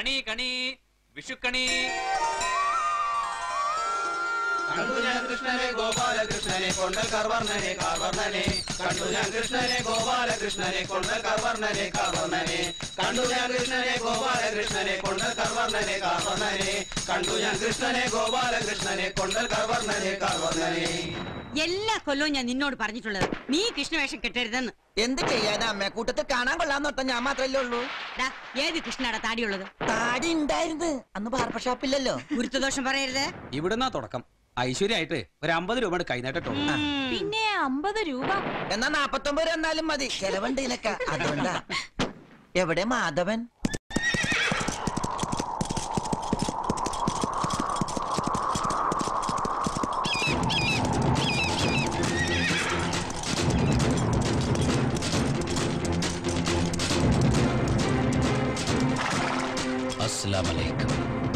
കണി കണി വിഷുക്കണി കണ്ടു ഞാൻ കൃഷ്ണനെ ഗോപാലകൃഷ്ണനെ കൊണ്ടൽ കർവർണനെ കാർവർണനെ കണ്ടു ഞാൻ കൃഷ്ണനെ ഗോപാലകൃഷ്ണനെ കൊണ്ടൽ കർവർണനെ കാർവർണനെ കണ്ടു ഞാൻ കൃഷ്ണനെ ഗോപാലകൃഷ്ണനെ കൊണ്ടൽ കർവർണനെ കാർവർണനെ കണ്ടു ഞാൻ കൃഷ്ണനെ ഗോപാലകൃഷ്ണനെ കൊണ്ടൽ കർവർണനെ കാർവർണനെ എല്ലാ കൊല്ലവും ഞാൻ നിന്നോട് പറഞ്ഞിട്ടുള്ളത് നീ കൃഷ്ണവേഷം കെട്ടരുതെന്ന് എന്ത് ചെയ്യാനാ അമ്മ കൂട്ടത്തിൽ കാണാൻ കൊള്ളാന്നോട്ട ഞാൻ മാത്രല്ലേ ഉള്ളൂ ഡാ, ഏത് കൃഷ്ണയുടെ താടിയുള്ളത് താടി ഉണ്ടായിരുന്നു അന്ന് ബാർബർ ഷോപ്പില്ലല്ലോ ഗുരുത്വദോഷം പറയരുത് ഇവിടുന്നാ തുടക്കം ഐശ്വര്യായിട്ട് ഒരു അമ്പത് രൂപയുടെ കൈനീട്ടോ പിന്നെ അമ്പത് രൂപ എന്നാ നാപ്പത്തൊമ്പത് രൂപ എന്നാലും മതി ചെലവുണ്ട് ഇതിനൊക്കെ അതുകൊണ്ടാ എവിടെ മാധവൻ السلام عليكم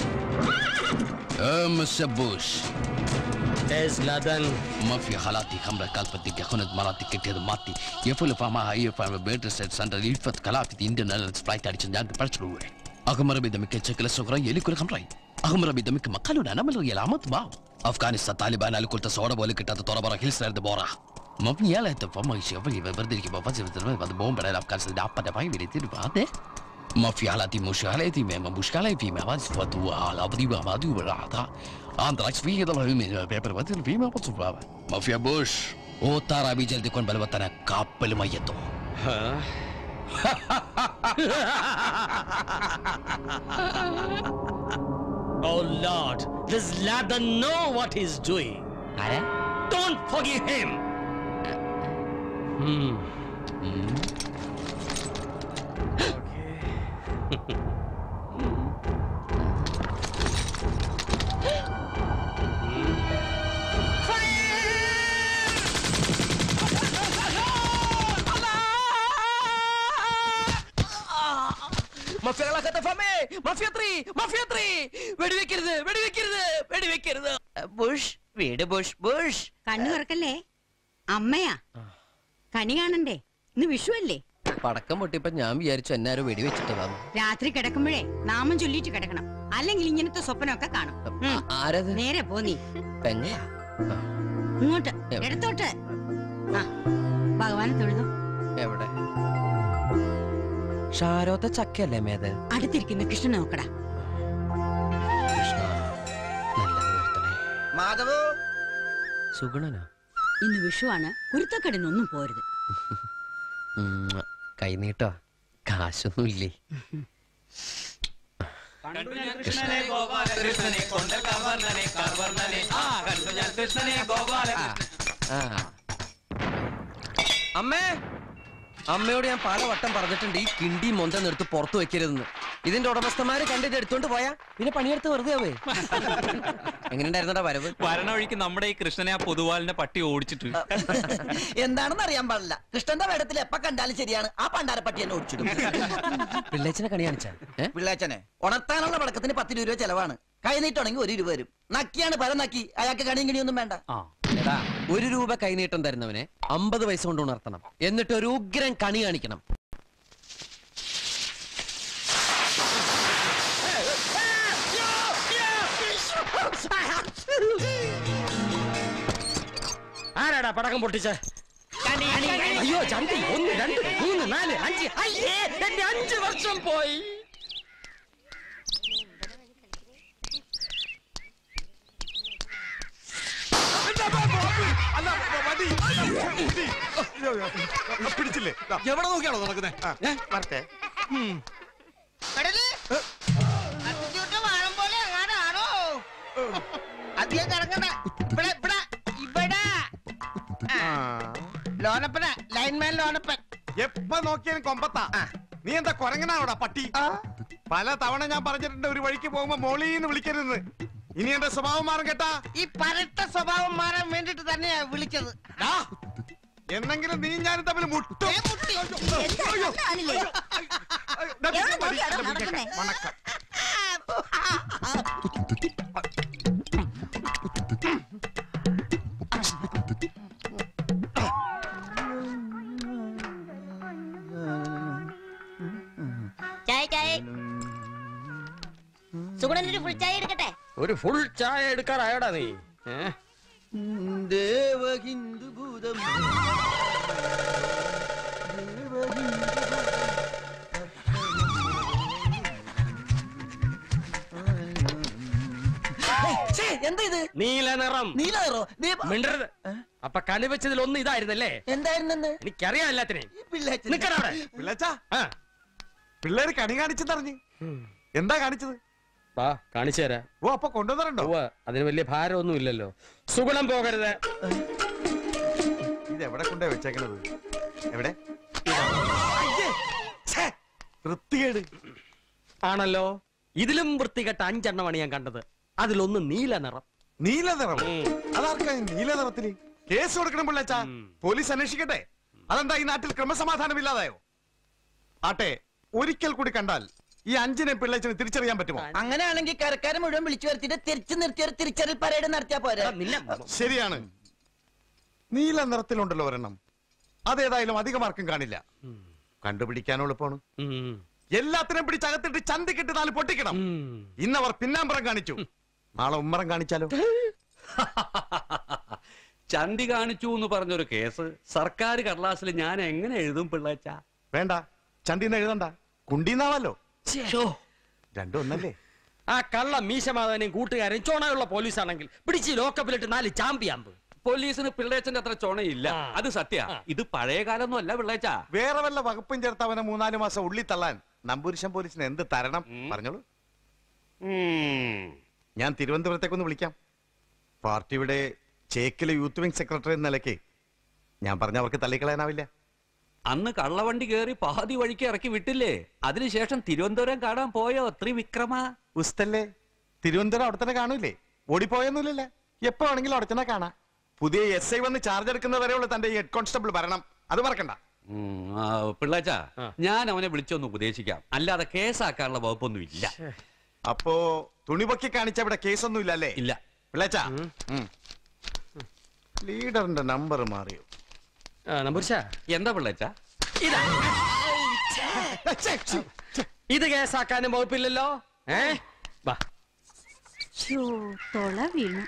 ام الشبوش ايش لادن ما في حالاتي خمرة كالبتي كخونة مراتي كتير ماتي يفول فما هي فما بيتر سيد سانتا يلفت كلافي دي اندن انا سبلايت على جنجان برشلوه أغمر بدمك شكل صغرى يلي كل خمري أغمر بدمك مقالون أنا من رجال عمط باو أفغانستان طالبان اللي كنت صورة بولي كتات طورة برا هيلس نرد بورا ما في يلا تفهم ايش يفهم بردي كي بفاز بترمي بعد بوم بدل أفغانستان ده أبدا باي بيرتي بعد ما في حالاتي مشكلتي ما مشكلة في ما بس فتوى على بدي ما بدي ولا أنتراكس فيه ده من بيبر بدل في ما بتصف ما في بوش ओ तारा भी जल्दी कौन बलवत्ता कापल मैयतो Oh Lord, this Ladan know what he's doing. Don't forgive him. Hmm. മഫിയകളൊക്കെ ഫമേ മഫിയ ത്രീ മഫിയ ത്രീ വെടിവെക്കരുത് വെടിവെക്കരുത് വെടിവെക്കരുത് ബുഷ് വീട് ബുഷ് ബുഷ് കണ്ണു തുറക്കല്ലേ അമ്മയാ കണി കാണണ്ടേ ഇന്ന് വിഷു അല്ലേ പടക്കം പൊട്ടിയപ്പോ ഞാൻ വിചാരിച്ചു എന്നാരോ വെടിവെച്ചിട്ടതാണ് രാത്രി കിടക്കുമ്പോഴേ നാമം ചൊല്ലിയിട്ട് കിടക്കണം അല്ലെങ്കിൽ ഇങ്ങനത്തെ സ്വപ്നമൊക്കെ കാണും ഉം. ആരത് നേരെ പോന്നീ പെങ്ങളാ ഇങ്ങോട്ട് എവിടെ? എടുത്തോട്ട് ആ ഭഗവാനെ തൊഴുതു എവിടെ ഷാരോത്ത ചക്കയല്ലേ മേത് അടുത്തിരിക്കുന്ന കൃഷ്ണനെ നോക്കടാ കൃഷ്ണ നല്ലത് വരുത്തണേ മാധവു സുഗുണനാ ഇന്ന് വിഷുവാണ് കുരുത്തക്കടിനൊന്നും പോരുത് ഉം, കൈനീട്ടോ കാശൊന്നും ഇല്ലേ കണ്ടു ഞാൻ കൃഷ്ണനെ ഗോപാലകൃഷ്ണനെ കൊണ്ടൽ കർവർണനെ കാർവർണനെ ആ കണ്ടു ഞാൻ കൃഷ്ണനെ ഗോപാല ആ അമ്മേ അമ്മയോട് ഞാൻ പല വട്ടം പറഞ്ഞിട്ടുണ്ട് ഈ കിണ്ടി മൊന്ത നിർത്ത് പുറത്തു വെക്കരുതെന്ന് ഇതിന്റെ ഉടമസ്ഥന്മാര് കണ്ടിട്ട് എടുത്തോണ്ട് പോയാ പിന്നെ പണിയെടുത്ത് വെറുതെ ആവേ എങ്ങനെയുണ്ടായിരുന്നടാ വരവ് വരണ വഴിക്ക് നമ്മുടെ ഈ കൃഷ്ണനെ ആ പൊതുവാലിന്റെ പട്ടി ഓടിച്ചിട്ട് എന്താണെന്ന് അറിയാൻ പാടില്ല കൃഷ്ണന്റെ വേടത്തിൽ എപ്പ കണ്ടാലും ശരിയാണ് ആ പണ്ടാരപ്പട്ടി എന്നെ ഓടിച്ചിടും പിള്ളേച്ചനെ കണി കാണിച്ചാ ഏ പിള്ളേച്ചനെ ഉണർത്താനുള്ള പടക്കത്തിന് പത്ത് രൂപ ചെലവാണ് കൈ നീട്ടുണ്ടെങ്കിൽ ഒരു രൂപ വരും നക്കിയാണ് പല നക്കി അയാൾക്ക് കണിയും കിണിയൊന്നും വേണ്ട എടാ ഒരു രൂപ കൈനീട്ടം തരുന്നവനെ അമ്പത് പൈസ കൊണ്ട് ഉണർത്തണം എന്നിട്ട് ഒരു ഉഗ്രൻ കണി കാണിക്കണം ആരാടാ പടക്കം പൊട്ടിച്ച അയ്യോ ചന്തി ഒന്ന് രണ്ട് മൂന്ന് നാല് അഞ്ച് അയ്യേ എന്റെ അഞ്ച് വർഷം പോയി പിടിച്ചില്ലേ എവിടെ നോക്കിയാണോ നടക്കുന്നത് വരട്ടെ വാഴം പോലെ എങ്ങാനാണോ അധികം കിടക്കണ്ട ഇവിടെ ഇവിടെ ഇവിടെ ലോനപ്പന ലൈൻമാൻ ലോനപ്പൻ എപ്പ നോക്കിയാലും കൊമ്പത്താ നീ എന്താ കൊരങ്ങനാണോടാ പട്ടി പല തവണ ഞാൻ പറഞ്ഞിട്ടുണ്ട് ഒരു വഴിക്ക് പോകുമ്പോ മോളീന്ന് വിളിക്കരുതെന്ന് ഇനി എന്റെ സ്വഭാവം മാറും കേട്ടാ ഈ പരട്ട സ്വഭാവം മാറാൻ വേണ്ടിട്ട് തന്നെയാ വിളിച്ചത് ഡാ, എന്നെങ്കിലും നീ ഞാനും തമ്മിൽ മുട്ടും ഏ, മുട്ടി. അയ്യോ. ആണില്ലേ? അയ്യോ, ദാ പിന്നെ എവിടെ മതി, നോക്കിയാടാ എന്റെ മുന്നിൽ നടക്കുന്നെ? വണക്കം. ചായ ചായ ചായ എടുക്കട്ടെ ഒരു ഫുൾ ചായ എടുക്കാറായടാ നീ ഏ? ദേവഹിന്ദുഭൂതം എന്താ ഇത് നീല നിറം നീലോ മിണ്ടരുത് അപ്പൊ കണിവെച്ചതിൽ ഒന്ന് ഇതായിരുന്നല്ലേ എന്തായിരുന്നെന്ന് എനിക്കറിയാം എല്ലാത്തിനെയും പിള്ളേച്ചൻ. നിക്കടാ അവിടെ പിള്ളച്ചാ ആ പിള്ളേര് കണി കാണിച്ചെന്നറിഞ്ഞ് എന്താ കാണിച്ചത് വാ കാണിച്ചു തരാം ഓ അപ്പൊ കൊണ്ടുവന്നിട്ടുണ്ടോ ഉവ്വ്, അതിന് വലിയ ഭാരമൊന്നും ഇല്ലല്ലോ സുഗുണം പോകരുത് ഇത് എവിടെ കൊണ്ടേ വെച്ചേക്കണത് എവിടെ അയ്യേ, ഛേ, വൃത്തികേട് ആണല്ലോ ഇതിലും വൃത്തികെട്ട അഞ്ചെണ്ണമാണ് ഞാൻ കണ്ടത് അതിലൊന്ന് നീല നിറം നീല നിറം ഉം. അതാർക്കാ ഈ നീല നിറത്തില് കേസ് കൊടുക്കണം പിള്ളച്ചാ ഉം. പോലീസ് അന്വേഷിക്കട്ടെ അതെന്താ ഈ നാട്ടിൽ ക്രമസമാധാനം ഇല്ലാതായോ ആട്ടെ ഒരിക്കൽ കൂടി കണ്ടാൽ ഈ അഞ്ചിനെ പിള്ളച്ചന് തിരിച്ചറിയാൻ പറ്റുമോ അങ്ങനെയാണെങ്കിൽ കരക്കാരെ മുഴുവൻ വിളിച്ചു വരുത്തിട്ട് തിരിച്ചു നിർത്തിയ ഒരു തിരിച്ചറിൽ പരേഡ് നടത്തിയാ പോരെ എടാ, നിന്നെ ശരിയാണ് നീല നിറത്തിലുണ്ടല്ലോ ഒരെണ്ണം അതേതായാലും അധികമാർക്കും കാണില്ല കണ്ടുപിടിക്കാനും എളുപ്പമാണ് ഉം. എല്ലാത്തിനും പിടിച്ചകത്തിട്ട് ചന്തിക്കിട്ട് നാല് പൊട്ടിക്കണം ഉം. ഇന്നവർ പിന്നാമ്പറം കാണിച്ചു നാളെ ഉമ്മറം കാണിച്ചാലോ ചന്തി കാണിച്ചു എന്ന് പറഞ്ഞൊരു കേസ് സർക്കാർ കടലാസിൽ ഞാൻ എങ്ങനെ എഴുതും പിള്ളേച്ച വേണ്ട ചന്തിന്ന് എഴുതണ്ട കുണ്ടീന്നാവല്ലോ രണ്ടും ഒന്നല്ലേ ആ കള്ള മീശമാധവനെയും കൂട്ടുകാരൻ ചോണയുള്ള പോലീസാണെങ്കിൽ പിടിച്ച് ലോക്കപ്പിലിട്ട് നാല് ചാമ്പിയാമ്പ് പോലീസിന് പിള്ളേച്ചന്റെ അത്ര ചൊണയില്ല ആ. അത് സത്യ ആ. ഇത് പഴയ കാലൊന്നും അല്ല പിള്ളേച്ച വേറെ വല്ല വകുപ്പും ചേർത്ത് അവനെ മൂന്നാല് മാസം ഉള്ളി തള്ളാൻ നമ്പൂരിശം പോലീസിന് എന്ത് തരണം ഉം. പറഞ്ഞോളൂ ഞാൻ തിരുവനന്തപുരത്തേക്കൊന്ന് വിളിക്കാം പാർട്ടിയുടെ ചേക്കിലെ യൂത്ത് വിംഗ് സെക്രട്ടറി എന്ന നിലയ്ക്ക് ഞാൻ പറഞ്ഞ അവർക്ക് തള്ളിക്കളയാനാവില്ല അന്ന് കള്ളവണ്ടി കേറി പാതി വഴിക്ക് ഇറക്കി വിട്ടില്ലേ അതിനുശേഷം തിരുവനന്തപുരം കാണാൻ പോയോ ത്രിവിക്രമ ഉസ്തല്ലേ തിരുവനന്തപുരം അവിടെ തന്നെ കാണൂലേ ഓടിപ്പോയൊന്നുമില്ലല്ലേ എപ്പോ വേണമെങ്കിലും അവിടെ തന്നെ കാണാം പുതിയ എസ് ഐ വന്ന് ചാർജ് എടുക്കുന്നവരെയുള്ള തന്റെ ഈ ഹെഡ് കോൺസ്റ്റബിൾ ഭരണം അത് മറക്കണ്ട പിള്ളേച്ച ആ. ഞാൻ അവനെ വിളിച്ചൊന്ന് ഉപദേശിക്കാം അല്ലാതെ കേസാക്കാനുള്ള വകുപ്പൊന്നും ഇല്ല അപ്പോ തുണിപൊക്കി കാണിച്ച ഇവിടെ കേസൊന്നും ഇല്ല അല്ലേ ഇല്ല പിള്ളേച്ചാ ലീഡറിന്റെ നമ്പർ മാറിയോ ആ നമ്പൂരിശ എന്താ പിള്ളേച്ച ഇതാ ഛെ, ഛെ, ഛെ. ഇത് കേസാക്കാനും വകുപ്പില്ലല്ലോ ഏ വാ ശ്ശോ, തൊള വീണു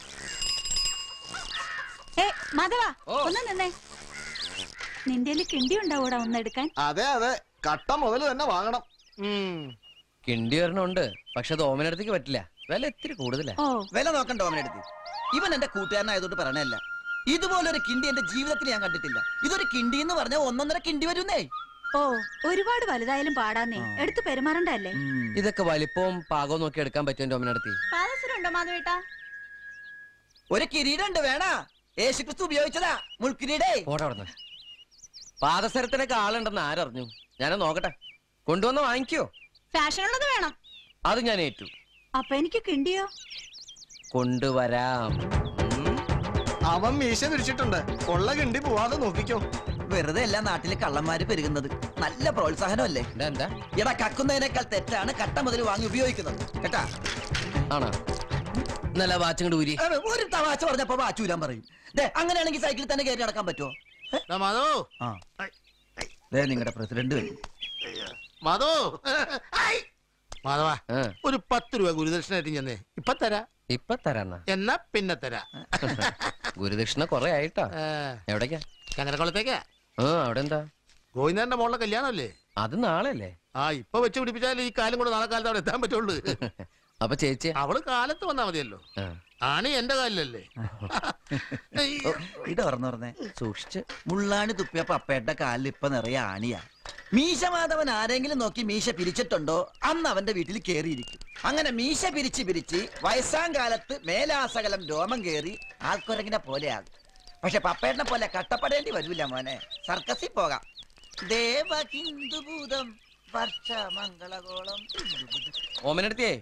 ഏ മാധവ ഒന്ന് നിന്നേ നിന്റെ കിണ്ടി ഉണ്ടാവൂടാ ഒന്ന് എടുക്കാൻ അതെ അതെ കട്ട മുതൽ തന്നെ വാങ്ങണം കിണ്ടി ഒരെണ്ണമുണ്ട് പക്ഷെ അത് ഓമനടുത്തേക്ക് പറ്റില്ല വില ഇത്തിരി കൂടുതലാ ഓ വില നോക്കണ്ട അവനെടുത്ത് ഇവൻ എന്റെ കൂട്ടുകാരനായതുകൊണ്ട് പറയണല്ല ഇതുപോലൊരു കിണ്ടി എന്റെ ജീവിതത്തിൽ ഞാൻ കണ്ടിട്ടില്ല ഇതൊരു കിണ്ടി എന്ന് പറഞ്ഞാൽ ഒന്നൊന്നര കിണ്ടി വരുന്നേ ഓ ഒരുപാട് വലുതായാലും പാടാന്നേ എടുത്ത് പെരുമാറണ്ടല്ലേ ഇതൊക്കെ വലിപ്പവും പാകവും നോക്കി എടുക്കാൻ പറ്റും എന്റെ ഓമനടുത്തി പാദസരമുണ്ടോ മാധവേട്ടാ ഒരു കിരീടം ഉണ്ട് വേണ യേശുക്രിസ്തു ഉപയോഗിച്ചതാ മുൾക്കിരീടേ പോട്ടെ അവിടെ പാദസരത്തിനൊക്കെ ആളുണ്ടെന്ന് ആരറിഞ്ഞു ഞാനത് നോക്കട്ടെ കൊണ്ടുവന്ന് വാങ്ങിക്കോ ഫാഷൻ ഉള്ളത് വേണം അത് ഞാൻ ഏറ്റു അപ്പൊ എനിക്ക് കിണ്ടിയോ കൊണ്ടുവരാം ഉം. അവൻ മീശ വിരിച്ചിട്ടുണ്ട് കൊള്ള കിണ്ടി പോവാതെ നോക്കിക്കോ വെറുതെ എല്ലാ നാട്ടിലെ കള്ളന്മാര് പെരുകുന്നത് നല്ല പ്രോത്സാഹനമല്ലേ എന്താ എന്താ എടാ കക്കുന്നതിനേക്കാൾ തെറ്റാണ് കട്ട മുതൽ വാങ്ങി ഉപയോഗിക്കുന്നത് കേട്ടാ ആണോ നല്ല വാച്ചിങ്ങോട് ഊരി ഏ, ഒരു തമാശ പറഞ്ഞപ്പോ വാച്ചൂരാൻ പറയും ദേ അങ്ങനെയാണെങ്കിൽ സൈക്കിളിൽ തന്നെ കയറി നടക്കാൻ പറ്റുമോ മധു ആ ദേ നിങ്ങളുടെ പ്രസിഡന്റ് വരും മധു മാധവ ആ, ഒരു പത്ത് രൂപ ഗുരുദക്ഷിണായിട്ട് ചെന്നേ ഇപ്പൊ തരാ ഇപ്പൊ തരാന്നാ എന്നാ പിന്നെ തരാ ഗുരുദക്ഷിണ കൊറേ ആയിട്ടാ ഏ, എവിടേക്കാ ചങ്ങരക്കുളത്തേക്കാ ആ അവിടെ എന്താ ഗോവിന്ദന്റെ മോളുടെ കല്യാണമല്ലേ അത് നാളെയല്ലേ ആ ഇപ്പൊ വെച്ച് പിടിപ്പിച്ചാൽ ഈ കാലം കൂടെ നാളെ കാലത്ത് അവിടെ എത്താൻ പറ്റുള്ളൂ അപ്പൊ ചേച്ചി അവള് കാലത്ത് വന്നാ മതിയല്ലോ ആ, ആണി എന്റെ കാലിലല്ലേ ഓ, ഇത് തുറന്നു പറഞ്ഞേ സൂക്ഷിച്ച് മുള്ളാണി തുപ്പിയ പപ്പയുടെ കാലിൽ ഇപ്പൊ നിറയെ ആണിയാ മീശ മാധവൻ ആരെങ്കിലും നോക്കി മീശ പിരിച്ചിട്ടുണ്ടോ അന്ന് അവന്റെ വീട്ടിൽ കേറിയിരിക്കും അങ്ങനെ മീശ പിരിച്ച് പിരിച്ച് വയസ്സാം കാലത്ത് മേലാസകലം രോമം കേറി ആൾക്കൊരങ്ങിനെ പോലെയാകും പക്ഷെ പപ്പേട്ടനെ പോലെ കട്ടപ്പെടേണ്ടി വരൂല മോനെ സർക്കസിൽ പോകാം ദേവഹിന്ദുഭൂതം വർഷ മംഗളകോളം ഓമനടുത്തിയേ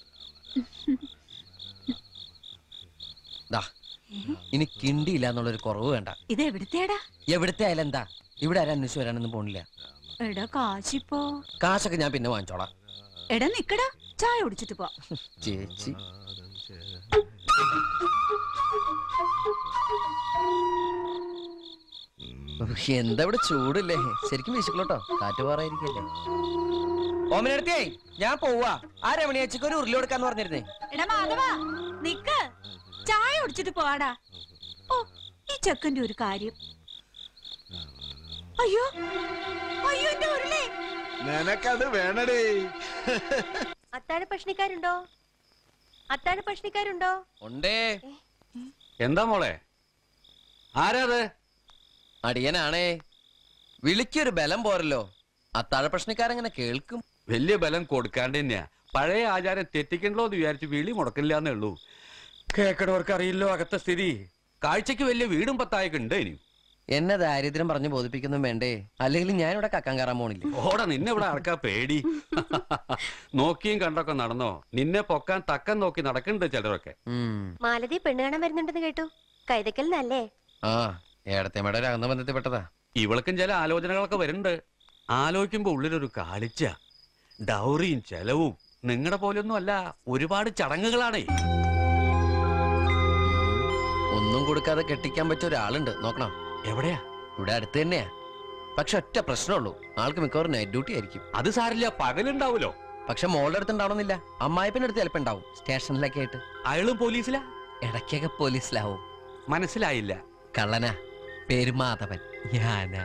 ദാ ഇനി കിണ്ടിയില്ല എന്നുള്ളൊരു കുറവ് വേണ്ട ഇത് എവിടുത്തേടാ എവിടുത്തെ ആയാലും എന്താ ഇവിടെ ആരും അന്വേഷിച്ച് വരാനൊന്നും പോണില്ല എടാ കാശിപ്പോ കാശൊക്കെ ഞാൻ പിന്നെ വാങ്ങിച്ചോളാം എടാ നിക്കടാ ചായ കുടിച്ചിട്ട് പോ ചേച്ചി ഉഹ്, എന്താ ഇവിടെ ചൂടില്ലേ ശരിക്കും വീശിക്കലോട്ടോ കാറ്റ് പാറായിരിക്കല്ലേ ഓമനടുത്തേ ഞാൻ പോവാ ആ രമണിയച്ചക്ക് ഒരു ഉരുളി കൊടുക്കാന്ന് പറഞ്ഞിരുന്നേ എടാ മാധവ നിക്ക് ചായ കുടിച്ചിട്ട് പോവാടാ ഓ ഈ ചെക്കന്റെ ഒരു കാര്യം അയ്യോ അയ്യോ എന്റെ ഉരുളി നിനക്കത് വേണടേ അത്താഴ ഭക്ഷണിക്കാരുണ്ടോ അത്താഴ ഭക്ഷണിക്കാരുണ്ടോ ഉണ്ടേ എന്താ മോളെ ആരാത് അടിയനാണേ വിളിക്കൊരു ബലം പോരല്ലോ അത്താഴ പ്രശ്നക്കാരെങ്ങനെ കേൾക്കും വലിയ ബലം കൊടുക്കാണ്ട് തന്നെയാ പഴയ ആചാരം തെറ്റിക്കണ്ടല്ലോ എന്ന് വിചാരിച്ച് വിളി മുടക്കില്ലാന്നേ ഉള്ളൂ കേക്കടവർക്ക് അറിയില്ലോ അകത്തെ സ്ഥിതി കാഴ്ചക്ക് വലിയ വീടും പത്തായൊക്കെ ഉണ്ട് ഇനി എന്നെ ദാരിദ്ര്യം പറഞ്ഞു ബോധിപ്പിക്കൊന്നും വേണ്ടേ അല്ലെങ്കിൽ ഞാനിവിടെ കക്കാൻ കയറാൻ പോണില്ല ഓടാ നിന്നെ ഇവിടെ ആർക്കാ പേടി നോക്കിയും കണ്ടൊക്കെ നടന്നോ നിന്നെ പൊക്കാൻ തക്കം നോക്കി നടക്കുന്നുണ്ട് ചിലരൊക്കെ മാലതി പെണ്ണ് കാണാൻ വരുന്നുണ്ടെന്ന് കേട്ടു കൈതക്കൽ നല്ലേ ആ ഏടത്തേമ്മയുടെ ഒരു അകന്ന ബന്ധത്തിൽപ്പെട്ടതാ ഇവൾക്കും ചില ആലോചനകളൊക്കെ വരുന്നുണ്ട് ആലോചിക്കുമ്പോ ഉള്ളിലൊരു കാളിച്ച ഡൗറിയും ചെലവും നിങ്ങളുടെ പോലൊന്നും അല്ല ഒരുപാട് ചടങ്ങുകളാണേ ഒന്നും കൊടുക്കാതെ കെട്ടിക്കാൻ പറ്റിയ ഒരാളുണ്ട് നോക്കണം എവിടെയാ ഇവിടെ അടുത്ത് തന്നെയാ പക്ഷെ ഒറ്റ പ്രശ്നമുള്ളൂ ആൾക്ക് മിക്കവാറും നൈറ്റ് ഡ്യൂട്ടി ആയിരിക്കും അത് സാരില്ല പകലുണ്ടാവുമല്ലോ പക്ഷെ മോളുടെ അടുത്ത് ഉണ്ടാവണമെന്നില്ല അമ്മായിപ്പിന്റെ അടുത്ത് ചിലപ്പോ ഉണ്ടാവും സ്റ്റേഷനിലൊക്കെ ആയിട്ട് അയാളും പോലീസിലാ ഇടയ്ക്കൊക്കെ പോലീസിലാവും മനസ്സിലായില്ല കള്ളനാ പേര് മാധവൻ ഞാനാ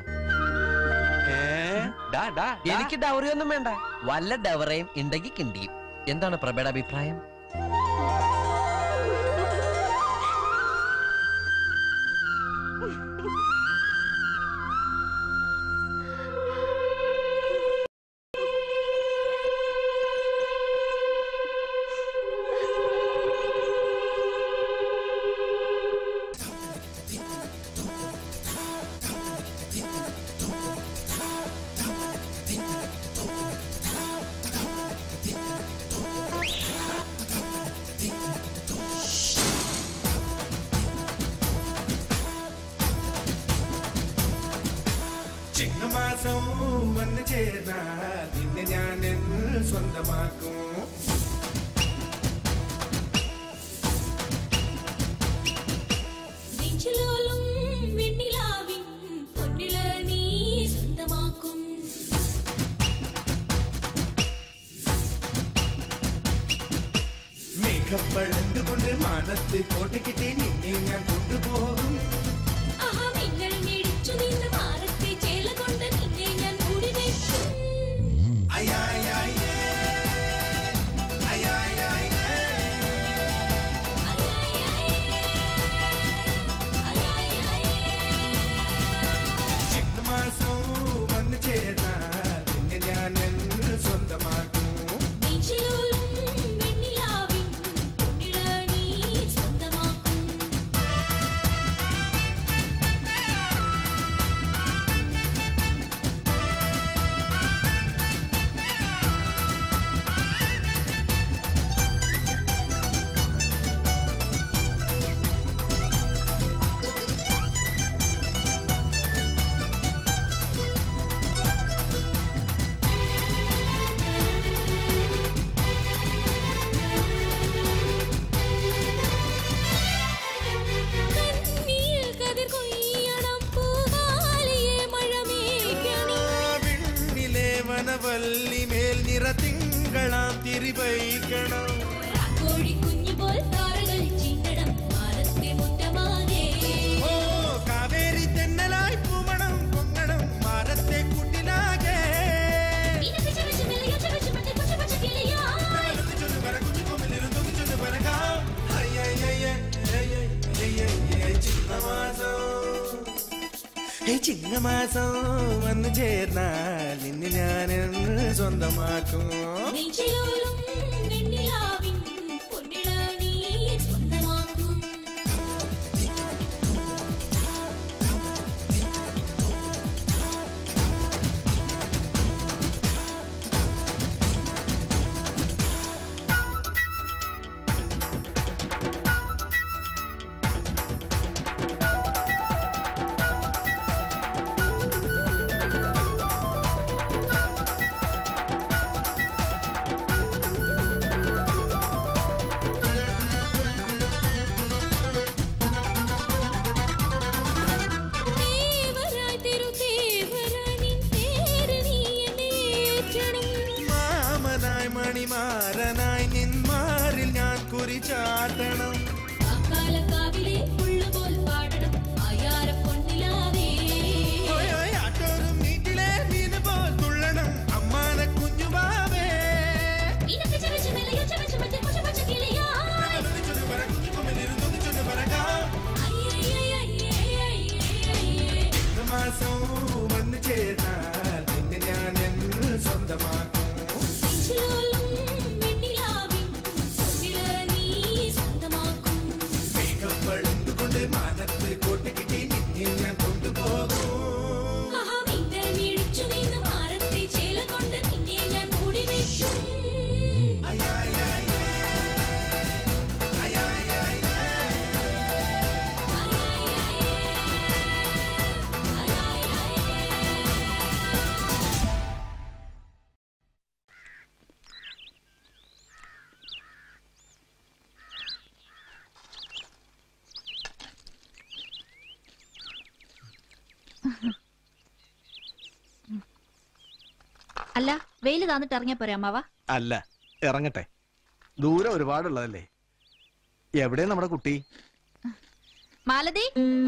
ഡാ, ഡാ, ഡാ. എനിക്ക് ഡൗറി ഒന്നും വേണ്ട വല്ല ഡവറയും ഉണ്ടെങ്കിൽ കിണ്ടിയും എന്താണ് പ്രഭയുടെ അഭിപ്രായം ചിങ്ങമാസം വന്നു ചേർന്നാൽ നിന്നെ ഞാൻ എന്നിൽ സ്വന്തമാക്കും നെഞ്ചിലോലും വെണ്ണിലാവിൻ പൊന്നില നീ സ്വന്തമാക്കും മേഘപ്പഴന്തുകൊണ്ട് മാനത്ത് കോട്ടയ്ക്കിട്ടേ നിന്നെ ഞാൻ കൊണ്ടുപോകും ആഹാ മിന്നൽ മിടിച്ചു നിന്ന് മാറത്തെ ചേല കൊണ്ട് നിന്നെ ഞാൻ മൂടി വെക്കും അയ്യായ്യായേ. അയ്യായ്യായേ. ചിങ്ങമാസം വന്നു ചേർന്നാൽ നിന്നെ ഞാൻ എന്നിൽ സ്വന്തമാക്കും നെഞ്ചിലോലും വെണ്ണിലാവിൻ പൊന്നില നീ സ്വന്തമാക്കും കണ്ണിൽ കതിർ കൊയ്യണം പൂവാലിയെ മഴമേഘണി വിണ്ണിലെ വനവല്ലി മേൽ നിറ തിങ്കളാം തിരിവൈക്കണം കോഴി കുഞ്ഞു പോൽ താരകൾ ചിന്നടം മാനത്തെ മുറ്റമാകെ ഓ കാവേരി തെന്നലായി പൂമണം പൊങ്ങണം മാരത്തെ കുട്ടിലാകെ ചിങ്ങമാസം വന്നു ചേർന്നാൽ നിന്നെ ഞാൻ എന്ന് സ്വന്തമാക്കും നെഞ്ചിലോലും വെണ്ണിലാവിൻ പൊന്നിള നീ സ്വന്തമാക്കും ആ മുടി ചാത്തണം കാലക്കാവിലെ പുള്ളുപോൽ പാടണം ആയാര പൊന്നിലാവേ ഓയ് ഓയ് ആട്ടോറും നീറ്റിലെ മീന് പോൽ തുള്ളണം അമ്മാന കുഞ്ഞുമാവേ ഇനക്ക് ചവച്ച് മെല്ലയോ ചവച്ച് മറ്റേ കൊച്ച പച്ച കിളിയായി കുമിലിരുന്നൊന്നിച്ചൊന്ന് പറക്കാം ഒരു മാസം വന്നു ചേർന്നാൽ നിന്നെ ഞാൻ എന്ന് സ്വന്തമാക്കും മേഘപ്പഴുന്നുകൊണ്ട് മാനത്ത് കോട്ടിക്കിട്ടി നിന്നെ ഞാൻ കൊണ്ടുപോകും അല്ല വെയില് താന്നിട്ട് ഇറങ്ങിയ പോരെ അമ്മാവ അല്ല ഇറങ്ങട്ടെ ദൂരം ഒരുപാടുള്ളതല്ലേ എവിടെ നമ്മുടെ കുട്ടി മാലതി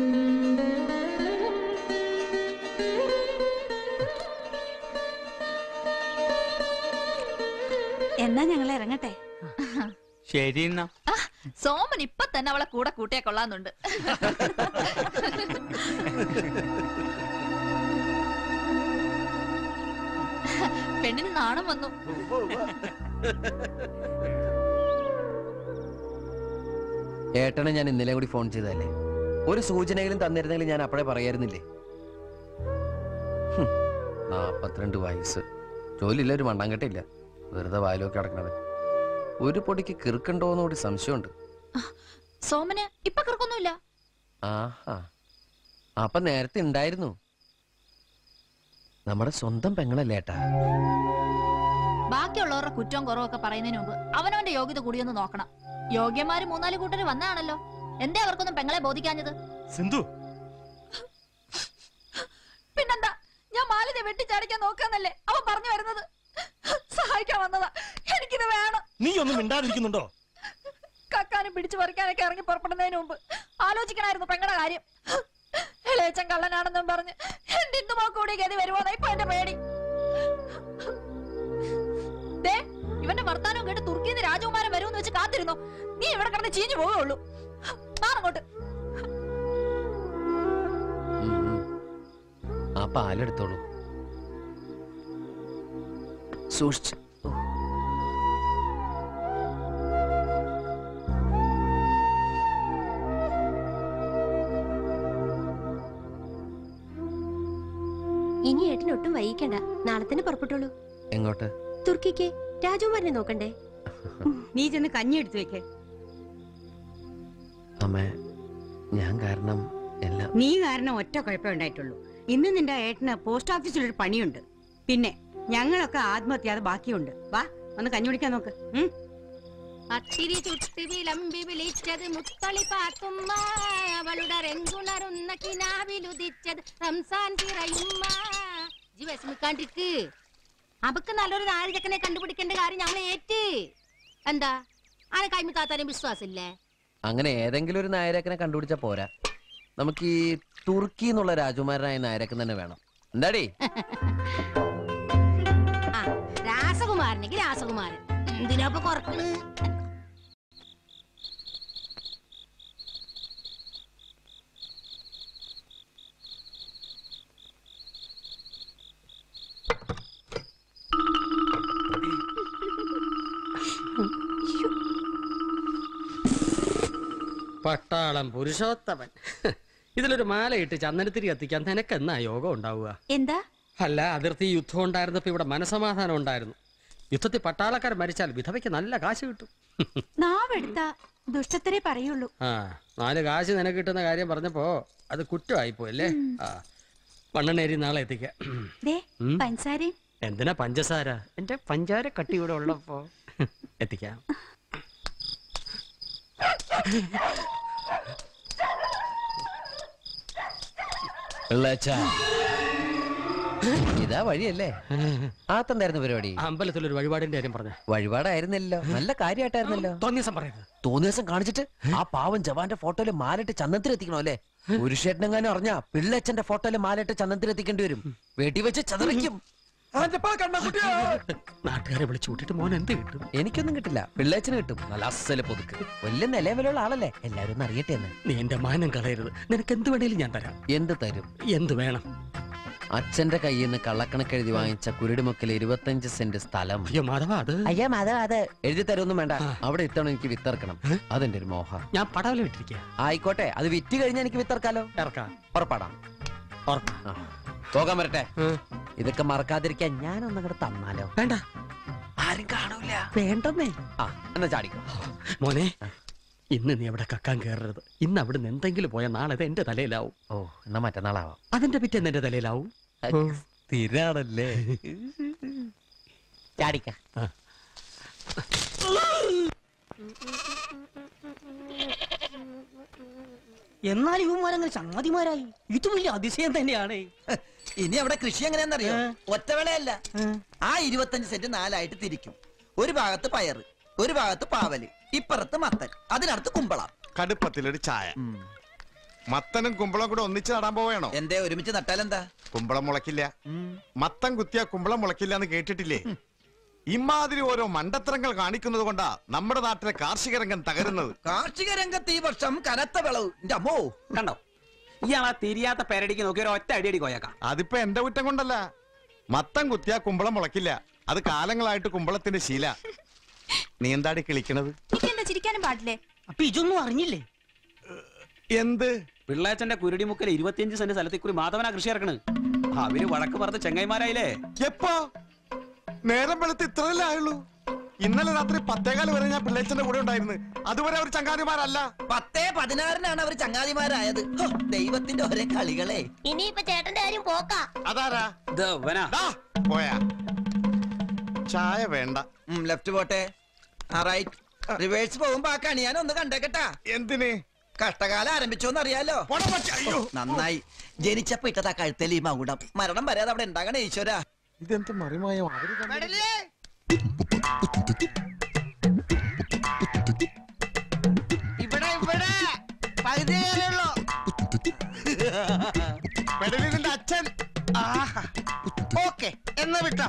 എന്നാ ഞങ്ങൾ ഇറങ്ങട്ടെ ശരി എന്നാ ആ, സോമൻ ഇപ്പൊ തന്നെ അവളെ കൂടെ കൂട്ടിയാ കൊള്ളാന്നുണ്ട് പെണ്ണിന് നാണം വന്നു ഏട്ടനെ ഞാൻ ഇന്നലെ കൂടി ഫോൺ ചെയ്തതല്ലേ ഒരു സൂചനയെങ്കിലും തന്നിരുന്നെങ്കിൽ ഞാൻ അപ്പോഴേ പറയായിരുന്നില്ലേ ഹും, നാപ്പത്തിരണ്ട് വയസ്സ് ജോലിയില്ല ഒരു മണ്ണാങ്കട്ടില്ല വെറുതെ വായിലൊക്കെ അടക്കണവൻ ഒരു പൊടിക്ക് കിറുക്കുണ്ടോന്ന് കൂടി സംശയമുണ്ട് സോമന് ഇപ്പൊ കിറക്കൊന്നുമില്ല ആഹാ അപ്പൊ നേരത്തെ ഉണ്ടായിരുന്നു നമ്മുടെ സ്വന്തം പെങ്ങളല്ലേ ഏട്ടാ ബാക്കിയുള്ളവരുടെ കുറ്റവും കുറവും ഒക്കെ പറയുന്നതിന് മുമ്പ് അവനവന്റെ യോഗ്യത കൂടിയൊന്ന് നോക്കണം യോഗ്യന്മാര് മൂന്നാല് കൂട്ടര് വന്നതാണല്ലോ എന്തേ അവർക്കൊന്നും പെങ്ങളെ ബോധിക്കാഞ്ഞത് സിന്ധു പിന്നെന്താ ഞാൻ മാലിനെ വെട്ടിച്ചാടിക്കാൻ നോക്കാന്നല്ലേ അവൻ പറഞ്ഞു വരുന്നത് സഹായിക്കാൻ വന്നതാ എനിക്കിത് വേണം നീ ഒന്നും മിണ്ടാതിരിക്കുന്നുണ്ടോ കക്കാനും പിടിച്ചു പറിക്കാനൊക്കെ ഇറങ്ങി പുറപ്പെടുന്നതിന് മുമ്പ് ആലോചിക്കണായിരുന്നു പെങ്ങളുടെ കാര്യം ഇളയച്ചൻ കള്ളനാണെന്നും പറഞ്ഞ് എന്റെ ഇന്ദുമോ കൂടി ഗതി വരുമോന്നാ ഇപ്പൊ എന്റെ പേടി ദേ ഇവന്റെ വർത്താനം കേട്ട് തുർക്കിന്ന് രാജകുമാരൻ വരുമെന്ന് വെച്ച് കാത്തിരുന്നു നീ ഇവിടെ കിടന്ന് ചീഞ്ഞു പോവുള്ളൂ മാറങ്ങോട്ട് ഉം, ഉം. ആ പാലെടുത്തോളൂ സൂക്ഷിച്ച് ഇനി ഏട്ടന് ഒട്ടും വൈകിക്കണ്ട നാളെ തന്നെ പുറപ്പെട്ടോളൂ എങ്ങോട്ട് തുർക്കിക്ക് രാജകുമാരനെ നോക്കണ്ടേ നീ ചെന്ന് കഞ്ഞി എടുത്തു വെക്കേ അമ്മേ ഞാൻ കാരണം എല്ലാം നീ കാരണം ഒറ്റ കുഴപ്പമേ ഉണ്ടായിട്ടുള്ളൂ ഇന്ന് നിന്റെ ഏട്ടന് പോസ്റ്റ് ഓഫീസിൽ ഒരു പണിയുണ്ട് പിന്നെ ഞങ്ങളൊക്കെ ആത്മഹത്യാതെ ബാക്കിയുണ്ട് വാ ഒന്ന് കഞ്ഞി കുടിക്കാൻ നോക്ക് ഉം. അത്തിരി ചുട്ട് വിളമ്പി വിളിച്ചത് മുത്തളി പാത്തുമ്മ അവളുടെ രംഗുണരുന്ന കിനാവിലുദിച്ചത് റംസാൻ തിറയുമ്മ ജി വിഷമിക്കാണ്ടിരിക്ക് അവക്ക് നല്ലൊരു നാരചക്കനെ കണ്ടുപിടിക്കേണ്ട കാര്യം ഞങ്ങൾ ഏറ്റ് എന്താ ആരെ കൈമി താത്താനും വിശ്വാസമില്ലേ അങ്ങനെ ഏതെങ്കിലും ഒരു നായരക്കനെ കണ്ടുപിടിച്ചാ പോരാ നമുക്ക് ഈ തുർക്കി എന്നുള്ള രാജകുമാരനായ നായരക്കൻ തന്നെ വേണം എന്താടി ആ രാസകുമാരനെങ്കിൽ രാസകുമാരൻ എന്തിനാ ഇപ്പൊ കുറക്കണ് പട്ടാളം പുരുഷോത്തമൻ ഇതിലൊരു മാലയിട്ട് ചന്ദനത്തിരി കത്തിക്കാൻ നിനക്ക് എന്നാ യോഗം ഉണ്ടാവുക എന്താ അല്ല അതിർത്തി യുദ്ധം ഉണ്ടായിരുന്നപ്പോ ഇവിടെ മനസമാധാനം ഉണ്ടായിരുന്നു യുദ്ധത്തിൽ പട്ടാളക്കാർ മരിച്ചാൽ വിധവയ്ക്ക് നല്ല കാശ് കിട്ടും നാവെടുത്ത ദുഷ്ടത്തരെ പറയുള്ളൂ ആ നാല് കാശ് നിനക്ക് കിട്ടുന്ന കാര്യം പറഞ്ഞപ്പോ അത് കുറ്റമായിപ്പോ അല്ലേ ആ പണ്ണനേരി നാളെ എത്തിക്കാം ദേ ഉം. പഞ്ചസാരയും എന്തിനാ പഞ്ചസാര എന്റെ പഞ്ചാര കട്ടി ഇവിടെ ഉള്ളപ്പോ എത്തിക്കാം പിള്ളേച്ചാ ഇതാ വഴിയല്ലേ ആത്തെന്തായിരുന്നു പരിപാടി അമ്പലത്തിൽ ഒരു വഴിപാടിന്റെ കാര്യം പറഞ്ഞ വഴിപാടായിരുന്നല്ലോ നല്ല കാര്യമായിട്ടായിരുന്നല്ലോ തോന്നിയ ദിവസം പറയരുത് തോന്നിയ ദിവസം കാണിച്ചിട്ട് ആ പാവം ജവാന്റെ ഫോട്ടോയില് മാലിട്ട് ചന്ദനത്തിൽ എത്തിക്കണോ അല്ലേ പുരുഷേട്ടനെങ്ങാനും അറിഞ്ഞാ പിള്ളച്ചന്റെ ഫോട്ടോയില് മാലിട്ട് ചന്ദനത്തിൽ എത്തിക്കേണ്ടി വരും വീട്ടിൽ വെച്ച് ചതറിക്കും നാട്ടുകാരെ വിളിച്ചു കൂട്ടിട്ട് മോൻ എന്ത് കിട്ടും എനിക്കൊന്നും കിട്ടില്ല പിള്ളേച്ചന് കിട്ടും നല്ല അസല് പൊതുക്ക് വലിയ നിലവിലുള്ള ആളല്ലേ എല്ലാരും ഒന്ന് അറിയട്ടെ എന്ന് നീ എന്റെ മാനം കളയരുത് നിനക്ക് എന്ത് വേണേലും ഞാൻ തരാം എന്ത് തരും എന്ത് വേണം അച്ഛന്റെ കയ്യിൽ നിന്ന് കള്ളക്കണക്ക് എഴുതി വാങ്ങിച്ച കുരുടിമുക്കിൽ ഇരുപത്തഞ്ച് സെന്റ് സ്ഥലം അയ്യോ മാധവ അത് അയ്യോ മാധവ അത് എഴുതി തരുമൊന്നും വേണ്ട അവിടെ ഇത്തവണ എനിക്ക് വിത്തർക്കണം അതെന്റെ ഒരു മോഹ ഞാൻ പടവല വിട്ടിരിക്കുക ആയിക്കോട്ടെ അത് വിറ്റ് കഴിഞ്ഞാൽ എനിക്ക് വിത്തർക്കാലോ ഇറക്കാം ഉറപ്പാടാം ആ. പോകാൻ വരട്ടെ ഇതൊക്കെ മറക്കാതിരിക്കാൻ ഞാനൊന്നും കൂടെ തന്നാലോ വേണ്ട ആരും കാണൂല വേണ്ടെന്നേ ആ എന്നാ ചാടിക്കോ മോനെ ഇന്ന് നീ അവിടെ കക്കാൻ കയറരുത് ഇന്ന് അവിടുന്ന് എന്തെങ്കിലും പോയ നാളെ ഇത് എന്റെ തലയിലാവും ഓ എന്നാ മറ്റന്നാളാവാം അതിന്റെ പിറ്റേന്ന് എന്റെ തലയിലാവും സ്ഥിരാണല്ലേ ചാടിക്ക എന്നാൽ ഇവന്മാരങ്ങനെ ചങ്ങാതിമാരായി ഇത് വലിയ അതിശയം തന്നെയാണ് ഇനി അവിടെ കൃഷി എങ്ങനെയാണെന്നറിയോ ഒറ്റവേളയല്ല ആ ഇരുപത്തഞ്ച് സെന്റ് നാലായിട്ട് തിരിക്കും ഒരു ഭാഗത്ത് പയറ് ഒരു ഭാഗത്ത് പാവല് ഇപ്പുറത്ത് മത്തൻ അതിനടുത്ത് കുമ്പളം കടുപ്പത്തിലൊരു ചായ മത്തനും കുമ്പളം കൂടെ ഒന്നിച്ച് നടാൻ പോവേണോ എന്തേ ഒരുമിച്ച് നട്ടാലെന്താ കുമ്പളം മുളക്കില്ല മത്തൻ കുത്തിയ കുമ്പളം മുളക്കില്ല എന്ന് കേട്ടിട്ടില്ലേ ഇമാതിരി ഓരോ മണ്ടത്തരങ്ങൾ കാണിക്കുന്നത് കൊണ്ടാ നമ്മുടെ നാട്ടിലെ കാർഷിക രംഗം തകരുന്നത് കാർഷിക രംഗത്ത് ഈ വർഷം കനത്ത വിളവ് എന്റെ അമ്മോ കണ്ടോ ഇയാളാ തിരിയാത്ത പെരടിക്ക് നോക്കി ഒരു ഒറ്റ അടിയടി കോയക്കാം അതിപ്പോ എന്റെ കുറ്റം കൊണ്ടല്ല മത്തൻ കുത്തിയ കുമ്പളം മുളക്കില്ല അത് കാലങ്ങളായിട്ട് കുമ്പളത്തിന്റെ ശീല നീ എന്താടി കിളിക്കണത് എന്താ ചിരിക്കാനും പാടില്ലേ അപ്പൊ ഇതൊന്നും അറിഞ്ഞില്ലേ എന്ത് പിള്ളേച്ചന്റെ കുരുടിമുക്കിൽ ഇരുപത്തിയഞ്ച് സെന്റ് സ്ഥലത്തിൽ കൂടി മാധവനാ കൃഷി ഇറക്കണ് അവര് വഴക്ക് പറഞ്ഞ ചെങ്ങൈമാരായില്ലേ എപ്പോ നേരം വെളുത്ത് ഇത്രയല്ലേ ആയുള്ളൂ ഇന്നലെ രാത്രി പത്തേകാല് വരെ ഞാൻ പിള്ളേച്ചന്റെ കൂടെ ഉണ്ടായിരുന്നു അതുവരെ അവർ ചങ്ങാതിമാരല്ല പത്തേ പതിനാറിനാണ് അവർ ചങ്ങാതിമാരായത് ഹോ, ദൈവത്തിന്റെ ഒരേ കളികളെ ഇനിയിപ്പൊ ചേട്ടന്റെ കാര്യം പോക്കാ അതാരാ ദവനാ ദാ, പോയാ ചായ വേണ്ട ലെഫ്റ്റ് പോട്ടെ ആ റൈറ്റ് റിവേഴ്സ് പോകുമ്പോ ആ കണി ഞാൻ ഒന്ന് കണ്ടേക്കട്ടാ എന്തിന് കഷ്ടകാലം ആരംഭിച്ചോന്ന് അറിയാലോ നന്നായി ജനിച്ചപ്പോ ഇട്ടതാ കഴുത്തൽ ഈ മകുടം മരണം വരെ അത് അവിടെ ഉണ്ടാകണേ ഈശ്വര ഇതെന്ത് മറിമായോ അവര് ഇവിടെ ഇവിടെ പകുതിയുള്ളൂ പെടലിന്റെ അച്ഛൻ ഓക്കെ എന്നാ വിട്ടോ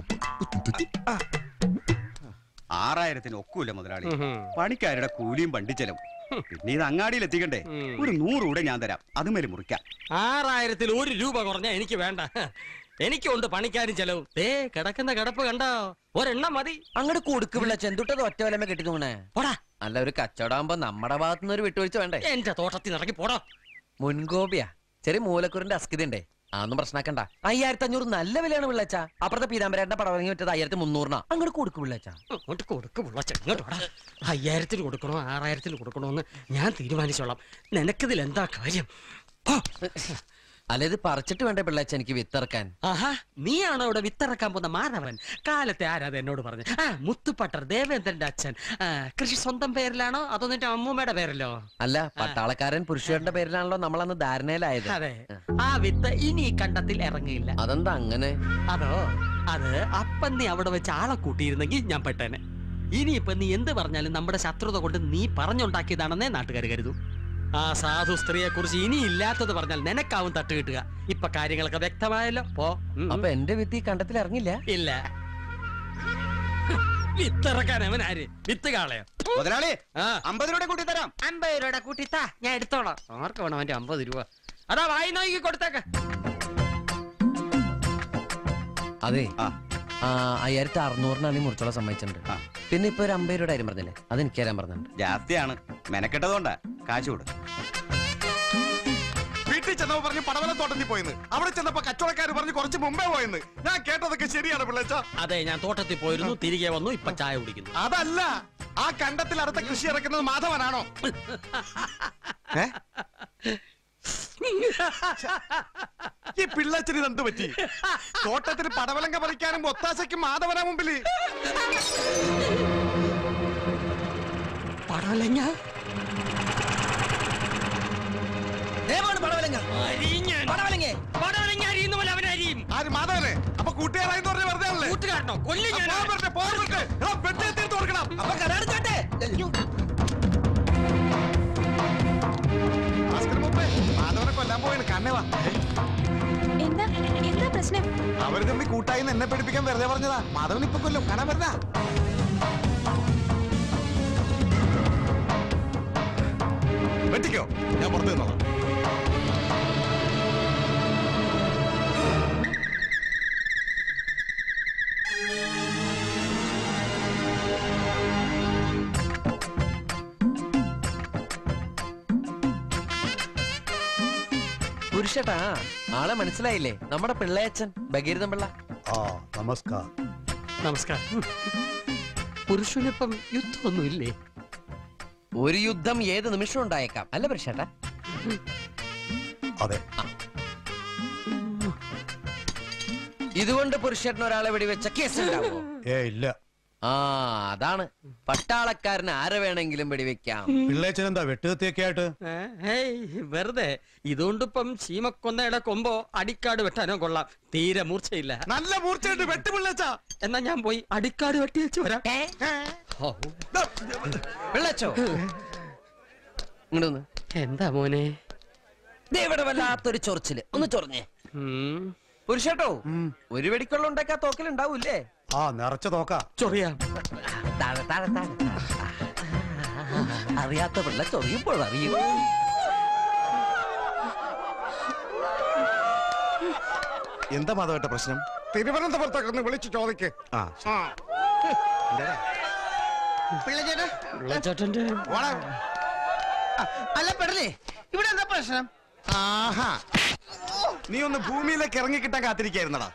ആറായിരത്തിന് ഒക്കൂല മുതലാളി പണിക്കാരുടെ കൂലിയും വണ്ടിച്ചെലവും പിന്നെ ഇത് അങ്ങാടിയിൽ എത്തിക്കണ്ടേ ഒരു നൂറ് കൂടെ ഞാൻ തരാം അതുമേലെ മുറിക്കാം ആറായിരത്തിൽ ഒരു രൂപ കുറഞ്ഞ എനിക്ക് വേണ്ട എനിക്കുണ്ട് പണിക്കാരും ചെലവും ദേ കിടക്കുന്ന കിടപ്പ് കണ്ടോ ഒരെണ്ണം മതി അങ്ങോട്ട് കൊടുക്ക് പിള്ളച്ച എന്തുട്ടത് ഒറ്റ വലമേ കെട്ടി തോന്നേ പോടാ അല്ല ഒരു കച്ചവടാകുമ്പോ നമ്മുടെ ഭാഗത്തുനിന്ന് ഒരു വിട്ടുവീഴ്ച വേണ്ടേ എന്റെ തോട്ടത്തിൽ ഇറങ്ങി പോടാ മുൻകോപിയാ ചെറിയ മൂലക്കുറിന്റെ അസ്കിതണ്ടേ അതൊന്നും പ്രശ്നമാക്കണ്ട അയ്യായിരത്തി അഞ്ഞൂറ് നല്ല വിലയാണ് പിള്ളച്ച അപ്പുറത്തെ പീതാമ്പരന്റെ പടം ഇറങ്ങി വിറ്റത് അയ്യായിരത്തി മുന്നൂറിനാ അങ്ങോട്ട് കൊടുക്ക് പിള്ളച്ച അങ്ങോട്ട് കൊടുക്ക് പിള്ളച്ച ഇങ്ങോട്ട് വാടാ അയ്യായിരത്തിൽ കൊടുക്കണോ ആറായിരത്തിൽ കൊടുക്കണോ എന്ന് ഞാൻ തീരുമാനിച്ചോളാം നിനക്കിതിൽ എന്താ കാര്യം അല്ല ഇത് പറിച്ചിട്ട് വേണ്ടേ പിള്ളച്ച എനിക്ക് വിത്തിറക്കാൻ ആഹാ നീയാണോ ഇവിടെ വിത്തിറക്കാൻ പോകുന്ന മാധവൻ കാലത്തെ ആരാധ എന്നോട് പറഞ്ഞു ആ മുത്തുപ്പട്ടർ ദേവേന്ദ്രന്റെ അച്ഛൻ ആ, കൃഷി സ്വന്തം പേരിലാണോ അതോ നിന്റെ അമ്മൂമ്മയുടെ പേരിലോ അല്ല പട്ടാളക്കാരൻ പുരുഷന്റെ പേരിലാണല്ലോ നമ്മളന്ന് ധാരണയിലായത് അതെ ആ വിത്ത് ഇനി ഈ കണ്ടത്തിൽ ഇറങ്ങിയില്ല അതെന്താ അങ്ങനെ അതോ അത് അപ്പം നീ അവിടെ വെച്ച് ആളെ കൂട്ടിയിരുന്നെങ്കിൽ ഞാൻ പെട്ടേനെ ഇനിയിപ്പൊ നീ എന്ത് പറഞ്ഞാലും നമ്മുടെ ശത്രുത കൊണ്ട് നീ പറഞ്ഞുണ്ടാക്കിയതാണെന്നേ നാട്ടുകാർ കരുതൂ ആ സാധു സ്ത്രീയെ കുറിച്ച് ഇനി ഇല്ലാത്തത് പറഞ്ഞാൽ നിനക്കാവും തട്ട് കിട്ടുക ഇപ്പൊ കാര്യങ്ങളൊക്കെ വ്യക്തമായല്ലോ പോ ഉം, ഉം. അപ്പൊ എന്റെ വിത്ത് ഈ കണ്ടത്തിൽ ഇറങ്ങില്ല ഇല്ല വിത്തിറക്കാൻ അവൻ ആര് വിത്ത് കാളയോ മുതലാളി ആ അമ്പത് രൂപ കൂട്ടി തരാം അമ്പത് രൂപയുടെ കൂട്ടിത്താ ഞാൻ എടുത്തോളാം ആർക്ക് വേണം അവന്റെ അമ്പത് രൂപ അതാ വായി നോക്കി കൊടുത്തേക്ക് അതെ ആ അയ്യായിരത്തി അറുന്നൂറിനാണ് ഈ മുറിച്ചോളെ സമ്മതിച്ചിട്ടുണ്ട് പിന്നെ ഇപ്പൊ ഒരു അമ്പത് രൂപയുടെ കാര്യം പറഞ്ഞില്ലേ അത് എനിക്ക് തരാൻ പറഞ്ഞിട്ടുണ്ട് ജാസ്തിയാണ് മെനക്കെട്ടതുകൊണ്ടാ കാശ് കൊടു വീട്ടിൽ ചെന്നപ്പോ പറഞ്ഞു പടവല തോട്ടത്തിൽ പോയെന്ന് അവിടെ ചെന്നപ്പോ കച്ചവടക്കാർ പറഞ്ഞു കുറച്ച് മുമ്പേ പോയെന്ന് ഞാൻ കേട്ടതൊക്കെ ശരിയാണ് പിള്ളേച്ച അതെ ഞാൻ തോട്ടത്തിൽ പോയിരുന്നു തിരികെ വന്നു ഇപ്പൊ ചായ കുടിക്കുന്നു അതല്ല ആ കണ്ടത്തിൽ അടുത്ത കൃഷി ഇറക്കുന്നത് മാധവനാണോ ഏ? ഈ പിള്ളച്ചന് ഇതെന്ത് പറ്റി തോട്ടത്തിൽ പടവലങ്ക പറിക്കാനും ഒത്താശയ്ക്കും മാധവനാ മുമ്പില് പടവലങ്ങ ദേവാണ് പടവലങ്ങ പടവലങ്ങേ ആര് മാധവനെ അപ്പൊ കൂട്ടുകാരായെന്ന് പറഞ്ഞ വെറുതെ ആണല്ലേ കൂട്ടുകാരനോ കൊല്ലി ഞാൻ കൊടുക്കണം അപ്പൊ കരാട് ചോട്ടെ ഭാസ്കരൻ മുപ്പേ, മാധവനെ കൊല്ലാൻ പോയാണ് കണ്ണവാ എന്താ എന്താ പ്രശ്നം അവര് തമ്മിൽ കൂട്ടായി എന്നെ പഠിപ്പിക്കാൻ വെറുതെ പറഞ്ഞതാ മാധവൻ ഇപ്പൊ കൊല്ലും കാണാൻ വരുന്ന വെട്ടിക്കോ ഞാൻ പുറത്തു നിന്നോളാം പുരുഷട്ടാ ആളെ മനസ്സിലായില്ലേ നമ്മുടെ പിള്ളയച്ചൻ ഭഗീരഥൻ പിള്ള ആ നമസ്കാരം നമസ്കാരം പുരുഷനിപ്പം യുദ്ധമൊന്നും ഇല്ലേ ഒരു യുദ്ധം ഏത് നിമിഷം ഉണ്ടായേക്കാം അല്ല പുരുഷേട്ടാ അതെ ഇതുകൊണ്ട് പുരുഷേട്ടൻ ഒരാളെ വെടിവെച്ച കേസ് ഉണ്ടാവോ ഏ ഇല്ല ആ അതാണ് പട്ടാളക്കാരന് ആരെ വേണമെങ്കിലും വെടിവെക്കാം പിള്ളേച്ചൻ എന്താ വെട്ടുകത്തിയൊക്കെ ആയിട്ട് ഏ, ഹേയ് വെറുതെ ഇതുകൊണ്ടിപ്പം ചീമക്കൊന്നയുടെ കൊമ്പോ അടിക്കാട് വെട്ടാനോ കൊള്ളാം തീരെ മൂർച്ചയില്ല നല്ല മൂർച്ചയുണ്ട് വെട്ട് പിള്ളേച്ചാ എന്നാ ഞാൻ പോയി അടിക്കാട് വെട്ടി വെച്ച് വരാം ഹോ. പിള്ളച്ചോ ഇങ്ങോട്ട് വന്ന്. എന്താ മോനെ ദേ ഇവിടെ വല്ലാത്തൊരു ചൊറിച്ചില് ഒന്ന് ചൊറിഞ്ഞേ പുരുഷേട്ടോ ഒരു വെടിക്കൊള്ള ഉണ്ടാക്കാ തോക്കലുണ്ടാവൂല്ലേ ആ നിറച്ച തോക്ക ചൊറിയാം താഴെ താഴെ താഴെ അറിയാത്ത പിള്ള ചൊറിയുമ്പോൾ അറിയും എന്താ മാധവട്ട പ്രശ്നം തിരുവനന്തപുരത്തൊക്കെ ഒന്ന് വിളിച്ചു ചോദിക്ക് ആ പിള്ളച്ചേട്ടന്റെ അല്ല പെടലേ ഇവിടെ എന്താ പ്രശ്നം ആഹാ നീ ഒന്ന് ഭൂമിയിലേക്ക് ഇറങ്ങി കിട്ടാൻ കാത്തിരിക്കായിരുന്നടാ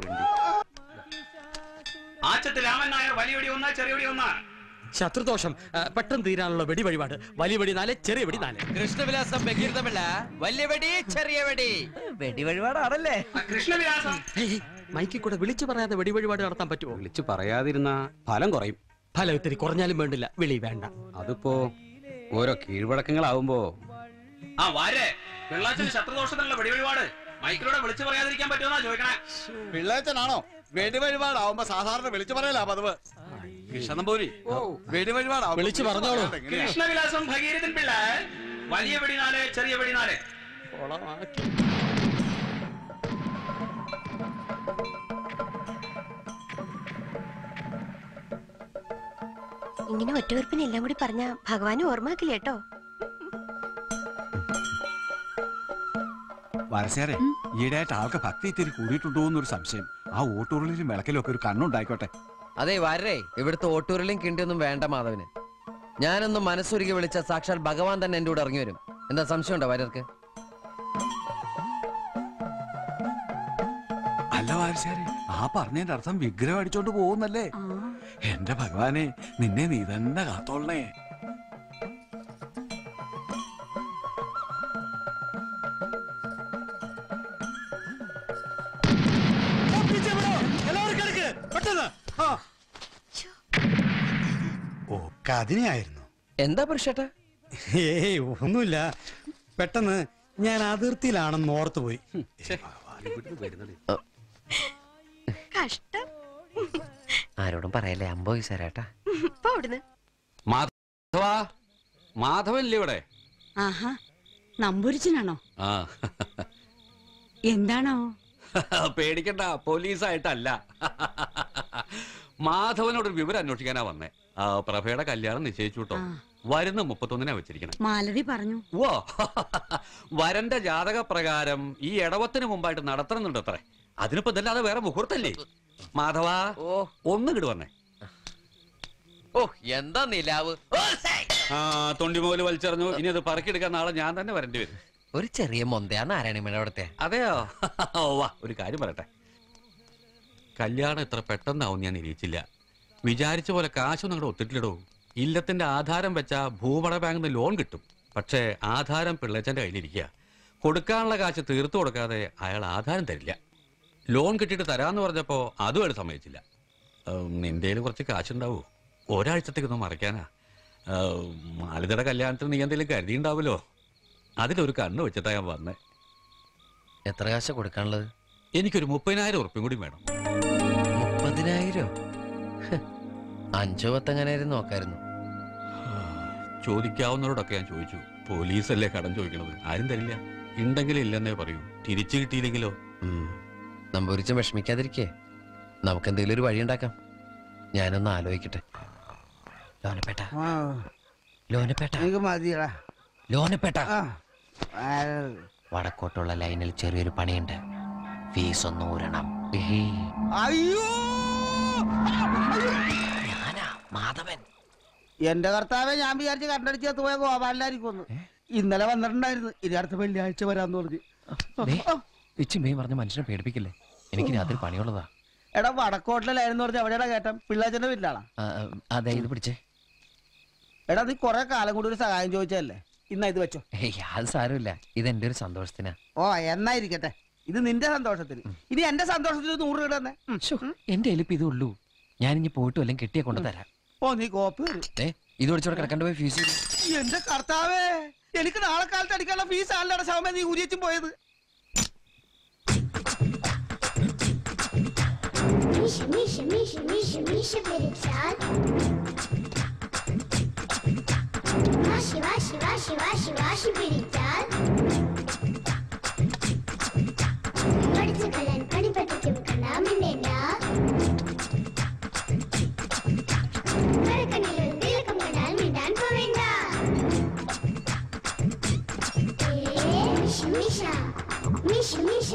ആച്ചത്ത് രാമൻ നായർ വലിയ വെടി ഒന്നാ ചെറിയ വെടി ഒന്നാ ശത്രുദോഷം ആ, പെട്ടെന്ന് തീരാനുള്ള വെടി വഴിപാട് വലിയ വെടി നാല് ചെറിയ വെടി നാല് കൃഷ്ണവിലാസം ബഹിർദമില്ല വലിയ വെടി ചെറിയ വെടി വെടി വഴിപാടാണല്ലേ കൃഷ്ണവിലാസം മൈക്കിൽ കൂടെ വിളിച്ചു പറയാതെ വെടി വഴിപാട് നടത്താൻ പറ്റുമോ വിളിച്ചു പറയാതിരുന്ന ഫലം കുറയും ഫലം ഇത്തിരി കുറഞ്ഞാലും വേണ്ടില്ല വിളി വേണ്ട അതിപ്പോ ഓരോ കീഴ്വഴക്കങ്ങളാവുമ്പോ ആ വാരെ പിള്ളാച്ചന് ശത്രുദോഷത്തിനുള്ള വെടി വഴിപാട് മൈക്കിലൂടെ വിളിച്ചു പറയാതിരിക്കാൻ പറ്റുമെന്നാ ചോദിക്കണേ പിള്ളേച്ചനാണോ വെടിവഴിപാടാവുമ്പോ സാധാരണ വിളിച്ചു പറയലാ പതിവ് കൃഷ്ണനമ്പൂരി വെടിവഴിപാടാവുമ്പോ വിളിച്ചു പറഞ്ഞോളൂ കൃഷ്ണവിലാസം ഭഗീരഥൻ പിള്ള വലിയ വെടി നാല് ചെറിയ വെടി നാല് ഇങ്ങനെ ഒറ്റവെറുപ്പിന് എല്ലാം കൂടി പറഞ്ഞ ഭഗവാനും ഓർമ്മാക്കില്ല കേട്ടോ വാരസ്യാരെ ഈയിടെയായിട്ട് ആൾക്ക് ഭക്തി ഇത്തിരി കൂടിയിട്ടുണ്ടോ എന്നൊരു സംശയം ആ ഓട്ടൂറിലും വിളക്കിലും ഒക്കെ ഒരു കണ്ണുണ്ടായിക്കോട്ടെ അതെ വരേ ഇവിടുത്തെ ഓട്ടൂരിലും കിണ്ടിയൊന്നും വേണ്ട മാധവന് ഞാനൊന്ന് മനസ്സുരുകി വിളിച്ച സാക്ഷാൽ ഭഗവാൻ തന്നെ എന്റെ കൂടെ ഇറങ്ങി വരും എന്താ സംശയമുണ്ടോ വരർക്ക് അല്ല വാരസ്യാരെ ആ പറഞ്ഞതിന്റെ അർത്ഥം വിഗ്രഹം അടിച്ചോണ്ട് പോകുന്നല്ലേ എന്റെ ഭഗവാനെ നിന്നെ നീ തന്നെ കാത്തോളണേ ഓ കതിനെയായിരുന്നു എന്താ പുരുഷേട്ടാ ഏയ് ഒന്നുമില്ല പെട്ടെന്ന് ഞാൻ അതിർത്തിയിലാണെന്ന് ഓർത്തുപോയി കഷ്ടം ആരോടും പറയല്ലേ അമ്പോ സാരേട്ടാ ഇപ്പൊ അവിടുന്ന് മാധവാ മാധവല്ലേ ഇവിടെ ആഹാ നമ്പൂരിച്ചനാണോ ആ എന്താണോ പേടിക്കണ്ട പോലീസായിട്ടല്ല മാധവനോട് ഒരു വിവരം അന്വേഷിക്കാനാ വന്നേ ആ പ്രഭയുടെ കല്യാണം നിശ്ചയിച്ചു കേട്ടോ വരുന്ന മുപ്പത്തൊന്നിനാ വെച്ചിരിക്കണം മാലതി പറഞ്ഞു ഓ വരന്റെ ജാതക പ്രകാരം ഈ ഇടവത്തിന് മുമ്പായിട്ട് നടത്തണമെന്നുണ്ട് അത്രേ അതിനിപ്പോ ഇതല്ലാതെ വേറെ മുഹൂർത്തല്ലേ മാധവ ഓ ഒന്നും വന്നേ ഓ എന്താ നിലാവ് ആ തൊണ്ടിമോല് വലിച്ചെറിഞ്ഞു ഇനി അത് പറക്കിയെടുക്കാൻ നാളെ ഞാൻ തന്നെ വരേണ്ടി വരും ഒരു ചെറിയ മൊന്തയാ നാരായണിമേടെ അവിടുത്തെ അതെയോ ഓ വാ ഒരു കാര്യം പറയട്ടെ കല്യാണം ഇത്ര പെട്ടെന്നാവും ഞാൻ നിരീക്ഷിച്ചില്ല വിചാരിച്ച പോലെ കാശൊന്നും അങ്ങോട്ട് ഒത്തിട്ടില്ലടോ ഇല്ലത്തിന്റെ ആധാരം വെച്ച ഭൂപട ബാങ്കിൽ നിന്ന് ലോൺ കിട്ടും പക്ഷേ ആധാരം പിള്ളേച്ചന്റെ കയ്യിലിരിക്കുക കൊടുക്കാനുള്ള കാശ് തീർത്തു കൊടുക്കാതെ അയാൾ ആധാരം തരില്ല ലോൺ കിട്ടിയിട്ട് തരാന്ന് പറഞ്ഞപ്പോ അതും അയാൾ സമ്മതിച്ചില്ല ഉം, നിന്റെ കയ്യിൽ കുറച്ച് കാശുണ്ടാവൂ ഒരാഴ്ചത്തേക്കൊന്നും മറിക്കാനാ ഉം, മാലിതയുടെ കല്യാണത്തിന് നീ എന്തെങ്കിലും കരുതിയുണ്ടാവുമല്ലോ അതിലൊരു കണ്ണ് വെച്ചിട്ടാ ഞാൻ വന്നേ എത്ര കാശ കൊടുക്കാനുള്ളത് എനിക്കൊരു മുപ്പതിനായിരം ഉറുപ്പ്യം കൂടി വേണം മുപ്പതിനായിരം അഞ്ചോ പത്തെങ്ങനെയായിരുന്നു നോക്കായിരുന്നു ചോദിക്കാവുന്നവരോടൊക്കെ ഞാൻ ചോദിച്ചു പോലീസല്ലേ കടം ചോദിക്കണത് ആരും തരില്ല ഉണ്ടെങ്കിലും ഇല്ലെന്നേ പറയൂ തിരിച്ചു കിട്ടിയില്ലെങ്കിലോ നമ്പൂരിച്ചും വിഷമിക്കാതിരിക്കേ നമുക്ക് എന്തെങ്കിലും ഒരു വഴി ഉണ്ടാക്കാം ഞാനൊന്ന് ആലോചിക്കട്ടെ ലോനപ്പേട്ട ലോനപ്പേട്ട എനിക്ക് മതിയടാ ലോനപ്പേട്ട ആ. വടക്കോട്ടുള്ള ലൈനിൽ ചെറിയൊരു പണിയുണ്ട് ഫീസ് ഒന്ന് ഊരണം ഏഹേ. അയ്യോ മാധവൻ എന്റെ കർത്താവെ ഞാൻ വിചാരിച്ച് കണ്ടടിച്ച് പോയ ഗോപാലായിരിക്കും ഇന്നലെ വന്നിട്ടുണ്ടായിരുന്നു ഇനി അടുത്ത വെള്ളിയാഴ്ച വരാന്ന് പറഞ്ഞു ദേ, ഇച്ചി മെയ് പറഞ്ഞ മനുഷ്യനെ പേടിപ്പിക്കില്ലേ എനിക്ക് രാത്രി പണിയുള്ളതാ എടാ വടക്കോട്ടിലായിരുന്നു പറഞ്ഞ എവിടെയാ കേട്ടം പിള്ളാച്ചന്റെ വീട്ടിലാണാ ആ, ആ, അതെ ഇത് പിടിച്ചേ എടാ നീ കൊറേ കാലം കൂടി ഒരു സഹായം ചോദിച്ചതല്ലേ ഇന്നാ ഇത് വെച്ചോ ഏയ് അത് സാരമില്ല ഇത് എന്റെ ഒരു സന്തോഷത്തിനാ ഓ എന്നായിരിക്കട്ടെ ഇത് നിന്റെ സന്തോഷത്തിന് ഇനി എന്റെ സന്തോഷത്തിന് ഒരു നൂറ് രൂപ തന്നെ എന്റെ എലിപ്പ് ഇതേ ഉള്ളൂ ഞാൻ ഇനി പോയിട്ട് വല്ലതും കെട്ടിയെ കൊണ്ടു തരാം ഓ നീ കോപ്പ് തരും ഏ ഇത് പഠിച്ചോടെ കിടക്കണ്ട പോയി ഫീസ് എന്റെ കർത്താവേ എനിക്ക് നാളെ കാലത്ത് അടിക്കാനുള്ള ഫീസ് ആണല്ലോ ശവമേ നീ ഊരിയച്ചും പോയത് Миша, Миша, Миша, Миша, Миша перечат. Ваши, ваши, ваши, ваши, ваши перечат. പഠിച്ച കലാൻ പണി പഠിക്കും കലാമിന്നേണ്ട മരക്കണ്ണിൽ തിലക്കം കണ്ടാൽ മിണ്ടാൻ പോവേണ്ട ഏ, മിഷ മിഷ മിഷ മിഷ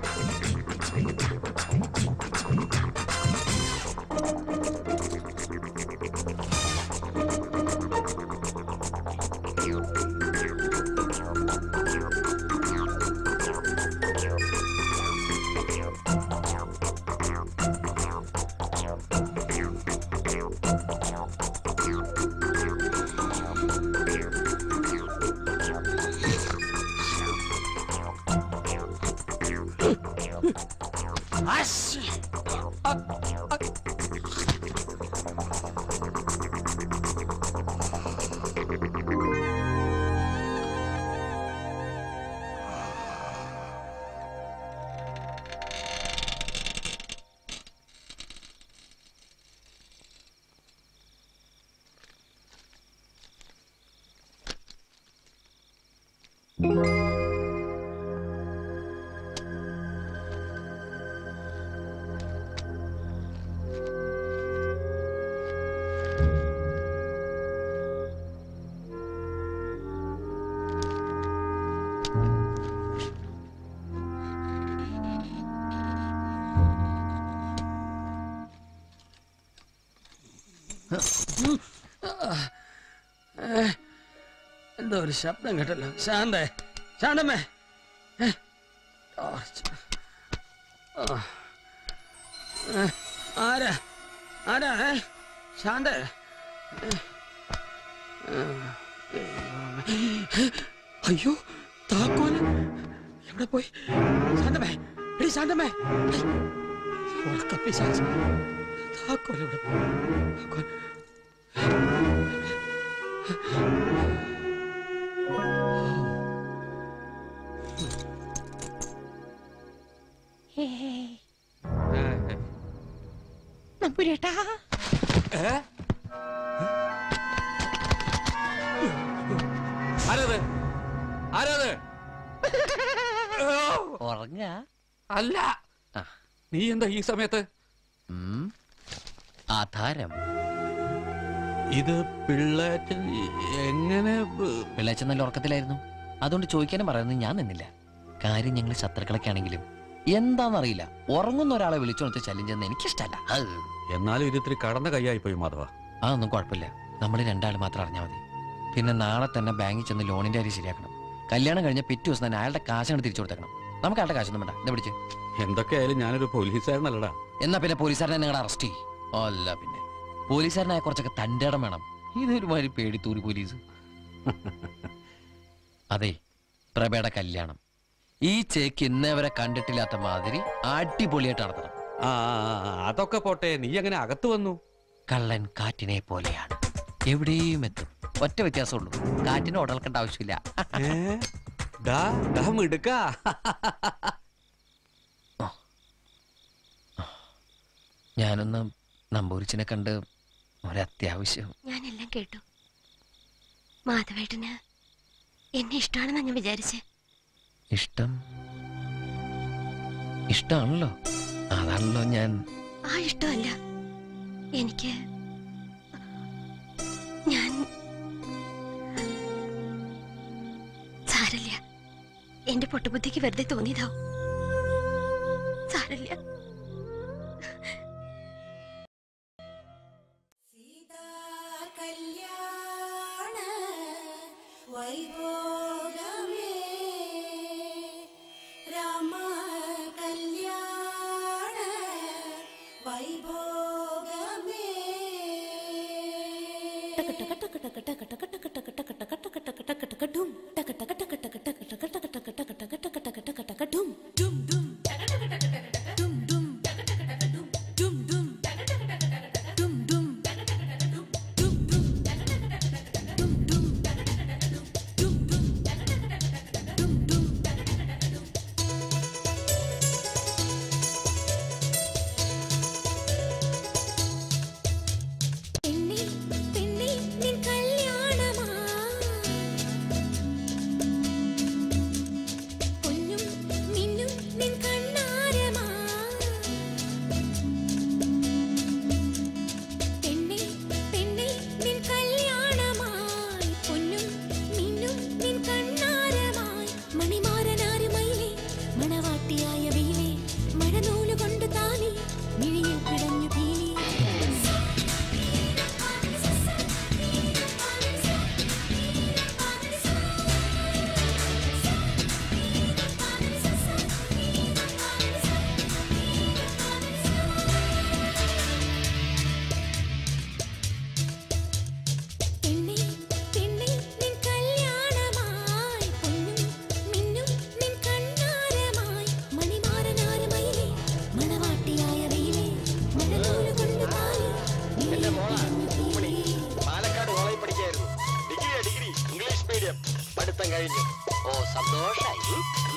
എന്തോ ഒരു ശബ്ദം കേട്ടല്ലോ ശാന്തേ ശാന്തമ്മേ ഏ, ടോർച്ച്. ആ. ഏ, ആരാ ആരാ ഏ? ശാന്തേ ഏ, ഏ, ദൈവമേ. അയ്യോ താക്കോല് എവിടെ പോയി ശാന്തമ്മേ എടി ശാന്തമ്മേ ഐ, ഉറക്കപ്പിശാച്. താക്കോൽ എവിടെ പോയി താക്കോൽ നമ്പുരേട്ടാ ആരത് ആരത് ഉറങ്ങ അല്ല നീ എന്താ ഈ സമയത്ത് ആധാരം ഇത് പിള്ളേച്ചൻ എങ്ങനെ പിള്ളേച്ചൻ നല്ല ഉറക്കത്തിലായിരുന്നു അതുകൊണ്ട് ചോദിക്കാനും പറയുന്നത് ഞാൻ നിന്നില്ല കാര്യം ഞങ്ങൾ ശത്രുക്കളൊക്കെ ആണെങ്കിലും എന്താണെന്നറിയില്ല ഉറങ്ങുന്ന ഒരാളെ വിളിച്ചോണത്ത് ശല്യം ചെയ്യുന്ന എനിക്കിഷ്ടല്ല എന്നാലും ഇത് ഇത്തിരി കടന്ന കൈയായി പോയി മാധവ അതൊന്നും കുഴപ്പമില്ല നമ്മൾ രണ്ടാൾ മാത്രം അറിഞ്ഞാൽ മതി പിന്നെ നാളെ തന്നെ ബാങ്കിൽ ചെന്ന് ലോണിന്റെ കാര്യം ശരിയാക്കണം കല്യാണം കഴിഞ്ഞ പിറ്റേ ദിവസം തന്നെ അയാളുടെ കാശാണ് തിരിച്ചു കൊടുത്തേക്കണം നമുക്ക് അയാളുടെ കാശൊന്നും വേണ്ട എന്താ പിടിച്ച് എന്തൊക്കെയായാലും ഞാനൊരു പോലീസുകാരനല്ലടാ എന്നാ പിന്നെ പോലീസുകാരനെ നിങ്ങൾ അറസ്റ്റ് ചെയ്യും അല്ല പിന്നെ പോലീസുകാരനായ കുറച്ചൊക്കെ തൻ്റെ ഇടം വേണം ഇതൊരു മാതിരി പേടിത്തൂരി പോലീസ് അതെ പ്രഭയുടെ കല്യാണം ഈ ചേക്ക് ഇന്നേ വരെ കണ്ടിട്ടില്ലാത്ത മാതിരി അടിപൊളിയായിട്ട് നടത്തണം ആ അതൊക്കെ പോട്ടെ നീ എങ്ങനെ അകത്ത് വന്നു കള്ളൻ കാറ്റിനെ പോലെയാണ് എവിടെയും എത്തും ഒറ്റ വ്യത്യാസമുള്ളൂ കാറ്റിന് ഉടൽക്കേണ്ട ആവശ്യമില്ല ഡാ ഡാ മിടുക്കാ ഞാനൊന്ന് നമ്പൂരിച്ചിനെ കണ്ട് ഒരത്യാവശ്യം ഞാനെല്ലാം കേട്ടു മാധവേട്ടന് എന്നെ ഇഷ്ടമാണെന്നാ ഞാൻ വിചാരിച്ചേ ഇഷ്ടം ഇഷ്ടമാണല്ലോ അതാണല്ലോ ഞാൻ ആ ഇഷ്ടമല്ല എനിക്ക് ഞാൻ സാരല്ല എന്റെ പൊട്ടുബുദ്ധിക്ക് വെറുതെ തോന്നിയതാവും സാരല്ല കല്യാണ വൈഭോഗമേ രാമ കല്യാണ വൈഭോഗമേ ടക ടക ടക ടക ടക ടക ടക ടക ടക ടക ടക ടക ടക ടക ഡും ടക ടക ടക ടക ടക ടക ടക ടക ടക ടക ടക ടക ടക ടക ഡും ഡും ഡും ടക ടക ടക ടക ടക ഡും ഡും ടക ടക ടക ഡും ഡും ഡും ടക ടക ടക ടക ഡും ഡും ടക ടക ടക ഡും ഡും ഡും ടക ടക ടക ടക ഡും ഡും ടക ടക ടക ഡും ഡും ഡും ടക ടക ടക ടക ഡും ഡും ടക ടക ടക ഡും പെണ്ണേ പെണ്ണേ നിൻ കല്യാണമാ പൊന്നും മിന്നും നിൻ കണ്ണാരമാ പെണ്ണേ പെണ്ണേ നിൻ കല്യാണമായി പൊന്നും മിന്നും നിൻ കണ്ണാരമായി മണിമാരനാരുമയിലേ മണവാട്ടിയായ വെയിലേ മഴനൂല് കൊണ്ട് താലി മിഴിയിൽ പിടഞ്ഞു ഭീലി പെണ്ണേ പെണ്ണേ നിൻ കല്യാണമായി പൊന്നും മിന്നും നിൻ കണ്ണാരമായി മണിമാരനാരമയിലേ മണവാട്ടിയായ വെയിലേ മഴനൂല് കൊണ്ട് താലി പാലക്കാട് കോളേജിൽ പഠിക്കായിരുന്നു ഡിഗ്രിയാ ഡിഗ്രി ഇംഗ്ലീഷ് മീഡിയം പഠിത്തം കഴിഞ്ഞു ഓ സന്തോഷായി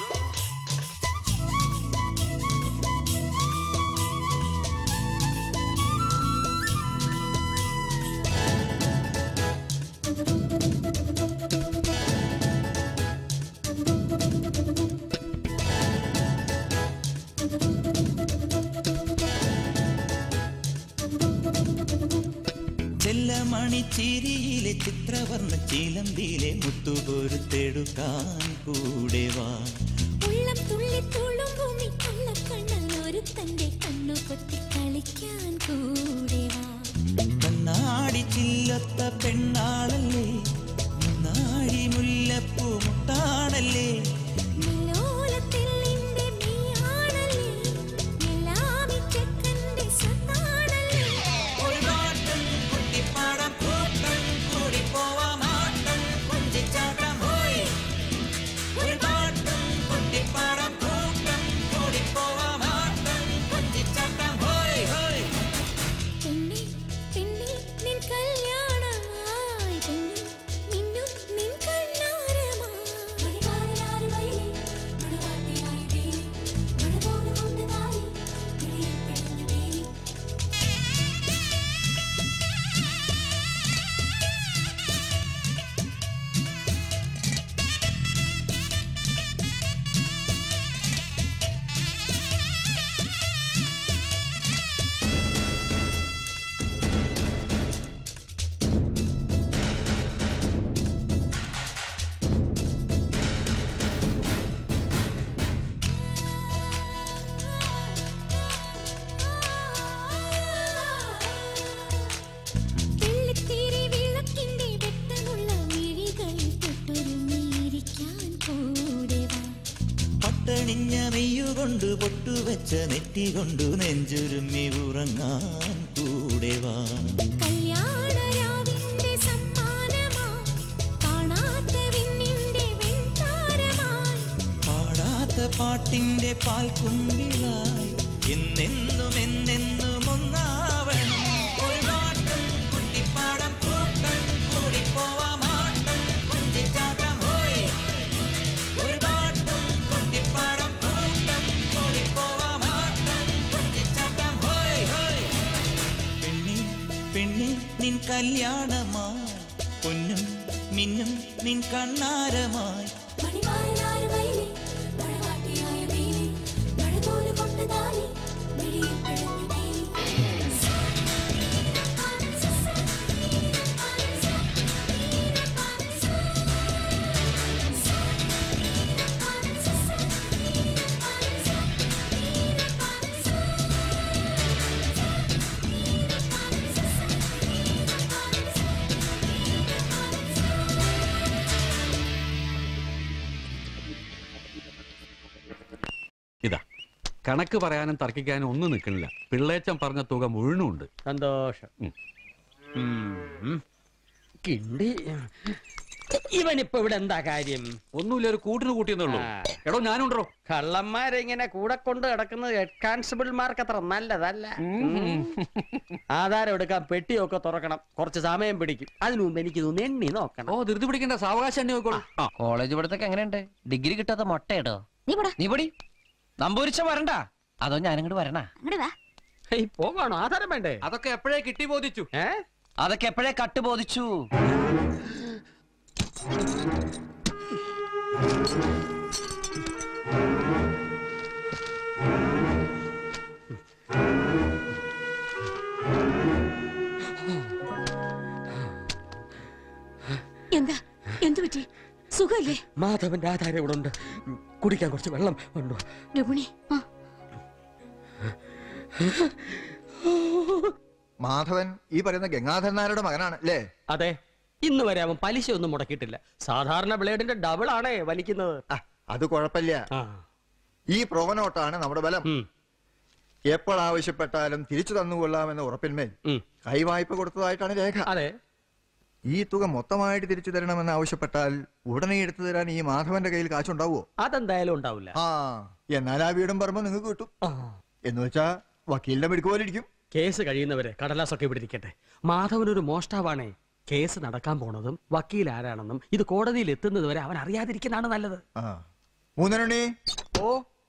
ചെല്ലമണിച്ചിരിയിലെ ചിത്രവർണ്ണ ചിലമ്പിലെ മുത്തുപൊരുത്തെടുക്കാൻ കൂടെ വാ ഉള്ളം തുള്ളി തുളുമ്പും ഈ കള്ളക്കണ്ണൻ ഒരുത്തന്റെ കണ്ണു കൊത്തി കളിക്കാൻ കൂടെ വാ കണ്ണാടി ചില്ലത്ത പെണ്ണാളല്ലേ മുന്നാഴി മുല്ലപ്പൂ മുട്ടാണല്ലേ നിലോലത്തെല്ലിന്റെ നീയാണല്ലേ എല്ലാം ഈ ചെക്കന്റെ സ്വത്താണല്ലേ ഒരു പാട്ടും കുട്ടിപ്പാടം കൂട്ടം കൂടി പോവാമാട്ടം കൊഞ്ചിച്ചാട്ടം പോയി ഒരു പാട്ടും കുട്ടിപ്പാടം കൂട്ടം കൂടി പോവാമാട്ടം കൊഞ്ചിച്ചാട്ടം പോയി ഹോയ് പെണ്ണേ പെണ്ണേ നിൻ കല്യാണമായി പൊന്നും മിന്നും നിൻ കണ്ണാരമായി മണിമാരനാരുമയിലേ മണവാട്ടിയായ വേലി മഴപോലും കൊണ്ട് താലി കിളിയിൽ പിടഞ്ഞു വേലി വെള്ളിത്തിരി വിളക്കിന്റെ വെട്ടമുള്ള മിഴികളിൽ തൊട്ടുരുങ്ങിയിരിക്കാൻ കൂടെ വാ പട്ടണിഞ്ഞ മെയ്യുകൊണ്ട് പൊട്ടുവെച്ച നെറ്റി കൊണ്ടു നെഞ്ചുരുമ്മി ഉറങ്ങാൻ കൂടെ വാ കല്യാണരാവിന്റെ സമ്മാനമാ കാണാത്ത വിണ്ണിന്റെ വെൺതാരമായി പാടാത്ത പാട്ടിന്റെ പാൽക്കുമ്പിളായി എന്നെന്നും എന്നെന്നും ഒന്നാവണം ഒരു പാട്ടും കുട്ടിപ്പാടം കൂട്ടം കൂടി പോവാമാട്ടം കൊഞ്ചിച്ചാട്ടം പോയി ഒരു കല്യാണമായി പൊന്നും മിന്നും നിൻ കണ്ണാരമായി മണിമാറിനാറ് വയലിൽ മഴവാട്ടിയായ വെയിലിൽ മഴ പോലെ കൊണ്ടതാലി മിഴിയിൽ പിഴഞ്ഞു നീ ഇതാ കണക്ക് പറയാനും തർക്കിക്കാനും ഒന്നും നിൽക്കണില്ല പിള്ളേച്ചൻ പറഞ്ഞ തുക മുഴുവനുണ്ട് സന്തോഷം കിണ്ടി ഇവനിപ്പോ ഇവിടെ എന്താ കാര്യം ഒന്നുമില്ല ഒരു കൂട്ടിന് കൂട്ടിയെന്നുള്ളൂ എടോ ഞാനുണ്ടോ കള്ളന്മാരിങ്ങനെ കൂടെ കൊണ്ട് കിടക്കുന്നത് ഹെഡ് കോൺസ്റ്റബിൾമാർക്ക് അത്ര നല്ലതല്ല ആധാരം എടുക്കാൻ പെട്ടിയൊക്കെ തുറക്കണം കുറച്ച് സമയം പിടിക്കും അതിനു മുമ്പ് എനിക്ക് തോന്നുന്നു എണ്ണി നോക്കണം ഓ ധൃതി പിടിക്കേണ്ട സാവകാശം എണ്ണി നോക്കോളൂ കോളേജ് പഠിത്തൊക്കെ എങ്ങനെയുണ്ട് ഡിഗ്രി കിട്ടാത്ത മൊട്ടയിടോ നീ പൊടി നമ്പൂരിച്ച വരണ്ട അതോ ഞാനിങ്ങോട്ട് വരണ പോകാണോ ആധാരം വേണ്ടേ അതൊക്കെ എപ്പോഴേ കിട്ടി ബോധിച്ചു ഏ അതൊക്കെ എപ്പോഴേ കട്ട് ബോധിച്ചു എന്താ എന്തു പറ്റി സുഖല്ലേ മാധവന്റെ ആധാരം ഇവിടെ ഉണ്ട് കുടിക്കാൻ കുറച്ച് വെള്ളം ഉണ്ടോ രുക്മിണി ആ മാധവൻ ഈ പറയുന്ന ഗംഗാധരൻ നായരുടെ മകനാണ് അല്ലേ അതെ ഇന്ന് വരെ അവൻ പലിശ ഒന്നും മുടക്കിയിട്ടില്ല സാധാരണ ബ്ലേഡിന്റെ ഡബിൾ ആണേ വലിക്കുന്നത് അത് കുഴപ്പമില്ല ഈ പ്രോനോട്ടാണ് നമ്മുടെ ബലം എപ്പോൾ ആവശ്യപ്പെട്ടാലും തിരിച്ചു തന്നുകൊള്ളാമെന്ന ഉറപ്പിന്മേൽ കൈവായ്പ കൊടുത്തതായിട്ടാണ് രേഖ അതെ ഈ തുക മൊത്തമായിട്ട് തിരിച്ചു തരണമെന്ന് ആവശ്യപ്പെട്ടാൽ ഉടനെ എടുത്തു തരാൻ ഈ മാധവന്റെ കയ്യിൽ കാശുണ്ടാവുമോ അതെന്തായാലും ഉണ്ടാവില്ല ആ എന്നാൽ ആ വീടും പറമ്പോ നിങ്ങൾക്ക് കിട്ടും എന്ന് വെച്ചാ വക്കീലിന്റെ മെടുക്ക് പോലെ ഇരിക്കും കേസ് കഴിയുന്നവരെ കടലാസൊക്കെ ഇവിടെ ഇരിക്കട്ടെ മാധവൻ ഒരു മോഷ്ടാവാണേ കേസ് നടക്കാൻ പോണതും വക്കീൽ ആരാണെന്നും ഇത് കോടതിയിൽ എത്തുന്നത് വരെ അവൻ അറിയാതിരിക്കുന്നതാണ് നല്ലത് ആ മൂന്നരണി ഓ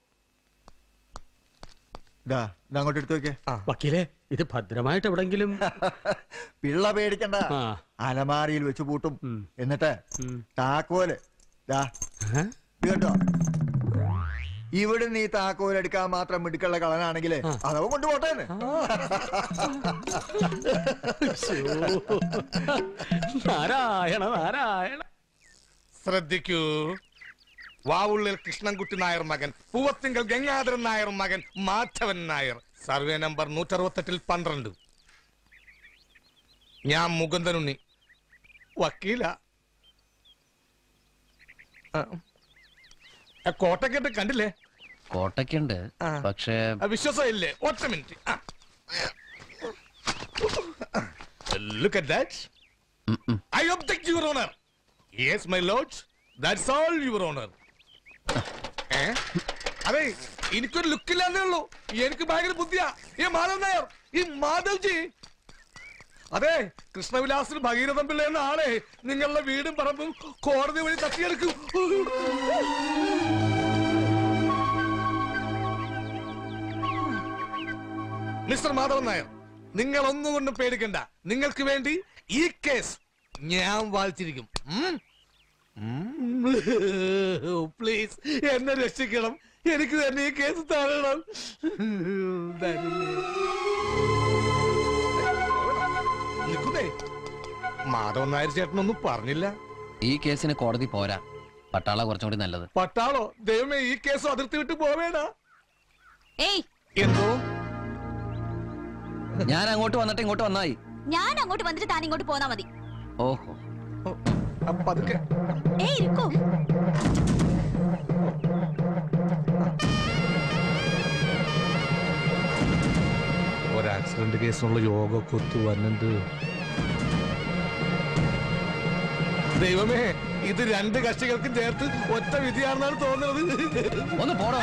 ദാ ഇത് അങ്ങോട്ട് എടുത്തു വെക്കേ വക്കീലെ ഇത് ഭദ്രമായിട്ട് എവിടെങ്കിലും പിള്ള പേടിക്കണ്ട അലമാരിയിൽ വെച്ച് പൂട്ടും എന്നിട്ട് താക്കോല് ദാ ഇത് കണ്ടോ ഇവിടെ നീ താക്കോൽ എടുക്കാൻ മാത്രം മിടുക്കുള്ള കളനാണെങ്കിലേ അതവ കൊണ്ടുപോട്ടേന്ന് നാരായണ നാരായണ ശ്രദ്ധിക്കൂ വാവുള്ളിൽ കൃഷ്ണൻകുട്ടി നായർ മകൻ പൂവത്തിങ്കൽ ഗംഗാധരൻ നായർ മകൻ മാധവൻ നായർ സർവേ നമ്പർ നൂറ്ററുപത്തെട്ടിൽ പന്ത്രണ്ട് ഞാൻ മുകുന്ദനുണ്ണി വക്കീല കോട്ടക്കെട്ട് കണ്ടില്ലേ കോട്ടയ്ക്കുണ്ട് പക്ഷേ ആ, വിശ്വാസം ഇല്ലേ ഒറ്റ minute look at that I object your honour yes my lord that's all your honour അതെ എനിക്കൊരു ലുക്കില്ലാന്നേ ഉള്ളൂ എനിക്ക് ഭയങ്കര ബുദ്ധിയാ ഈ മാധവ് നായർ ഈ മാധവ്ജി അതെ കൃഷ്ണവിലാസിന് ഭഗീരഥൻ പിള്ള എന്ന ആളെ നിങ്ങളുടെ വീടും പറമ്പും കോടതി വഴി തട്ടിയെടുക്കും മിസ്റ്റർ മാധവൻ നായർ നിങ്ങൾ ഒന്നുകൊണ്ടും പേടിക്കണ്ട നിങ്ങൾക്ക് വേണ്ടി ഈ കേസ് ഞാൻ വായിച്ചിരിക്കും പ്ലീസ് എന്നെ രക്ഷിക്കണം എനിക്ക് തന്നെ ഈ കേസ് തരണം നിൽക്കുന്നേ മാധവൻ നായർ ചേട്ടനൊന്നും പറഞ്ഞില്ല ഈ കേസിന് കോടതി പോരാ പട്ടാള കുറച്ചും കൂടി നല്ലത് പട്ടാളോ ദൈവമേ ഈ കേസ് അതിർത്തി വിട്ട് പോവേടാ ഏയ് എന്തോ ഞാൻ അങ്ങോട്ട് വന്നിട്ട് ഇങ്ങോട്ട് വന്നായി ഞാൻ അങ്ങോട്ട് വന്നിട്ട് താൻ ഇങ്ങോട്ട് പോന്നാ മതി ഓഹോ പതുക്കെ ഏയ് ഇരിക്കോ ഒരു ആക്സിഡന്റ് കേസിനുള്ള യോഗമൊക്കെ ഒത്തു വന്നിട്ട് ദൈവമേ ഇത് രണ്ട് കക്ഷികൾക്കും ചേർത്ത് ഒറ്റ വിധിയാണെന്നാണ് തോന്നുന്നത് ഒന്ന് പോടോ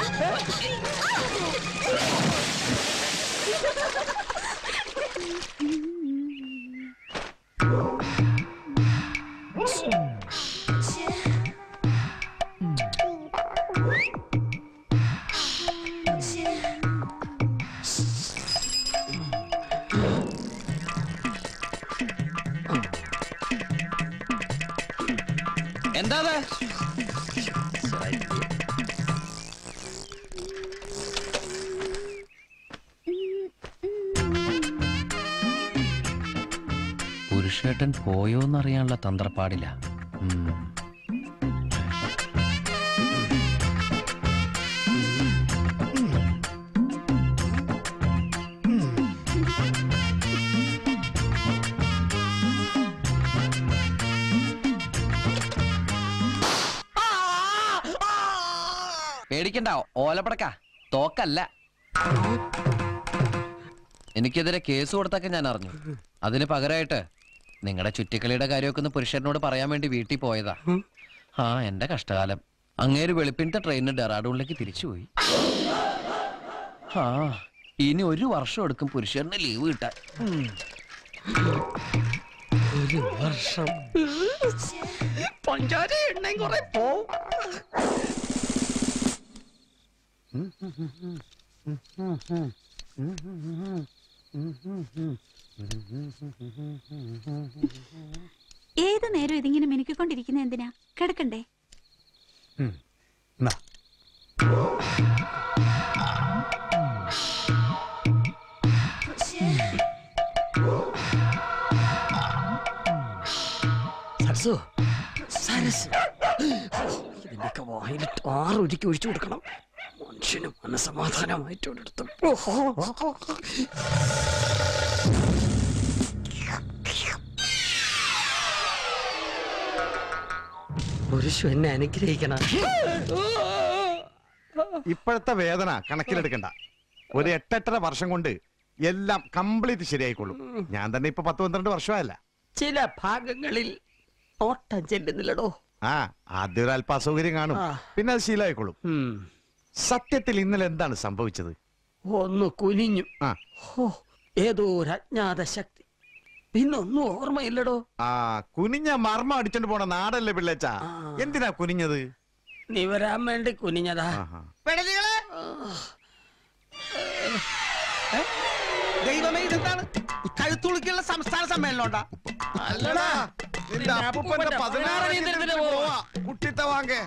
എന്താ അത്? പുരുഷേട്ടൻ പോയോന്നറിയാനുള്ള തന്ത്രപ്പാടില്ല ഉം. പേടിക്കണ്ട ഓലപ്പടക്ക തോക്കല്ല എനിക്കെതിരെ കേസ് കൊടുത്തൊക്കെ ഞാൻ അറിഞ്ഞു അതിന് പകരമായിട്ട് നിങ്ങളുടെ ചുറ്റിക്കളിയുടെ കാര്യമൊക്കെ ഒന്ന് പുരുഷനോട് പറയാൻ വേണ്ടി വീട്ടിൽ പോയതാ ആ എന്റെ കഷ്ടകാലം അങ്ങേര് വെളുപ്പിനത്തെ ട്രെയിനിന് ഡെറാഡൂണിലേക്ക് തിരിച്ചുപോയി ആ ഇനി ഒരു വർഷം എടുക്കും പുരുഷന് ലീവ് കിട്ടാൻ ഉം. ഒരു വർഷം പഞ്ചാര എണ്ണയും കുറെ പോവും ഏത് നേരം ഇതിങ്ങനെ മിനുക്കിക്കൊണ്ടിരിക്കുന്ന എന്തിനാ കിടക്കണ്ടേ സരസു സരസ് ഇതിന്റെയൊക്കെ വായിലിട്ട് ആറൊരുക്കി ഒഴിച്ചു കൊടുക്കണം മനുഷ്യന് മനസമാധാനമായിട്ട് ഒരിടത്ത് പുരുഷു എന്നെ അനുഗ്രഹിക്കണം ഇപ്പോഴത്തെ വേദന കണക്കിലെടുക്കണ്ട ഒരു എട്ടെട്ടര വർഷം കൊണ്ട് എല്ലാം കംപ്ലീറ്റ് ശരിയായിക്കൊള്ളും ഞാൻ തന്നെ ഇപ്പൊ പത്ത് പന്ത്രണ്ട് വർഷമായല്ല ചില ഭാഗങ്ങളിൽ ഓട്ടം ചെല്ലുന്നില്ലടോ ആ ആദ്യം ഒരു അല്പ അസൗകര്യം കാണും ആ. പിന്നെ അത് ശീലമായിക്കൊള്ളും സത്യത്തിൽ ഇന്നലെ എന്താണ് സംഭവിച്ചത് ഒന്ന് കുനിഞ്ഞു ഹോ, ഏതോ ഒരു അജ്ഞാത ശക്തി പിന്നൊന്നും ഓർമ്മയില്ലടോ ആ കുനിഞ്ഞ മർമ്മം അടിച്ചോണ്ട് പോണ നാടല്ലേ പിള്ളേച്ച എന്തിനാ കുനിഞ്ഞത് നീ വരാൻ വേണ്ടി കുനിഞ്ഞതാ പെടലികളെ ഏ? ദൈവമേ ഇതെന്താണ് കഴുത്തുളുക്കിയുള്ള സംസ്ഥാന സമ്മേളനം ഉണ്ടാ അല്ലടാ നിന്റെ അപ്പൂപ്പന്റെ പതിനാറ് നീന്തലത്തിന് പോവാ കുട്ടിത്ത വാങ്ങേ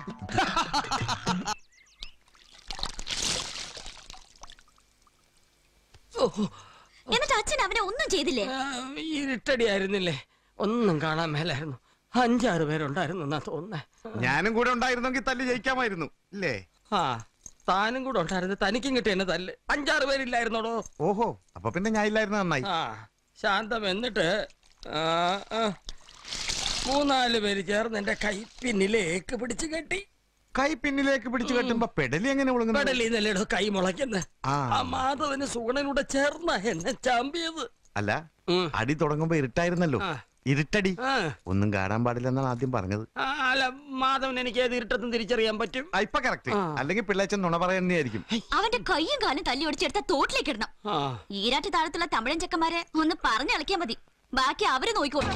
എന്നിട്ട് അച്ഛൻ അവനെ ഒന്നും ചെയ്തില്ലേ ഇരുട്ടടിയായിരുന്നില്ലേ ഒന്നും കാണാൻ മേലായിരുന്നു അഞ്ചാറ് പേരുണ്ടായിരുന്നു എന്നാ തോന്നുന്നേ ഞാനും കൂടെ ഉണ്ടായിരുന്നെങ്കിൽ തല്ലി ജയിക്കാമായിരുന്നു ഇല്ലേ ആ താനും കൂടെ ഉണ്ടായിരുന്നു തനിക്കും കിട്ടിയ എന്നെ തല്ല് അഞ്ചാറ് പേരില്ലായിരുന്നോടോ ഓഹോ അപ്പൊ പിന്നെ ഞാൻ ഇല്ലായിരുന്നു നന്നായി ആ ശാന്തം എന്നിട്ട് ആ, ആ, മൂന്നാല് പേര് ചേർന്ന് എന്റെ കൈ പിന്നിലേക്ക് പിടിച്ചു കെട്ടി കൈ പിന്നിലേക്ക് പിടിച്ചു കെട്ടുമ്പോ പെടലി എങ്ങനെ ഒളുങ്ങുന്നത് പെടലി നല്ലടോ കൈ മുളയ്ക്കുന്ന ആ ആ മാധവന് സുഗണനൂടെ ചേർന്ന എന്നെ ചാമ്പിയത് അല്ല അടി തുടങ്ങുമ്പോ ഇരുട്ടായിരുന്നല്ലോ ആ. ഇരുട്ടടി ആ. ഒന്നും കാണാൻ പാടില്ലെന്നാണ് ആദ്യം പറഞ്ഞത് ആ, അല്ല മാധവൻ എനിക്ക് ഏത് ഇരുട്ടത്തും തിരിച്ചറിയാൻ പറ്റും ആ, ഇപ്പൊ കറക്റ്റ് അല്ലെങ്കിൽ പിള്ളേച്ചൻ നുണ പറയുന്നതായിരിക്കും അവന്റെ കൈയും കാലും തല്ലി ഒടിച്ചെടുത്ത തോട്ടിലേക്ക് ഇടണം ആ ഈരാറ്റ് താഴത്തുള്ള തമിഴൻ ചെക്കന്മാരെ ഒന്ന് പറഞ്ഞിളക്കിയാ മതി ബാക്കി അവര് നോക്കിക്കോളും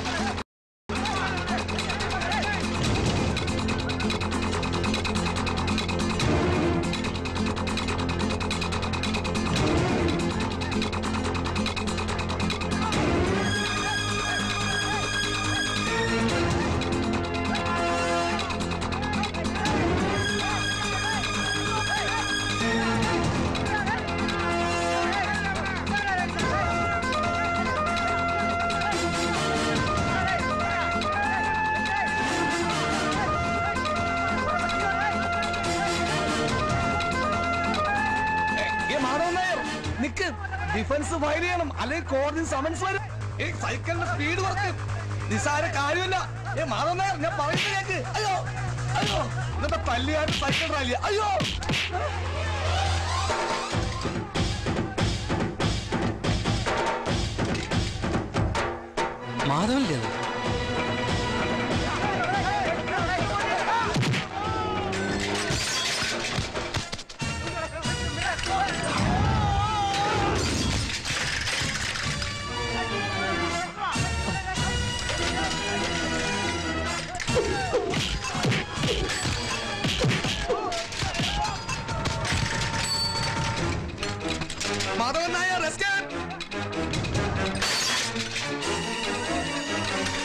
ഏ മാധവൻ നായർ നിക്ക് ഡിഫൻസ് ഫയൽ ചെയ്യണം അല്ലെങ്കിൽ കോടതി സമൻസ് വരും ഏ സൈക്കിളിന്റെ സ്പീഡ് കുറയ്ക്കും നിസ്സാര കാര്യമല്ല ഏ മാധവൻ നായർ ഞാൻ പറയുന്നത് കേക്ക് അയ്യോ അയ്യോ ഇന്നത്തെ തല്ലിയായിട്ട് സൈക്കിൾ റാലി അയ്യോ മാധവനില്ലേ അത്? മാധവൻ നായർ escape!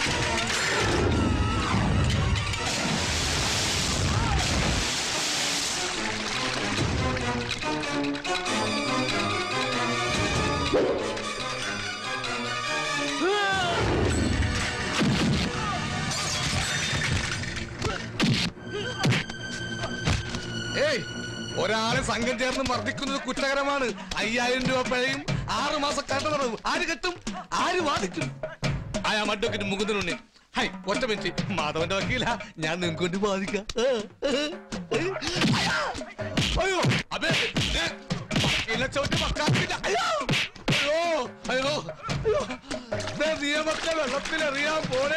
ഒരാളെ സംഘം ചേർന്ന് മർദ്ദിക്കുന്നത് കുറ്റകരമാണ് അയ്യായിരം രൂപ പിഴയും ആറു മാസം കണ്ടതടവും ആര് കെട്ടും ആര് വാദിക്കും അയാ അഡ്വക്കേറ്റ് മുകുന്ദനുണ്ണി ഹൈ ഒറ്റ മിനിറ്റ് മാധവന്റെ വക്കീല ഞാൻ നിങ്ങൾക്ക് വേണ്ടി വാദിക്കാം ഏ, ഏ, ഏ. അയ്യാ. അയ്യോ അബേ ഏ, വക്കീലിനെ ചവിട്ടി മക്കാക്കില്ല അയ്യോ അയ്യോ അയ്യോ അയ്യോ ദേ നിയമത്തെ വെള്ളത്തിലെറിയാൻ പോണേ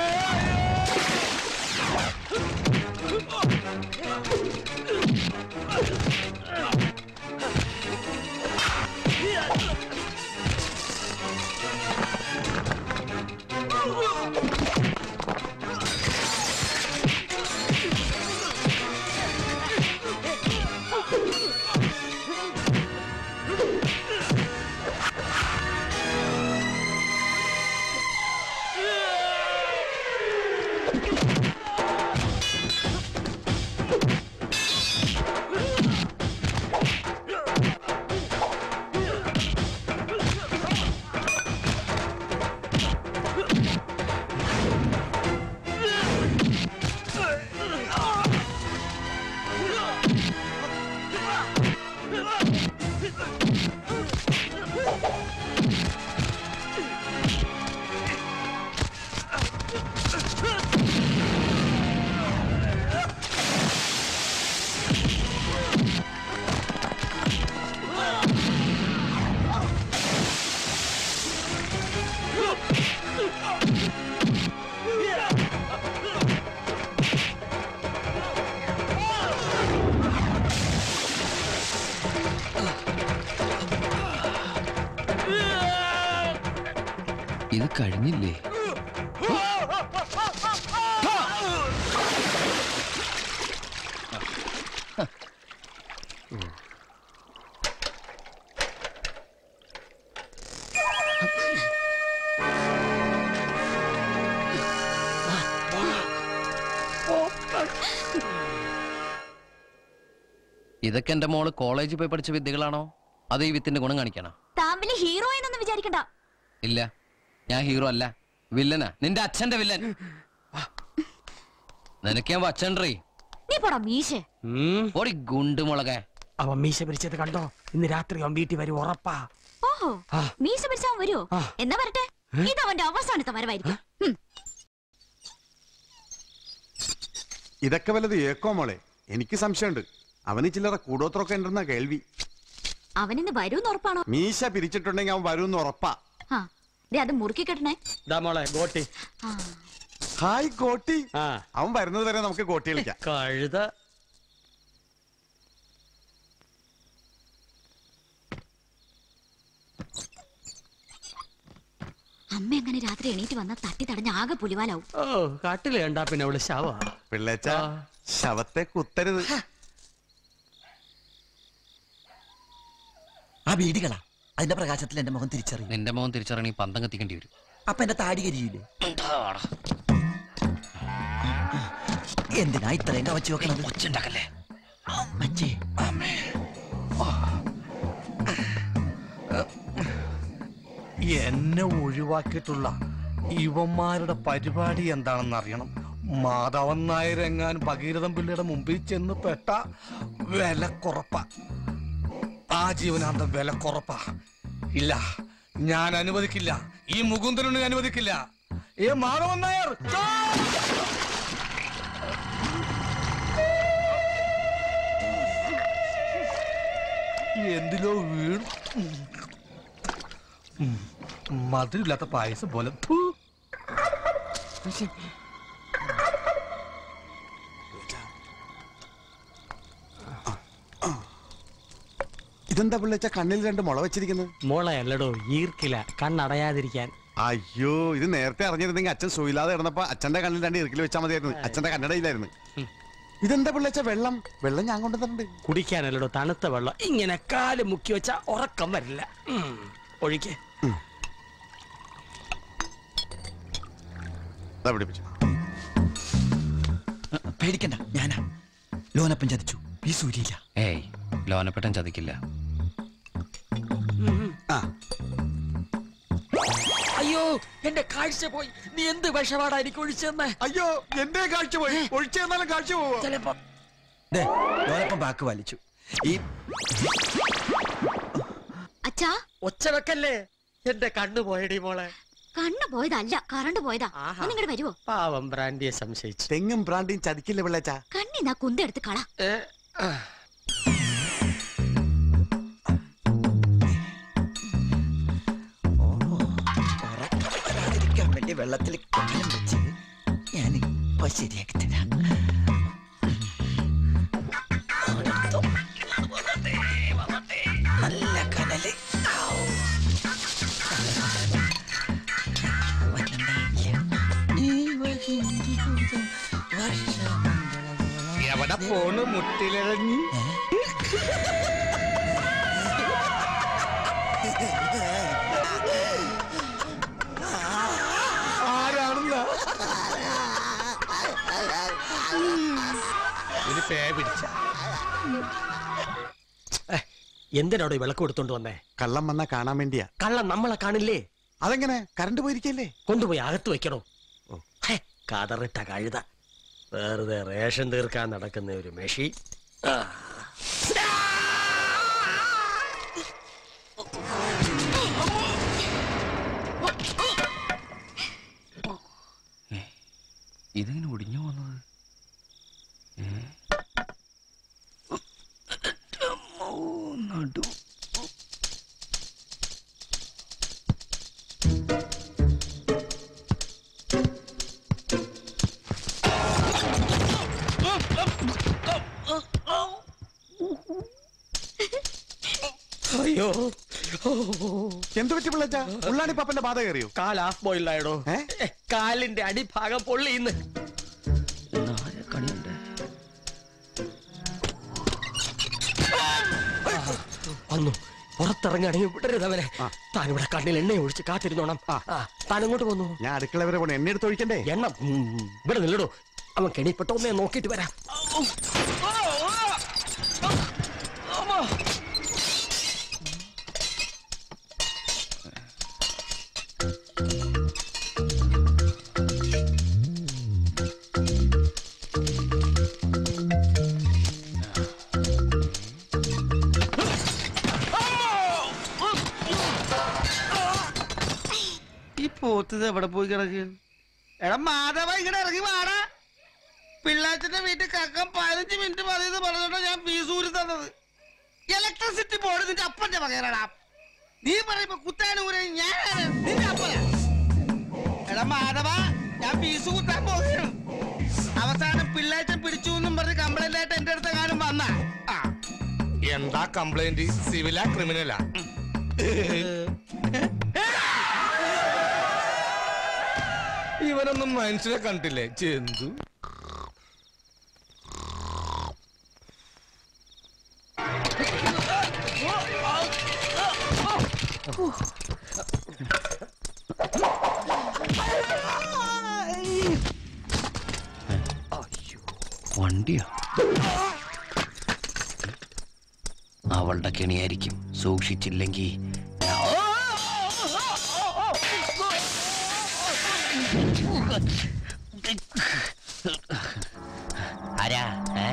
ഇത് കഴിഞ്ഞില്ലേ ഇതൊക്കെ എന്റെ മോള് കോളേജിൽ പോയി പഠിച്ച വിദ്യകളാണോ അതോ ഈ വിത്തിന്റെ ഗുണം കാണിക്കണം താൻ വലിയ ഹീറോ എന്നൊന്നും വിചാരിക്കണ്ട ഇല്ല ഞാൻ ഹീറോ അല്ല വില്ലനാ നിന്റെ അച്ഛന്റെ വില്ലൻ നിനക്ക് ഞാൻ വച്ചൻട്രീ നീ പോടാ മീശ ഓടി ഗുണ്ടുമുളകെ അവൻ മീശ പിരിച്ചത് കണ്ടോ ഇന്ന് രാത്രി അവൻ വീട്ടിൽ വരും ഉറപ്പാ ഓഹോ മീശ പിടിച്ചാൻ വരുമോ എന്നാ വരട്ടെ ഇത് അവന്റെ അവസാനത്തെ വരവായിരിക്കും ഉം. ഇതൊക്കെ വല്ലത് ഏക്കോ മോളെ എനിക്ക് സംശയമുണ്ട് അവന് ചില്ലറ കൂടോത്രമൊക്കെ ഉണ്ടെന്ന കേൾവി അവനിന്ന് വരൂന്ന് ഉറപ്പാണോ മീശ പിരിച്ചിട്ടുണ്ടെങ്കിൽ അവൻ വരുമെന്ന് ഉറപ്പാ ആ ദേ അത് മുറുക്കി കെട്ടണേ ദാ മോളെ ഗോട്ടി ആ ഹായ് കോട്ടി അവൻ വരുന്നത് വരെ നമുക്ക് കോട്ടി കളിക്കാം കഴുത അമ്മ എങ്ങനെ രാത്രി എണീറ്റ് വന്ന തട്ടി തടഞ്ഞ ആകെ പുലിവാലാവും ഓ കാട്ടില് കണ്ടാ പിന്നെ അവള് ശവ പിള്ളേച്ച ശവത്തെ കുത്തരുത് ആ വീടുകളാ അതിന്റെ പ്രകാശത്തിൽ എന്റെ മുഖം തിരിച്ചറിയും നിന്റെ മോൻ തിരിച്ചറിയണി പന്തം കത്തിക്കേണ്ടി വരും അപ്പൊ എന്റെ താടി കരിയില്ലേ എന്തിനാ ഇത്രയും കവച്ചു വെക്കണത് ഒച്ചുണ്ടാക്കല്ലേ അമ്മച്ചേ എന്നെ ഒഴിവാക്കിയിട്ടുള്ള ഇവന്മാരുടെ പരിപാടി എന്താണെന്ന് അറിയണം മാധവൻ നായർ എങ്ങാൻ ഭഗീരഥൻ പിള്ളയുടെ മുമ്പിൽ ചെന്ന് പെട്ട വില കുറപ്പ ആ ജീവനാന്തം വില കുറപ്പ ഇല്ല ഞാൻ അനുവദിക്കില്ല ഈ മുകുന്ദനുണ്ണി അനുവദിക്കില്ല ഏ മാധവൻ നായർ ചോ! എന്തിലോ വീണു ഉം. മധുരമില്ലാത്ത പായസം പോലെ ഫു. ഇതെന്താ പിള്ളേച്ച കണ്ണിൽ രണ്ട് മുള വെച്ചിരിക്കുന്നത് മോളെ അല്ലടോ ഈർക്കില കണ്ണടയാതിരിക്കാൻ അയ്യോ ഇത് നേരത്തെ അറിഞ്ഞിരുന്നെങ്കിൽ അച്ഛൻ സുയില്ലാതെ കിടന്നപ്പോ അച്ഛന്റെ കണ്ണിൽ രണ്ട് ഇറുക്കിൽ വെച്ചാൽ മതിയായിരുന്നു അച്ഛന്റെ കണ്ണടയിലായിരുന്നു ഇതെന്താ പിള്ളേച്ച വെള്ളം വെള്ളം ഞാൻ കൊണ്ടുതരണ്ട് കുടിക്കാനല്ലടോ തണുത്ത വെള്ളം ഇങ്ങനെ കാല് മുക്കി വെച്ചാ ഉറക്കം വരില്ല ഉം. ഒഴിക്ക് ദാ പിടിപ്പിച്ചു പേടിക്കണ്ട ഞാനാ ലോനപ്പൻ ചതിച്ചു ഈ സൂര്യയില്ല ഏയ് ലോനപ്പെട്ടൻ ചതിക്കില്ല അയ്യോ എന്റെ കാഴ്ച പോയി നീ എന്ത് വിഷപാടാ എനിക്ക് ഒഴിച്ചെന്ന് അയ്യോ എന്റെ കാഴ്ച പോയി ഒഴിച്ചു തന്നാലും കാഴ്ച പോവോ ദേ, ലോനപ്പൻ ബാക്ക് വലിച്ചു ഈ അച്ഛാ ഒച്ച വെക്കല്ലേ എന്റെ കണ്ണു പോയടി മോളെ കണ്ണു പോയതല്ല കറണ്ട് പോയതാ ഒന്നിങ്ങോട്ട് വരുവോ പാവം ബ്രാൻഡിയെ സംശയിച്ചു തെങ്ങും ബ്രാൻഡിയും ചതിക്കില്ല പിള്ളേച്ചാ കണ്ണിന്നാ കുന്തെടുത്ത് കള വരാതിരിക്കാൻ വേണ്ടി വെള്ളത്തിൽ കാലം വെച്ച് ഞാൻ ഇപ്പൊ ശരിയാക്കി തരാം അവിടെടുത്തോ. വന്നട്ടെ, വന്നട്ടെ. നല്ല കനല് ഔ. എവിടെ പോണ് മുട്ടിലിറങ്ങി ആരാണെന്ന ഇത് പേ പിടിച്ച എന്തിനാടോ ഈ വിളക്ക് കൊടുത്തോണ്ട് വന്നേ കള്ളം വന്നാ കാണാൻ വേണ്ടിയാ കള്ളം നമ്മളെ കാണില്ലേ അതെങ്ങനെ കറണ്ട് പോയിരിക്കല്ലേ കൊണ്ടുപോയി അകത്ത് വെക്കണോ ഹേ, കതറിട്ട കഴുത വെറുതെ റേഷൻ തീർക്കാൻ നടക്കുന്ന ഒരു മെഷി ആ. ഇതിങ്ങനെ ഒടിഞ്ഞു വന്നത് നടു അയ്യോ എന്ത് പറ്റി പിള്ളേച്ചാ ഉള്ളാണി പാപ്പന്റെ ബാധ കയറിയോ കാൽ ഹാഫ് ബോയിലായടോ കാലിന്റെ അടിഭാഗം പൊള്ളിയിന്ന് വന്നു പുറത്തിറങ്ങാണെങ്കിൽ വിടരുത് അവനെ താൻ ഇവിടെ കണ്ണിൽ എണ്ണ ഒഴിച്ച് കാത്തിരുന്നോണം ആ, താൻ എങ്ങോട്ട് പോന്നു ഞാൻ അടുക്കള വരെ പോണ എണ്ണ എടുത്ത് ഒഴിക്കണ്ടേ എണ്ണ ഉം, ഇവിടെ നില്ലടോ അവൻ കെണിപ്പെട്ടോ ഒന്നേ നോക്കിയിട്ട് വരാം ഈ പോത്തത് എവിടെ പോയി കിടക്കുക എടാ മാധവ ഇങ്ങനെ ഇറങ്ങി വാടാ പിള്ളാച്ചന്റെ വീട്ടിൽ കക്കം പതിനഞ്ച് മിനിറ്റ് മതിയെന്ന് പറഞ്ഞോണ്ടാ ഞാൻ ഫീസ് ഊരി തന്നത് ഇലക്ട്രിസിറ്റി ബോർഡ് നിന്റെ അപ്പന്റെ പകരടാ നീ പറയുമ്പോ കുത്താനൂരെ ഞാൻ ആരാ? നിന്റെ അപ്പനാ എടാ മാധവ ഞാൻ ഫീസ് കുത്താൻ പോകുകയാണ് അവസാനം പിള്ളാച്ചൻ പിടിച്ചു എന്നും പറഞ്ഞ് കംപ്ലൈന്റ് ആയിട്ട് എന്റെ അടുത്ത് കാണും വന്ന എന്താ കംപ്ലൈന്റ് സിവിലാ ക്രിമിനലാ ഇവനൊന്നും മനുഷ്യനെ കണ്ടില്ലേ ചെന്തു വണ്ടിയോ അവളുടെ കെണിയായിരിക്കും സൂക്ഷിച്ചില്ലെങ്കിൽ ആരാ ഏ?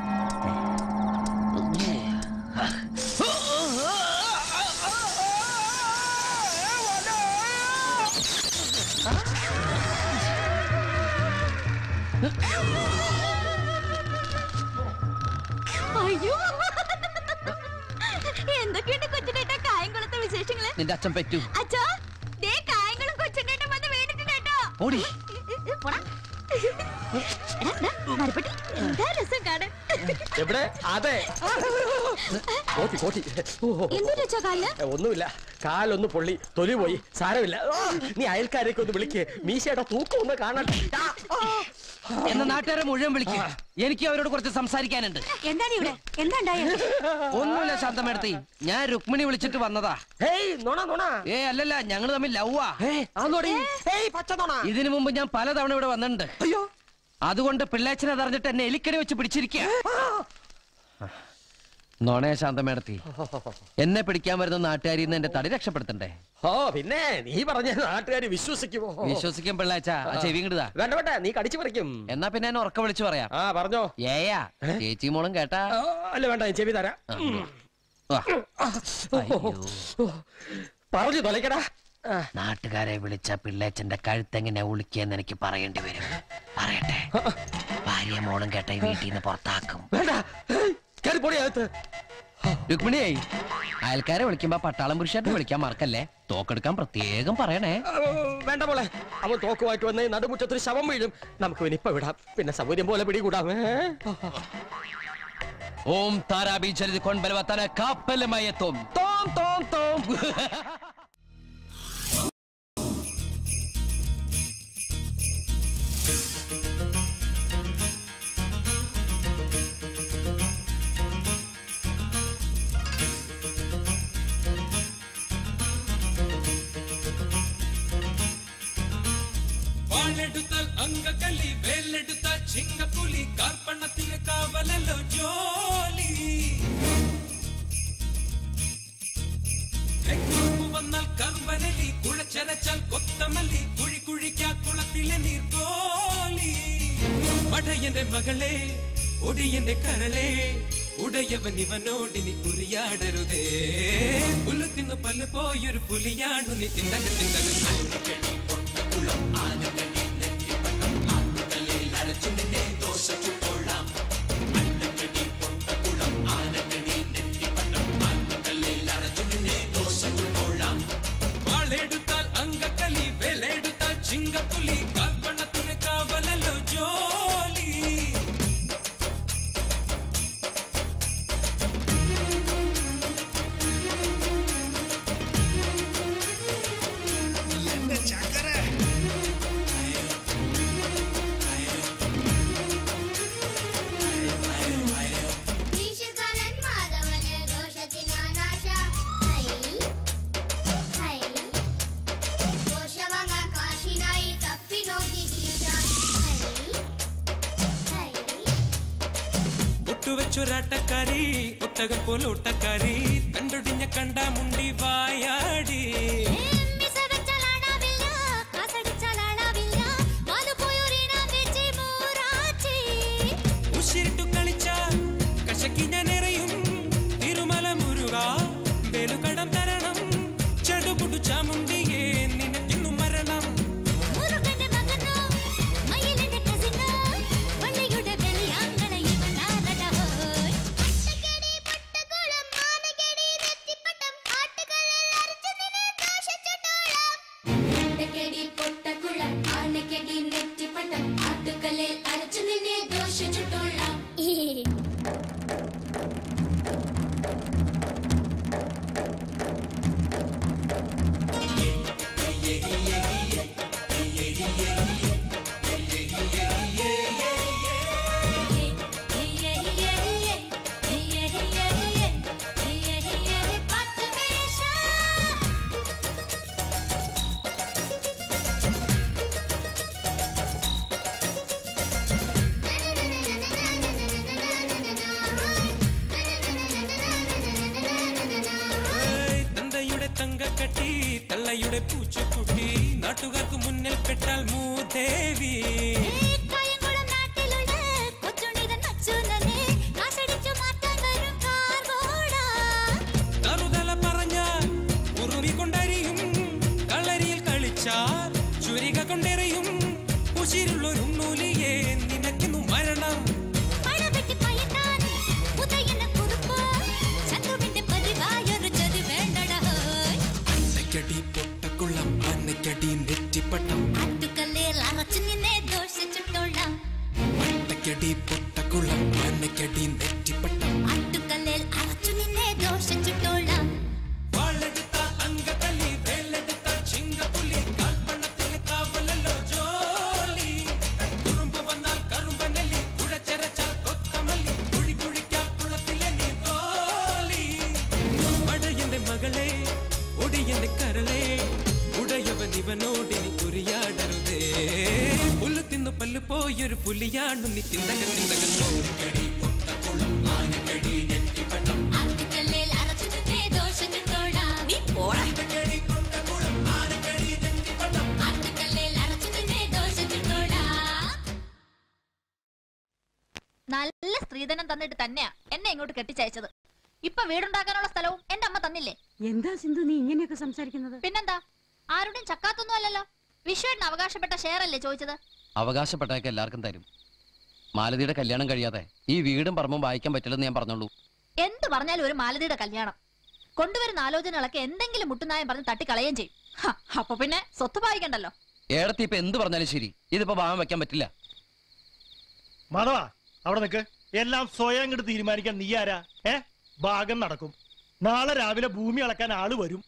അയ്യോ എന്തൊക്കെയുണ്ട് കൊച്ചിനേട്ട കായംകുളത്തെ വിശേഷങ്ങള് നിന്റെ അച്ഛൻ പറ്റൂ അച്ഛാ ദേ കായംകുളം കൊച്ചിനേട്ടൻ വന്ന് വീണിട്ടുണ്ട് കേട്ടോ ഓടി പോടാ. എടാ, ദാ, മരപ്പെട്ടി എന്താ രസം കാണാൻ എവിടെ അതെ കോട്ടി കോട്ടി ഓ, എന്തു രച്ചാ കാലിന് ഏ, ഒന്നുമില്ല കാലൊന്ന് പൊള്ളി തൊലി പോയി സാരമില്ല ആ, നീ അയൽക്കാരെയൊക്കെ ഒന്ന് വിളിക്ക് മീശയുടെ തൂക്കം ഒന്ന് കാണട്ടെ ആ, ആ. എന്ന നാട്ടുകാരെ മുഴുവൻ വിളിക്കും എനിക്ക് അവരോട് കുറച്ച് സംസാരിക്കാനുണ്ട് എന്താണ് ഇവിടെ എന്താ ഉണ്ടായത് ഒന്നുമില്ല ശാന്തമേടത്തി ഞാൻ രുക്മിണി വിളിച്ചിട്ട് വന്നതാ ഹേയ് നുണ നുണ ഏ അല്ലല്ല ഞങ്ങൾ തമ്മിൽ ലവ്വാ ആന്നോടി ഹേയ് പച്ച നുണ ഇതിനു മുമ്പ് ഞാൻ പലതവണ ഇവിടെ വന്നിട്ടുണ്ട് അതുകൊണ്ട് പിള്ളേച്ചനെ അറിഞ്ഞിട്ട് എന്നെ എലിക്കണി വെച്ച് പിടിച്ചിരിക്കുക നോണേ ശാന്തമേടത്തി എന്നെ പിടിക്കാൻ വരുന്ന നാട്ടുകാരിൽ നിന്ന് എന്റെ തടി രക്ഷപ്പെടുത്തണ്ടേ ഓ പിന്നെ നീ പറഞ്ഞ നാട്ടുകാർ വിശ്വസിക്കുമോ വിശ്വസിക്കും പിള്ളാച്ച ആ ചെവി ഇങ്ങോട്ട് താ. വേണ്ട വേണ്ട നീ കടിച്ചു പറിക്കും എന്നാ പിന്നെ എന്നെ ഉറക്ക വിളിച്ചു പറയാം ആ പറഞ്ഞോ ഏയാ ചേച്ചി മോളും കേട്ടാ അല്ല വേണ്ട ഞാൻ ചെവി തരാം വാ. അയ്യോ. പറഞ്ഞു തൊലക്കടാ നാട്ടുകാരെ വിളിച്ച പിള്ളേച്ചന്റെ കഴുത്തെങ്ങനെ ഉളിക്കെന്ന് എനിക്ക് പറയേണ്ടി വരും പറയട്ടെ ഭാര്യ മോളും കേട്ട ഈ വീട്ടിൽ നിന്ന് പുറത്താക്കും വേണ്ട കയറി പൊടി അകത്ത് രുക്മിണിയായി അയൽക്കാരെ വിളിക്കുമ്പോ പട്ടാളം പുരുഷായിട്ട് വിളിക്കാൻ മറക്കല്ലേ തോക്കെടുക്കാൻ പ്രത്യേകം പറയണേ ആ, വേണ്ട മോളെ അവൻ തോക്കുമായിട്ട് വന്ന് നടുമുറ്റത്തൊരു ശവം വീഴും നമുക്ക് ഇവനിപ്പ വിടാം പിന്നെ സൗകര്യം പോലെ പിടികൂടാം ഏ? ഓം താരാബി ചരിത് കൊൺബലവത്തന കാപ്പലുമയത്തും തോം തോം തോം വാളെടുത്താൽ അങ്കക്കലി വേലെടുത്താൽ ചിങ്ങപ്പുലി കാർപ്പണത്തിന് കാവലല്ലോ ജോലി തെക്കുറുമ്പ് വന്നാൽ കമ്പനലി കുഴച്ചരച്ചാൽ കൊത്തമല്ലി കുഴി കുഴിക്കാ കുളത്തിലെ നീർക്കോലി മടയന്റെ മകളെ ഒടിയന്റെ കരളെ ഉടയവൻ ഇവനോടിനി ഉരിയാടരുതേ പുല്ല് തിന്നു പല്ല് പോയൊരു പുലിയാണു നീ തിന്നക തിന്നക വാളെടുത്താൽ അങ്കക്കലി വേലെടുത്താൽ ചിങ്കപ്പുലി കാൽപ്പണത്തിന് കാവലല്ലോ ജോലി ഈശുകാരൻ മാധവന് ദോഷത്തിനാനാശ ഹൈ ഹൈ ദോഷവങ്ങ കാശിനായി തപ്പി നോക്കി ഗീത ഹൈ ഹൈ ഒട്ടുവെച്ചൊരാട്ടക്കാരി ഒട്ടകം പോലെ ഒട്ടക്കാരി കണ്ടൊടിഞ്ഞ കണ്ട മുണ്ടി വായാടി മിസവച്ചാലാടാവില്ല കാസടിച്ചാലാടാവില്ല മാലു പോയൊരിനം വെച്ച് മൂറാച്ചി ഉശിരിട്ടു കളിച്ച കശക്കി ഞാൻ എറിയും തിരുമല മുരുക വേലുകടം തരണം ചെടുപുടു ചാമുണ്ടിയേ നിനക്കിന്നു മരണം മുരുകന്റെ മകനോ മയിലിന്റെ കസിനോ വള്ളിയുടെ വെളിയാങ്ങള ഇവനാരട ഹോയ് അട്ടക്കടി പട്ടകുളം ആനകടി നെറ്റിപ്പട്ടം ആട്ടുകളിൽ അരച്ചു നിന്നെ ദോഷച്ചുട്ടോളം അട്ടക്കടി പൊട്ടക്കുളം ആനക്കടി നെറ്റിപ്പട്ടം ആട്ടുകളിൽ അരച്ചു നിന്നെ ദോഷച്ചുട്ടോളം ഏയ്, തന്തയുടെ തങ്കക്കട്ടി തള്ളയുടെ പൂച്ചക്കുട്ടി നാട്ടുകാർക്ക് മുന്നിൽ പെട്ടാൽ മൂദേവി കായംകുളം നാട്ടിലുള്ള കൊച്ചുണ്ണിതൻ മച്ചുനനെ കാശടിച്ചു മാറ്റാൻ വരും കാർഗോടാ തറുതല പറഞ്ഞാൽ ഉറുമി കൊണ്ടരിയും കളരിയിൽ കളിച്ചാൽ ചുരിക കൊണ്ടെറിയും ഉശിരുള്ളൊരു നൂലിയെ നിനക്കിന്നു മരണം പഴവെട്ടി പയറ്റാൻ ഉദയന കുറുപ്പ് ശത്രുവിന്റെ പതിവായൊരു ചതി വേണ്ടട ഹോയ് അന്നക്കടി പൊട്ടക്കുള്ളം അന്നക്കടി നെറ്റിപ്പട്ടം ആട്ടുകല്ലിൽ അറച്ചു നിന്നെ ദോഷിച്ചിട്ടോളാം അന്നക്കടി പൊട്ടക്കുള്ളം അന്നക്കടി നെറ്റിപ്പട്ടം ആട്ടുകല്ലിൽ അറച്ചു നിന്നെ ദോഷിച്ചിട്ടോളാം വാളെടുത്ത അങ്കത്തല്ലി വേലെടുത്ത ചിങ്കപ്പുലി കാൽപ്പണത്തിന് കാവലല്ലോ ജോലി കുറുമ്പ് വന്നാൽ കറുമ്പനല്ലി കുഴച്ചരച്ചാൽ കൊത്തമല്ലി കുഴി കുഴിക്കാ കുളത്തിലെ നീ തോലി മടയന്റെ മകളെ ഒടിയന്റെ കരളെ ഉടയവൻ ഇവനോടിനി കുരിയാടരുതേ പുല്ല് തിന്നു പല്ല് പോയൊരു പുലിയാണു നീ തിന്തക തിന്തക സ്ത്രീധനം തന്നിട്ട് തന്നെയാ എന്നെ ഇങ്ങോട്ട് കെട്ടിച്ചയച്ചത് ഇപ്പൊ വീടുണ്ടാക്കാനുള്ള സ്ഥലവും എന്റെ അമ്മ തന്നില്ലേ എന്താ സിന്ധു നീ ഇങ്ങനെയൊക്കെ സംസാരിക്കുന്നത് പിന്നെന്താ ആരുടെയും ചക്കാത്തൊന്നും അല്ലല്ലോ വിശ്വേട്ടന് അവകാശപ്പെട്ട ഷെയർ അല്ലേ ചോദിച്ചത് അവകാശപ്പെട്ടതൊക്കെ എല്ലാവർക്കും തരും മാലതിയുടെ കല്യാണം കഴിയാതെ ഈ വീടും പറമ്പും വായിക്കാൻ പറ്റില്ലെന്ന് ഞാൻ പറഞ്ഞോളൂ എന്ത് പറഞ്ഞാലും ഒരു മാലതിയുടെ കല്യാണം കൊണ്ടുവരുന്ന ആലോചനകളൊക്കെ എന്തെങ്കിലും മുട്ടുനായം പറഞ്ഞ് തട്ടിക്കളയുകയും ചെയ്യും ഹ, അപ്പൊ പിന്നെ സ്വത്ത് ഭാവിക്കണ്ടല്ലോ ഏടത്തി ഇപ്പൊ എന്ത് പറഞ്ഞാലും ശരി ഇതിപ്പോ ഭാവം വെക്കാൻ പറ്റില്ല മാധവ അവിടെ നിൽക്ക് എല്ലാം സ്വയം അങ്ങോട്ട് തീരുമാനിക്കാൻ നീ ആരാ ഏ ഭാഗം നടക്കും നാളെ രാവിലെ ഭൂമി അളക്കാൻ ആള് വരും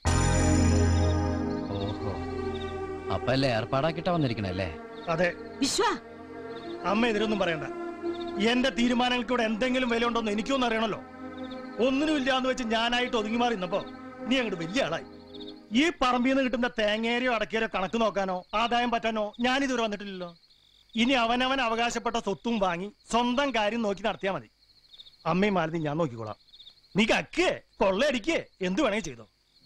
ഓഹോ അപ്പൊ അല്ലേ ഏർപ്പാടാക്കിട്ടാ വന്നിരിക്കണല്ലേ അതെ വിശ്വ അമ്മ എതിരൊന്നും പറയണ്ട എന്റെ തീരുമാനങ്ങൾക്കൂടെ എന്തെങ്കിലും വില ഉണ്ടോന്ന് എനിക്കൊന്നും അറിയണല്ലോ ഒന്നിനുമില്ല എന്ന് വെച്ച് ഞാനായിട്ട് ഒതുങ്ങി മാറി നിന്നപ്പോ നീ അങ്ങോട്ട് വലിയ ആളായി ഈ പറമ്പിൽ നിന്ന് കിട്ടുന്ന തേങ്ങേരയോ അടക്കേരയോ കണക്ക് നോക്കാനോ ആദായം പറ്റാനോ ഞാൻ ഇതുവരെ വന്നിട്ടില്ലല്ലോ ഇനി അവനവൻ അവകാശപ്പെട്ട സ്വത്തും വാങ്ങി സ്വന്തം കാര്യം നോക്കി നടത്തിയാ മതി അമ്മയും മാലതി ഞാൻ നോക്കിക്കോളാം നീ കക്കേ കൊള്ളയടിക്കേ എന്ത് വേണേ ചെയ്തോ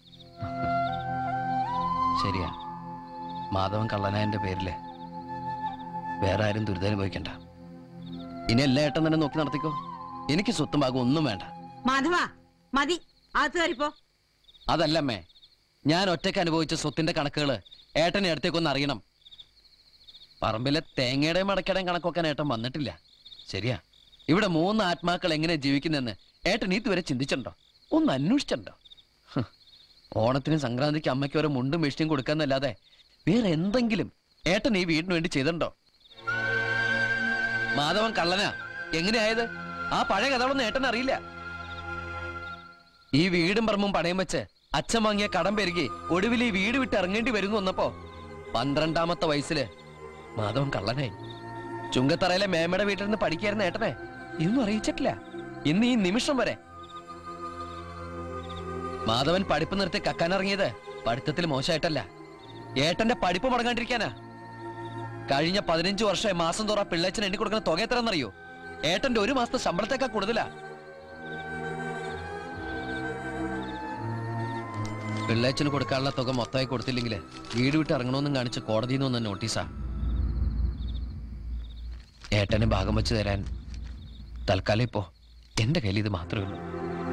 ശരിയാ മാധവൻ കള്ളനായന്റെ പേരില് വേറെ ആരും ദുരിതനുഭവിക്കണ്ട ഇനി എല്ലാ ഏട്ടൻ തന്നെ നോക്കി നടത്തിക്കോ എനിക്ക് സ്വത്തും ഭാഗം ഒന്നും വേണ്ട മാധവ മതി അകത്ത് കയറിപ്പോ അതല്ലമ്മേ ഞാൻ ഒറ്റയ്ക്ക് അനുഭവിച്ച സ്വത്തിന്റെ കണക്കുകള് ഏട്ടനെ അടുത്തേക്കൊന്ന് അറിയണം പറമ്പിലെ തേങ്ങയുടെയും അടക്കയുടെയും കണക്കൊക്കാൻ ഏട്ടൻ വന്നിട്ടില്ല ശരിയാ ഇവിടെ മൂന്ന് ആത്മാക്കൾ എങ്ങനെ ജീവിക്കുന്നെന്ന് ഏട്ടൻ ഇതുവരെ ചിന്തിച്ചിട്ടുണ്ടോ ഒന്ന് അന്വേഷിച്ചിട്ടുണ്ടോ ഹ്. ഓണത്തിനും സംക്രാന്തിക്ക് അമ്മയ്ക്ക് ഓരോ മുണ്ടും മെഷീനും കൊടുക്കാന്നല്ലാതെ വേറെ എന്തെങ്കിലും ഏട്ടൻ ഈ വീടിന് വേണ്ടി ചെയ്തിട്ടുണ്ടോ മാധവൻ കള്ളനാ എങ്ങനെയായത് ആ പഴയ കഥകളൊന്നും ഏട്ടൻ അറിയില്ല ഈ വീടും പറമ്പും പണയം വെച്ച് അച്ഛൻ വാങ്ങിയ കടം പെരുകി ഒടുവിൽ ഈ വീട് വിട്ട് ഇറങ്ങേണ്ടി വരുന്നു വന്നപ്പോ പന്ത്രണ്ടാമത്തെ വയസ്സില് മാധവൻ കള്ളനായി ചുങ്കത്തറയിലെ മേമയുടെ വീട്ടിൽ നിന്ന് പഠിക്കായിരുന്ന ഏട്ടനെ ഇതൊന്നും അറിയിച്ചിട്ടില്ല ഇന്ന് ഈ നിമിഷം വരെ മാധവൻ പഠിപ്പ് നിർത്തി കക്കാനിറങ്ങിയത് പഠിത്തത്തിൽ മോശമായിട്ടല്ല ഏട്ടന്റെ പഠിപ്പ് മുടങ്ങാണ്ടിരിക്കാനാ കഴിഞ്ഞ പതിനഞ്ച് വർഷമായി മാസം തോറ പിള്ളേച്ചൻ എണ്ണി കൊടുക്കുന്ന തുക എത്രയെന്നറിയോ ഏട്ടന്റെ ഒരു മാസത്തെ ശമ്പളത്തേക്കാൾ കൂടുതലാ പിള്ളേച്ചന് കൊടുക്കാനുള്ള തുക മൊത്തമായി കൊടുത്തില്ലെങ്കിൽ വീട് വിട്ട് ഇറങ്ങണമെന്നും കാണിച്ച് കോടതിയിൽ നിന്ന് വന്ന നോട്ടീസാ ഏട്ടന് ഭാഗം വെച്ച് തരാൻ തൽക്കാലം ഇപ്പോ എന്റെ കയ്യിൽ ഇത് മാത്രമേ ഉള്ളൂ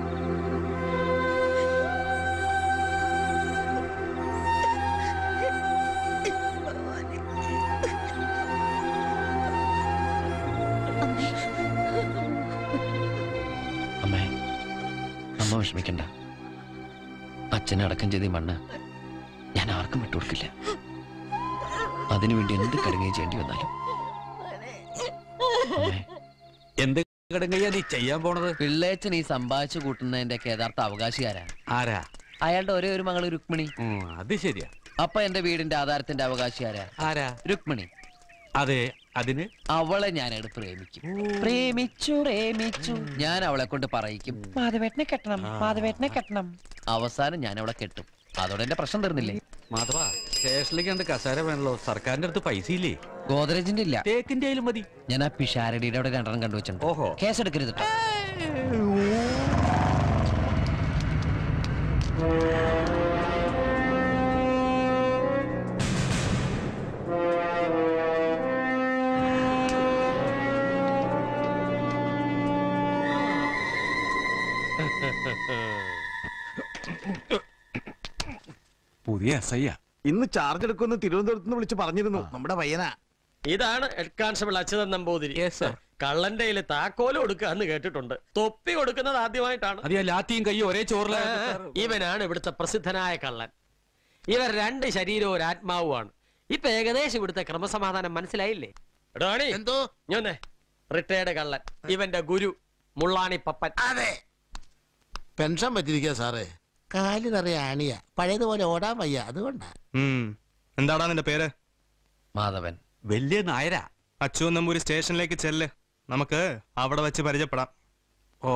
അമ്മേ അമ്മ വിഷമിക്കണ്ട അച്ഛനെ അടക്കം ചെയ്ത ഈ മണ്ണ് ഞാൻ ആർക്കും വിട്ടുകൊടുക്കില്ല അതിനുവേണ്ടി എന്ത് കടുങ്ങയും ചെയ്യേണ്ടി വന്നാലും എന്ത് കടുങ്കയ്യാ നീ ചെയ്യാൻ പോണത് പിള്ളേച്ചൻ ഈ സമ്പാദിച്ചു കൂട്ടുന്നതിന്റെ ഒക്കെ യഥാർത്ഥ അവകാശിയാരാ ആരാ അയാളുടെ ഒരേ ഒരു മകള് രുക്മിണി അത് ശരിയാ അപ്പൊ എന്റെ വീടിന്റെ ആധാരത്തിന്റെ അവകാശിയാരാ ആരാ രുക്മിണി അതെ അതിന് അവളെ ഞാൻ എടുത്ത് പ്രേമിക്കും പ്രേമിച്ചു പ്രേമിച്ചു ഞാൻ അവളെ കൊണ്ട് പറയിക്കും മാധവേട്ടനെ കെട്ടണം മാധവേട്ടനെ കെട്ടണം അവസാനം ഞാൻ അവളെ കെട്ടും അതോടെ എന്റെ പ്രശ്നം തീർന്നില്ലേ മാധവ സ്റ്റേഷനിലേക്ക് രണ്ട് കസാര വേണല്ലോ സർക്കാരിന്റെ അടുത്ത് പൈസ ഇല്ലേ ഗോദ്രേജിന്റെ ഇല്ല തേക്കിന്റെ ആയാലും മതി ഞാൻ ആ പിഷാരടിയുടെ അവിടെ രണ്ടെണ്ണം കണ്ടുവച്ചിട്ടുണ്ട് ഓഹോ കേസെടുക്കരുത് ട്ടോ. പുതിയ എസ് ഐ ഇന്ന് ചാർജ് എടുക്കുമെന്ന് തിരുവനന്തപുരത്ത് നിന്ന് വിളിച്ച് പറഞ്ഞിരുന്നു നമ്മുടെ പയ്യനാ ഇതാണ് ഹെഡ് കോൺസ്റ്റബിൾ അച്യുതൻ നമ്പൂതിരി കള്ളന്റെ കയ്യില് താക്കോല് കൊടുക്കുക എന്ന് കേട്ടിട്ടുണ്ട് തൊപ്പി കൊടുക്കുന്നത് ആദ്യമായിട്ടാണ് അത് ഞാൻ ലാത്തിയും കയ്യും ഒരേ ചോറില ഇവനാണ് ഇവിടുത്തെ പ്രസിദ്ധനായ കള്ളൻ ഇവർ രണ്ട് ശരീരവും ഒരു ആത്മാവുമാണ് ഇപ്പൊ ഏകദേശം ഇവിടുത്തെ ക്രമസമാധാനം മനസ്സിലായില്ലേ എടോണി എന്തോ ഞാനേ റിട്ടയർഡ് കള്ളൻ ഇവന്റെ ഗുരു മുള്ളാണി പപ്പൻ അതെ പെൻഷൻ പറ്റിരിക്കുക സാറേ കാല് നിറയെ ആണിയ പഴയതുപോലെ ഓടാൻ വയ്യ അതുകൊണ്ടാ എന്താടാ നിന്റെ പേര് മാധവൻ വലിയ നായരാ അച്ചു നമ്പൂരി സ്റ്റേഷനിലേക്ക് ചെല്ല് നമുക്ക് അവിടെ വെച്ച് പരിചയപ്പെടാം ഓ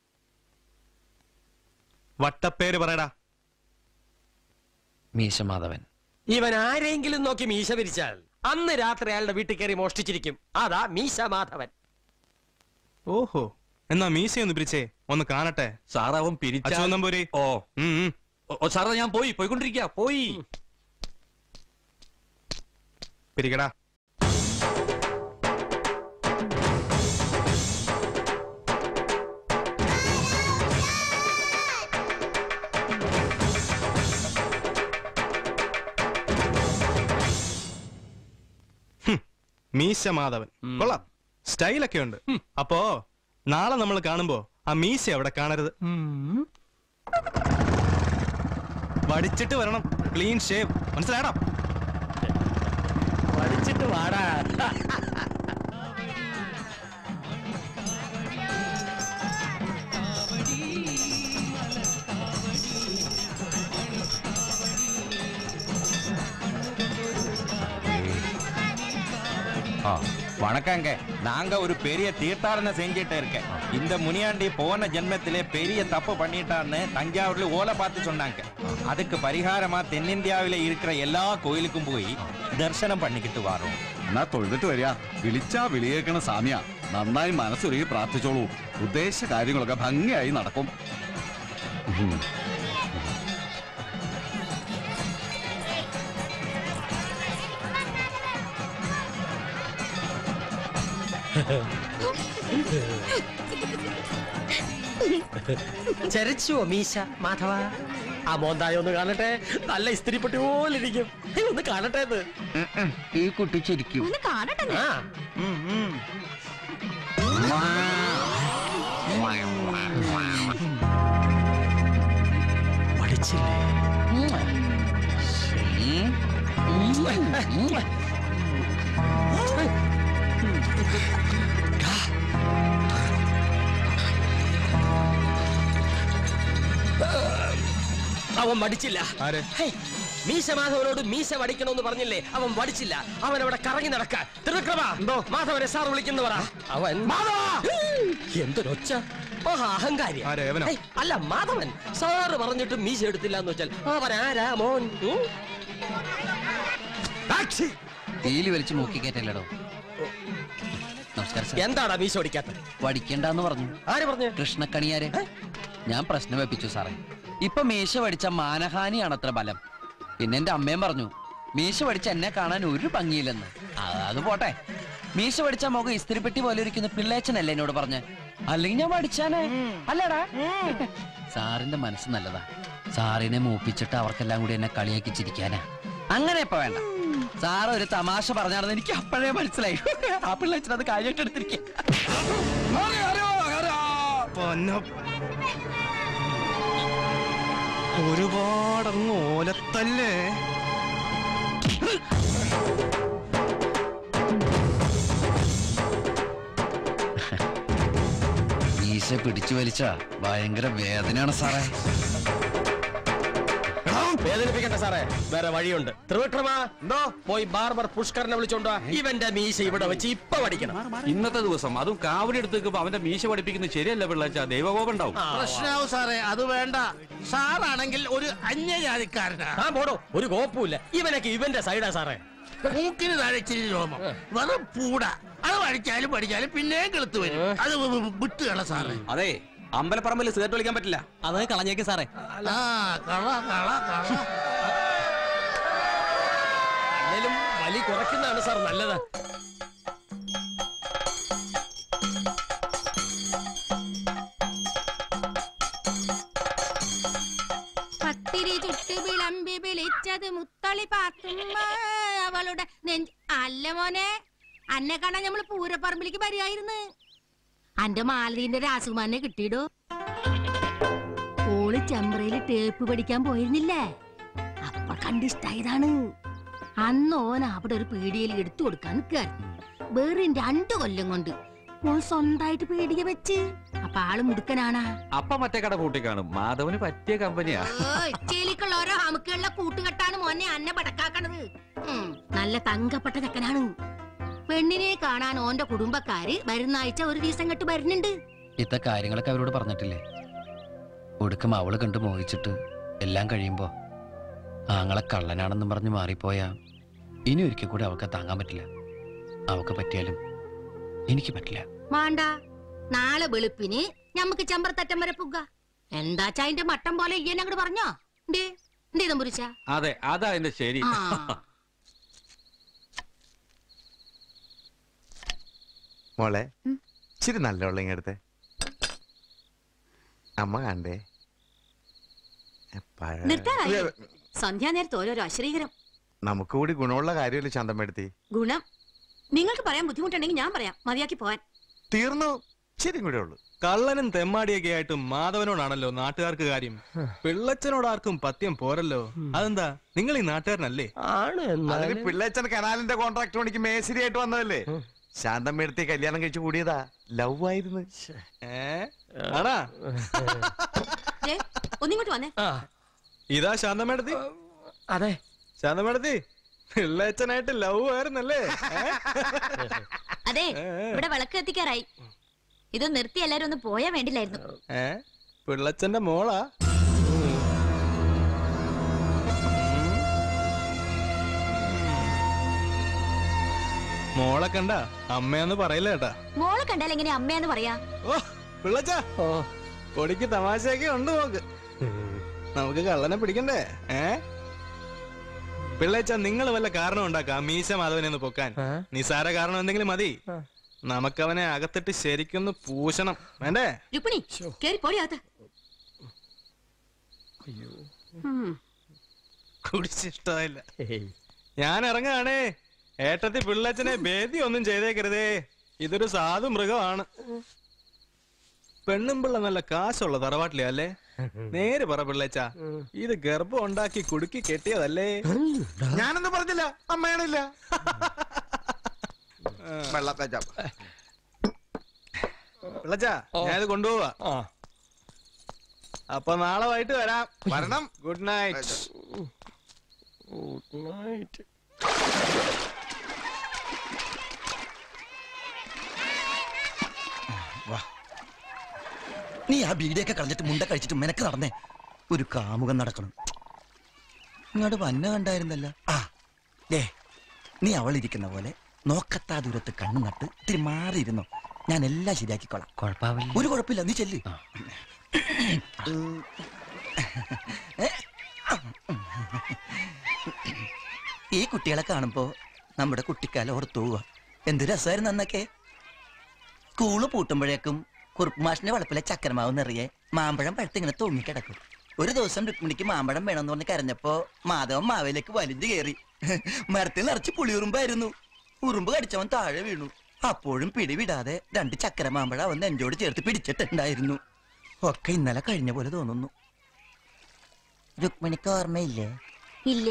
വട്ടപ്പേര് പറയടാ മീശ മാധവൻ ഇവൻ ആരെങ്കിലും നോക്കി മീശ പിരിച്ചാൽ അന്ന് രാത്രി അയാളുടെ വീട്ടിൽ കയറി മോഷ്ടിച്ചിരിക്കും അതാ മീശ മാധവൻ ഓഹോ എന്നാ മീശ ഒന്ന് പിരിച്ചേ ഒന്ന് കാണട്ടെ സാറാവൻ പിരിച്ച അച്ചു നമ്പൂരി ഓ ഉം, ഉം. ഓ സാറേ ഞാൻ പോയി പോയിക്കൊണ്ടിരിക്കുക പോയി പിരിക്കടാ മീശ മാധവൻ കൊള്ളാം സ്റ്റൈലൊക്കെ ഉണ്ട് അപ്പോ നാളെ നമ്മൾ കാണുമ്പോ ആ മീശ അവിടെ കാണരുത് വടിച്ചിട്ട് വരണം ക്ലീൻ ഷേവ് മനസ്സിലായടാ പഠിച്ചിട്ട് വാടാ ஆ, வணக்கங்க நாங்க ஒரு பெரிய தீர்த்தாடனை செஞ்சிட்டு இருக்கேன் இந்த முனியாண்டி போன ஜென்மத்திலே பெரிய தப்பு பண்ணிட்டான்னு தஞ்சாவூர்ல ஓலை பார்த்து சொன்னாங்க அதுக்கு பரிகாரமா தென்னிந்தியாவில இருக்கிற எல்லா கோயிலுக்கும் போய் தரிசனம் பண்ணிக்கிட்டு வரோம் എന്നാ തൊഴുതിട്ട് വരിക വിളിച്ചാ വിളിയേക്കണ സാമ്യ നന്നായി മനസ്സൊരുക്കി പ്രാർത്ഥിച്ചോളൂ ഉദ്ദേശ കാര്യങ്ങളൊക്കെ ഭംഗിയായി നടക്കും ഉം. ചരച്ചുവോ മീശ മാധവ ആ മോന്തായ ഒന്ന് കാണട്ടെ നല്ല ഇസ്തിരിപ്പെട്ടി പോലെ ഇരിക്കും ഏയ്, ഒന്ന് കാണട്ടെ ഇത് ഈ കുട്ടി ചിരിക്കും ഒന്ന് കാണട്ടെ ആ അവൻ മടിച്ചില്ല ഹേയ്, മീശ മാധവനോട് മീശ വടിക്കണമെന്ന് പറഞ്ഞില്ലേ അവൻ വടിച്ചില്ല അവൻ അവിടെ കറങ്ങി നടക്ക ത്രിവിക്രമ മാധവനെ സാർ വിളിക്കുന്നു പറ അവൻ എന്തൊരൊച്ച മഹാ അഹങ്കാരി ഹേയ്, അല്ല മാധവൻ സാറ് പറഞ്ഞിട്ട് മീശ എടുത്തില്ല എന്ന് വെച്ചാൽ അവൻ ആരാ മോൻ ഉം? ആക്ഷി. തീലി വലിച്ച് മൂക്കി കയറ്റല്ലടോ നമസ്കാരം സാർ എന്താടാ മീശ ഓടിക്കാത്ത വടിക്കണ്ടെന്ന് പറഞ്ഞു ആര് പറഞ്ഞു കൃഷ്ണക്കണിയാരെ ഞാൻ പ്രശ്നം വെപ്പിച്ചു സാറേ ഇപ്പൊ മീശ വടിച്ച മാനഹാനിയാണ് അത്ര ബലം പിന്നെ എന്റെ അമ്മയും പറഞ്ഞു മീശ വടിച്ച എന്നെ കാണാൻ ഒരു ഭംഗിയില്ലെന്ന് ആ, അത് പോട്ടെ മീശ വടിച്ച മുഖം ഇസ്തിരിപ്പെട്ടി പോലെ ഇരിക്കുന്ന പിള്ളേച്ചനല്ലേ എന്നോട് പറഞ്ഞ അല്ലെങ്കിൽ ഞാൻ വടിച്ചാനേ അല്ലടാ സാറിന്റെ മനസ്സ് നല്ലതാ സാറിനെ മൂപ്പിച്ചിട്ട് അവർക്കെല്ലാം കൂടി എന്നെ കളിയാക്കി ചിരിക്കാനാ അങ്ങനെ ഇപ്പൊ വേണ്ട സാറ് ഒരു തമാശ പറഞ്ഞാണെന്ന് എനിക്ക് അപ്പോഴേ മനസ്സിലായി ആ പിള്ളേച്ചൻ അത് കാര്യമായിട്ട് എടുത്തിരിക്കുക ഒരുപാടങ്ങ് ഓലത്തല്ലേ മീശ പിടിച്ചു വലിച്ച ഭയങ്കര വേദനയാണ് സാറേ വേദനിപ്പിക്കണ്ട സാറേ വേറെ വഴിയുണ്ട് ത്രിവിക്രമ എന്തോ പോയി ബാർബർ പുഷ്കറിനെ വിളിച്ചോണ്ടോ ഇവന്റെ മീശ ഇവിടെ വെച്ച് ഇപ്പൊ പഠിക്കണം ഇന്നത്തെ ദിവസം അതും കാവടി എടുത്ത് നിൽക്കുമ്പോ അവന്റെ മീശ പഠിപ്പിക്കുന്നത് ശരിയല്ല പിള്ളേച്ച ദൈവകോപം ഉണ്ടാവും പ്രശ്നാവും സാറേ അത് വേണ്ട സാറാണെങ്കിൽ ഒരു അന്യജാതിക്കാരനാ ആ പോടോ ഒരു കോപ്പുമില്ല ഇവനൊക്കെ ഇവന്റെ സൈഡാ സാറേ മൂക്കിന് താഴെ ഇച്ചിരി രോമം വെറും പൂട അത് പഠിച്ചാലും പഠിച്ചാലും പിന്നെയും കെളുത്ത് വരും അത് വി- വി- വിട്ടുകള സാറേ അതെ അമ്പലപ്പറമ്പിൽ സിഗരറ്റ് വിളിക്കാൻ പറ്റില്ല അത് കളഞ്ഞേക്ക് സാറേ ആ കള കള കള അല്ലേലും വലി കുറയ്ക്കുന്നതാണ് സാർ നല്ലത് പത്തിരി ചുട്ട് വിളമ്പി വിളിച്ചത് മുത്തളി പാത്തുമ്മ അവളുടെ നെഞ്ച് അല്ല മോനെ അന്നെ കാണാൻ നമ്മള് പൂരപ്പറമ്പിലേക്ക് വരികയായിരുന്നു അന്റെ മാലതീന്റെ രാസുകുമാരനെ കിട്ടിയിടോ ഓള് ചെമ്പ്രയില് ടേപ്പ് പഠിക്കാൻ പോയിരുന്നില്ലേ അപ്പൊ കണ്ടിഷ്ടായതാണ് അന്ന് ഓൻ അവിടെ ഒരു പീടികയിൽ എടുത്തു കൊടുക്കാൻ നിൽക്കായിരുന്നു വേറെ രണ്ടു കൊല്ലം കൊണ്ട് ഓൻ സ്വന്തമായിട്ട് പീടിക വെച്ച് അപ്പൊ ആള് മുടുക്കനാണാ അപ്പ മറ്റേ കട കൂട്ടിക്കാണും മാധവന് പറ്റിയ കമ്പനിയാ ചേലിക്കുള്ള ഓരോ അമുക്കുള്ള കൂട്ടുകെട്ടാണ് മോനെ അന്നെ പടക്കാക്കണത് ഉം, നല്ല തങ്കപ്പെട്ട ചെക്കനാണ് പെണ്ണിനെ കാണാൻ ഓന്റെ കുടുംബക്കാര് വരുന്ന ആഴ്ച ഒരു ദിവസം കെട്ട് വരുന്നുണ്ട് ഇത്ത കാര്യങ്ങളൊക്കെ അവരോട് പറഞ്ഞിട്ടില്ലേ ഒടുക്കം അവള് കണ്ട് മോഹിച്ചിട്ട് എല്ലാം കഴിയുമ്പോ ആങ്ങളെ കള്ളനാണെന്നും പറഞ്ഞ് മാറിപ്പോയാ ഇനി ഒരിക്കൽ കൂടി അവൾക്ക് താങ്ങാൻ പറ്റില്ല അവക്ക് പറ്റിയാലും എനിക്ക് പറ്റില്ല മാണ്ട നാളെ വെളുപ്പിന് ഞമ്മക്ക് ചെമ്പറത്തറ്റം വരെ പുക എന്താച്ചാ അതിന്റെ മട്ടം പോലെ ഇയ്യൻ അങ്ങോട്ട് പറഞ്ഞോ എന്തേ എന്തേ തമ്പുരിച്ച അതെ അതാ എന്റെ ശരി ആ. മോളെ ഇച്ചിരി നല്ല വെള്ളം ഇങ്ങടുത്തെ അമ്മ കണ്ടേ പഴ- നിർത്താറായി സന്ധ്യാനേരത്ത് ഓരോരോ അശ്രീകരം നമുക്ക് കൂടി ഗുണമുള്ള കാര്യമല്ലേ ശാന്തമെടുത്തി ഗുണം നിങ്ങൾക്ക് പറയാൻ ബുദ്ധിമുട്ടുണ്ടെങ്കിൽ ഞാൻ പറയാം മതിയാക്കി പോവാൻ തീർന്നു ശരി കൂടെ ഉള്ളു കള്ളനും തെമ്മാടിയൊക്കെ ആയിട്ട് മാധവനോടാണല്ലോ നാട്ടുകാർക്ക് കാര്യം പിള്ളച്ചനോട് ആർക്കും പത്യം പോരല്ലോ അതെന്താ നിങ്ങൾ ഈ നാട്ടുകാരനല്ലേ ആണ് അതിന് പിള്ളേച്ചൻ കനാലിന്റെ കോൺട്രാക്ട് പണിക്ക് മേശരി ആയിട്ട് വന്നതല്ലേ ശാന്തം എടുത്തി കല്യാണം കഴിച്ചു കൂടിയതാ ലവ് ആയിരുന്നു ആടാ ദേ, ഒന്നിങ്ങോട്ട് വന്നേ ഇതാ ശാന്തമേടത്തി അതെ ശാന്തമേടത്തി പിള്ളേച്ചനായിട്ട് ലവ് ആയിരുന്നല്ലേ ഏ? അതെ ഇവിടെ വിളക്ക് എത്തിക്കാറായി ഇത് നിർത്തി എല്ലാരും ഒന്ന് പോയാ വേണ്ടില്ലായിരുന്നു ഏ പിള്ളച്ചന്റെ മോളാ മോളെ കണ്ട അമ്മയെന്ന് പറയില്ല കേട്ടാ മോളെ കണ്ടാൽ എങ്ങനെ അമ്മയാന്ന് പറയാ ഓ പിള്ളച്ച പൊടിക്ക് തമാശയൊക്കെ ഉണ്ട് നോക്ക് നമുക്ക് കള്ളനെ പിടിക്കണ്ടേ ഏ പിള്ളേച്ച നിങ്ങൾ വല്ല കാരണം ഉണ്ടാക്കാം മീശ മാധവനെ ഒന്ന് പൊക്കാൻ നിസാര കാരണം എന്തെങ്കിലും മതി നമുക്കവനെ അകത്തിട്ട് ശരിക്കൊന്ന് പൂശണം വേണ്ടേ രുക്മിണി കേറി പോടിയാത്ത കുടിച്ചിഷ്ടമായില്ല ഞാൻ ഇറങ്ങാണേ ഏട്ടത്തി പിള്ളച്ചനെ ഭേദി ഒന്നും ചെയ്തേക്കരുതേ ഇതൊരു സാധു മൃഗമാണ് പെണ്ണും പിള്ള നല്ല കാശുള്ള തറവാട്ടിലെ അല്ലേ നേര് പറ പിള്ളച്ച ഇത് ഗർഭം ഉണ്ടാക്കി കുടുക്കി കെട്ടിയതല്ലേ ഞാനൊന്നും പറഞ്ഞില്ല അമ്മയാണില്ല പിള്ളച്ച ഞാനിത് കൊണ്ടുപോവാ അപ്പൊ നാളെ വൈകിട്ട് വരാം വരണം ഗുഡ് നൈറ്റ് ഗുഡ് നൈറ്റ് നീ ആ ബീഡിയൊക്കെ കളഞ്ഞിട്ട് മുണ്ട കഴിച്ചിട്ട് മെനക്ക് നടന്നേ ഒരു കാമുകം നടക്കണം ഇങ്ങോട്ട് വന്ന കണ്ടായിരുന്നല്ല ആ ദേ നീ അവൾ ഇരിക്കുന്ന പോലെ നോക്കത്താ ദൂരത്ത് കണ്ണു നട്ട് ഇത്തിരി മാറിയിരുന്നോ ഞാൻ എല്ലാം ശരിയാക്കിക്കോളാം കുഴപ്പാവില്ല ഒരു കുഴപ്പമില്ല നീ ചെല്ല് ഈ കുട്ടികളെ കാണുമ്പോ നമ്മുടെ കുട്ടിക്കാലം ഓർത്തു പോവുക എന്ത് രസമായിരുന്നു അന്നൊക്കെ സ്കൂള് പൂട്ടുമ്പോഴേക്കും കുറുപ്പ് മാഷിന്റെ വളപ്പിലെ ചക്കരമാവ് നിറയെ മാമ്പഴം പഴുത്തിങ്ങനെ തൂങ്ങിക്കിടക്കും ഒരു ദിവസം രുക്മിണിക്ക് മാമ്പഴം വേണമെന്ന് പറഞ്ഞ് കരഞ്ഞപ്പോ മാധവൻ മാവിലേക്ക് വലിഞ്ഞു കയറി മരത്തിൽ നിറച്ച് പുളിയുറുമ്പായിരുന്നു ഉറുമ്പ് കടിച്ചവൻ താഴെ വീണു അപ്പോഴും പിടിവിടാതെ രണ്ട് ചക്കര മാമ്പഴം അവൻ നെഞ്ചോട് ചേർത്ത് പിടിച്ചിട്ടുണ്ടായിരുന്നു ഒക്കെ ഇന്നലെ കഴിഞ്ഞ പോലെ തോന്നുന്നു രുക്മിണിക്ക് ഓർമ്മയില്ലേ ഇല്ല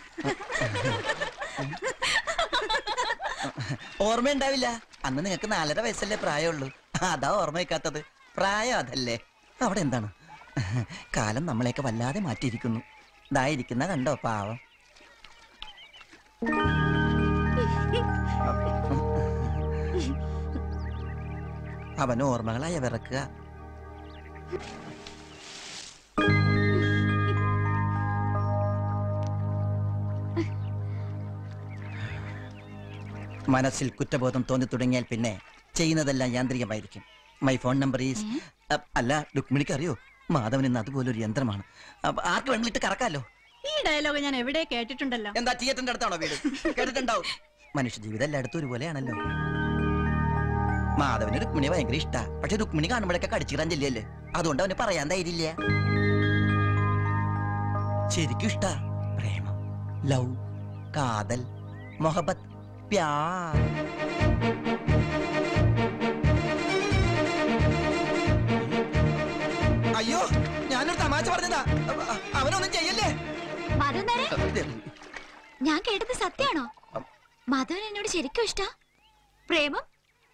ഓർമ്മയുണ്ടാവില്ല അന്ന് നിങ്ങൾക്ക് നാലര വയസ്സല്ലേ പ്രായമുള്ളൂ അതാ ഓർമ്മ വെക്കാത്തത് പ്രായം അതല്ലേ അവിടെ എന്താണ് കാലം നമ്മളെയൊക്കെ വല്ലാതെ മാറ്റിയിരിക്കുന്നു ഇതായിരിക്കുന്ന കണ്ടോ പാവം അവൻ ഓർമ്മകളായ വിറക്കുക മനസ്സിൽ കുറ്റബോധം തോന്നി തുടങ്ങിയാൽ പിന്നെ ചെയ്യുന്നതെല്ലാം യാന്ത്രികമായിരിക്കും മൈ ഫോൺ നമ്പർ ഈസ് അല്ല രുക്മിണിക്ക് അറിയോ മാധവൻ ഇന്ന് അതുപോലൊരു യന്ത്രമാണ് അപ്പൊ ആർക്ക് വേണമെങ്കിലും കറക്കാലോ ഈ ഡയലോഗ് ഞാൻ എവിടെ കേട്ടിട്ടുണ്ടല്ലോ എന്താ തിയേറ്ററിന്റെ അടുത്താണോ വീട് കേട്ടിട്ടുണ്ടാവും മനുഷ്യ ജീവിതം എല്ലായിടത്തും ഒരുപോലെയാണല്ലോ മാധവന് രുക്മിണിയെ ഭയങ്കര ഇഷ്ടാ പക്ഷെ രുക്മിണി കാണുമ്പോഴൊക്കെ കടിച്ചിടാൻ ചെല്ലിയല്ലേ അതുകൊണ്ട് അവന് പറയാൻ ധൈര്യമില്ല ശരിക്കും ഇഷ്ടാ പ്രേമം ലവ് കാതൽ മൊഹബത്ത് പ്യാർ അയ്യോ ഞാനൊരു തമാശ പറഞ്ഞതാ അവ- അ- അവനൊന്നും ചെയ്യല്ലേ മാധവൻ നേരെ ഞാൻ കേട്ടത് സത്യാണോ മാധവൻ എന്നോട് ശരിക്കും ഇഷ്ട പ്രേമം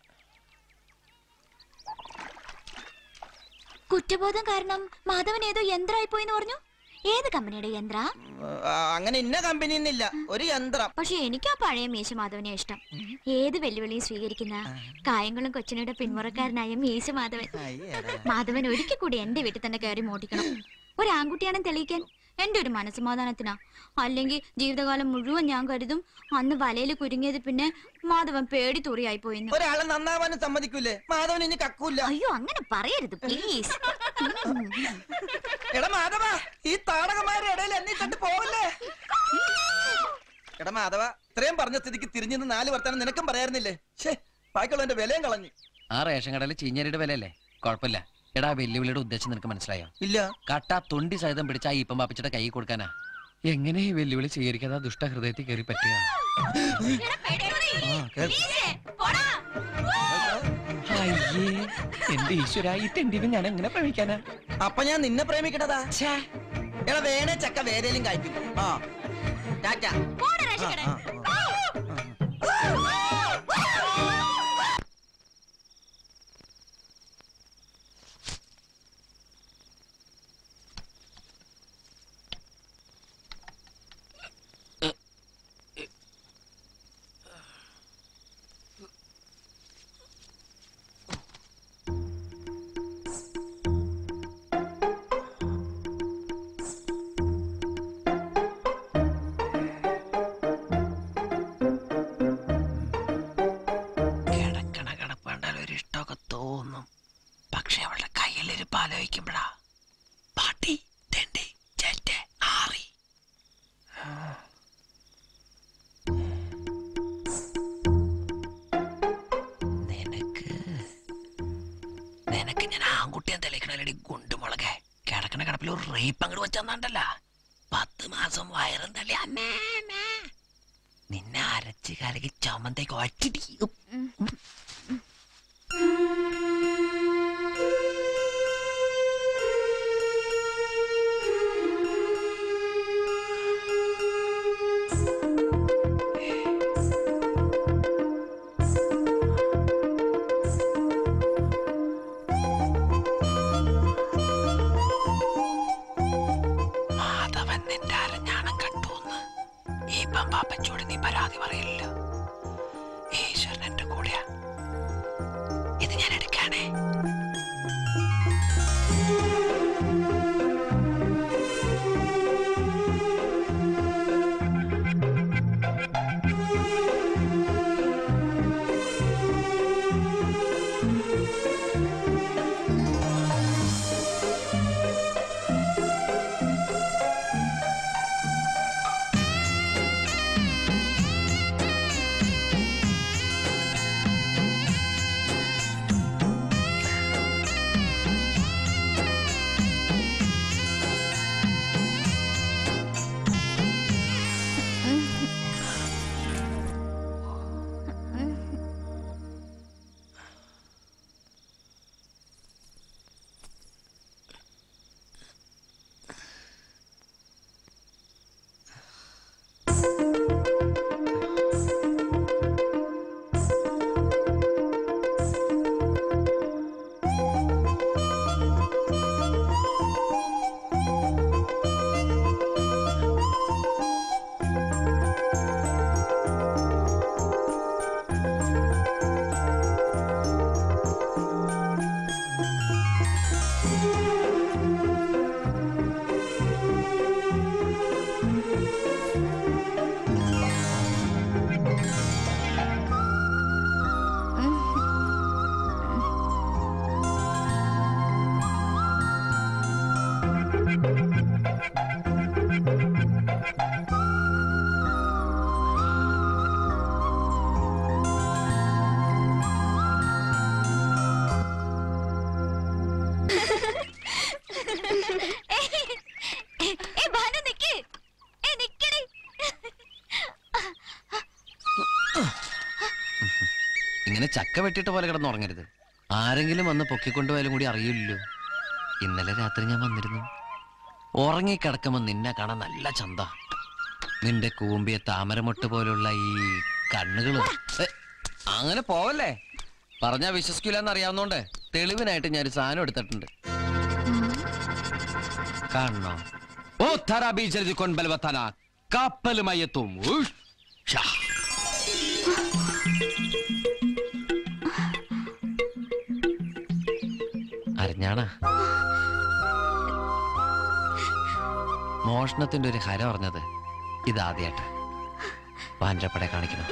കുറ്റബോധം കാരണം മാധവൻ ഏതോ യന്ത്രമായി പോയെന്ന് പറഞ്ഞു ഏത് കമ്പനിയുടെ യന്ത്ര ആ, അങ്ങനെ ഇന്ന കമ്പനി ഇന്നില്ല ഒരു യന്ത്രം പക്ഷെ എനിക്ക് ആ പഴയ മീശ മാധവനെ ഇഷ്ടം ഏത് വെല്ലുവിളിയും സ്വീകരിക്കുന്ന കായംകുളം കൊച്ചിനയുടെ പിന്മുറക്കാരനായ മീശ മാധവൻ മാധവൻ ഒരിക്കൽ കൂടി എന്റെ വീട്ടിൽ തന്നെ കയറി മോട്ടിക്കണം ഒരു ആൺകുട്ടിയാണെന്ന് തെളിയിക്കാൻ എന്റെ ഒരു മനസ്സമാധാനത്തിനാ അല്ലെങ്കിൽ ജീവിതകാലം മുഴുവൻ ഞാൻ കരുതും അന്ന് വലയിൽ കുരുങ്ങിയത് പിന്നെ മാധവൻ പേടി തുറിയായി പോയിന്ന് ഒരാളെ നന്നാവാനും സമ്മതിക്കൂലേ മാധവൻ ഇനി കക്കൂല അയ്യോ അങ്ങനെ പറയരുത് പ്ലീസ് എടാ മാധവ ഈ താടകന്മാരുടെ ഇടയിൽ എന്നെ കണ്ട് പോവല്ലേ എടാ മാധവ ഇത്രയും പറഞ്ഞ സ്ഥിതിക്ക് തിരിഞ്ഞു നിന്ന് നാല് വർത്താനം നിനക്കും പറയായിരുന്നില്ലേ ഷേ ബാക്കിയുള്ളതിന്റെ വിലയും കളഞ്ഞു ആ റേഷൻ കടയിൽ ചീഞ്ഞരിയുടെ വിലയല്ലേ കുഴപ്പമില്ല എടാ വെല്ലുവിളിയുടെ ഉദ്ദേശം നിനക്ക് മനസ്സിലായോ ഇല്ല കട്ട തൊണ്ടി സഹിതം പിടിച്ച ആ ഈപ്പം പാപ്പിച്ചിട്ട് കൈ കൊടുക്കാനാ എങ്ങനെ ഈ വെല്ലുവിളി സ്വീകരിക്കാതെ ദുഷ്ടഹൃദയത്തിൽ കയറി പറ്റുക അയ്യേ എന്റെ ഈശ്വര ഈ തെണ്ടിന് ഞാൻ എങ്ങനെ പ്രമിക്കാനാ അപ്പൊ ഞാൻ നിന്നെ പ്രേമിക്കണതാ എടാ വേണേ ചക്ക വേരയിലും കായ്ക്കും ആ ടാറ്റ കിടക്കണ കിടപ്പാണ്ടാൽ ഒരു ഇഷ്ടമൊക്കെ തോന്നും പക്ഷെ അവളുടെ കയ്യിലിരിപ്പ് ആലോചിക്കുമ്പോഴാ പാട്ടി തെണ്ടി ചേറ്റ ആറി നിനക്ക് നിനക്ക് ഞാൻ ആൺകുട്ടിയെ തെളിയിക്കണല്ലടി ഗുണ്ടുമുളകെ കിടക്കണ കിടപ്പിൽ ഒരു റേപ്പ് അങ്ങോട്ട് വെച്ചെന്നാണ്ടല്ല പത്ത് മാസം വയറും തള്ളി അമ്മേ അമ്മേ. നിന്നെ അരച്ച് കലകി ചമന്തേക്ക് ഒറ്റടി മാധവൻ നിന്റെ അരഞ്ഞാണം കട്ടുന്ന് ഈ പമ്പാപ്പച്ചോട് നീ പരാതി പറയില്ല ഈശ്വരൻ എന്റെ കൂടെയാ ഇത് ഞാൻ എടുക്കാണേ ഇങ്ങനെ ചക്ക വെട്ടിട്ട പോലെ കിടന്നുറങ്ങരുത് ആരെങ്കിലും വന്ന് പൊക്കിക്കൊണ്ടുപോയാലും കൂടി അറിയില്ലല്ലോ ഇന്നലെ രാത്രി ഞാൻ വന്നിരുന്നു ഉറങ്ങിക്കിടക്കുമ്പോൾ നിന്നെ കാണാൻ നല്ല ചന്ത നിന്റെ കൂമ്പിയ താമരമൊട്ട് പോലുള്ള ഈ കണ്ണുകളും ഏ, അങ്ങനെ പോവല്ലേ പറഞ്ഞാ വിശ്വസിക്കൂലെന്ന് അറിയാവുന്നോണ്ട് തെളിവിനായിട്ട് ഞാൻ ഒരു സാധനം എടുത്തിട്ടുണ്ട് കാണണോ ഓ തരാ ബീജൽ കൊൻബൽവത്തന കപ്പലുമയത്തും ഉഷ്. ഷാ. അറിഞ്ഞാണാ മോഷണത്തിന്റെ ഒരു ഹര പറഞ്ഞത് ഇതാദ്യായിട്ട് പാൻഡപ്പടെ കാണിക്കണം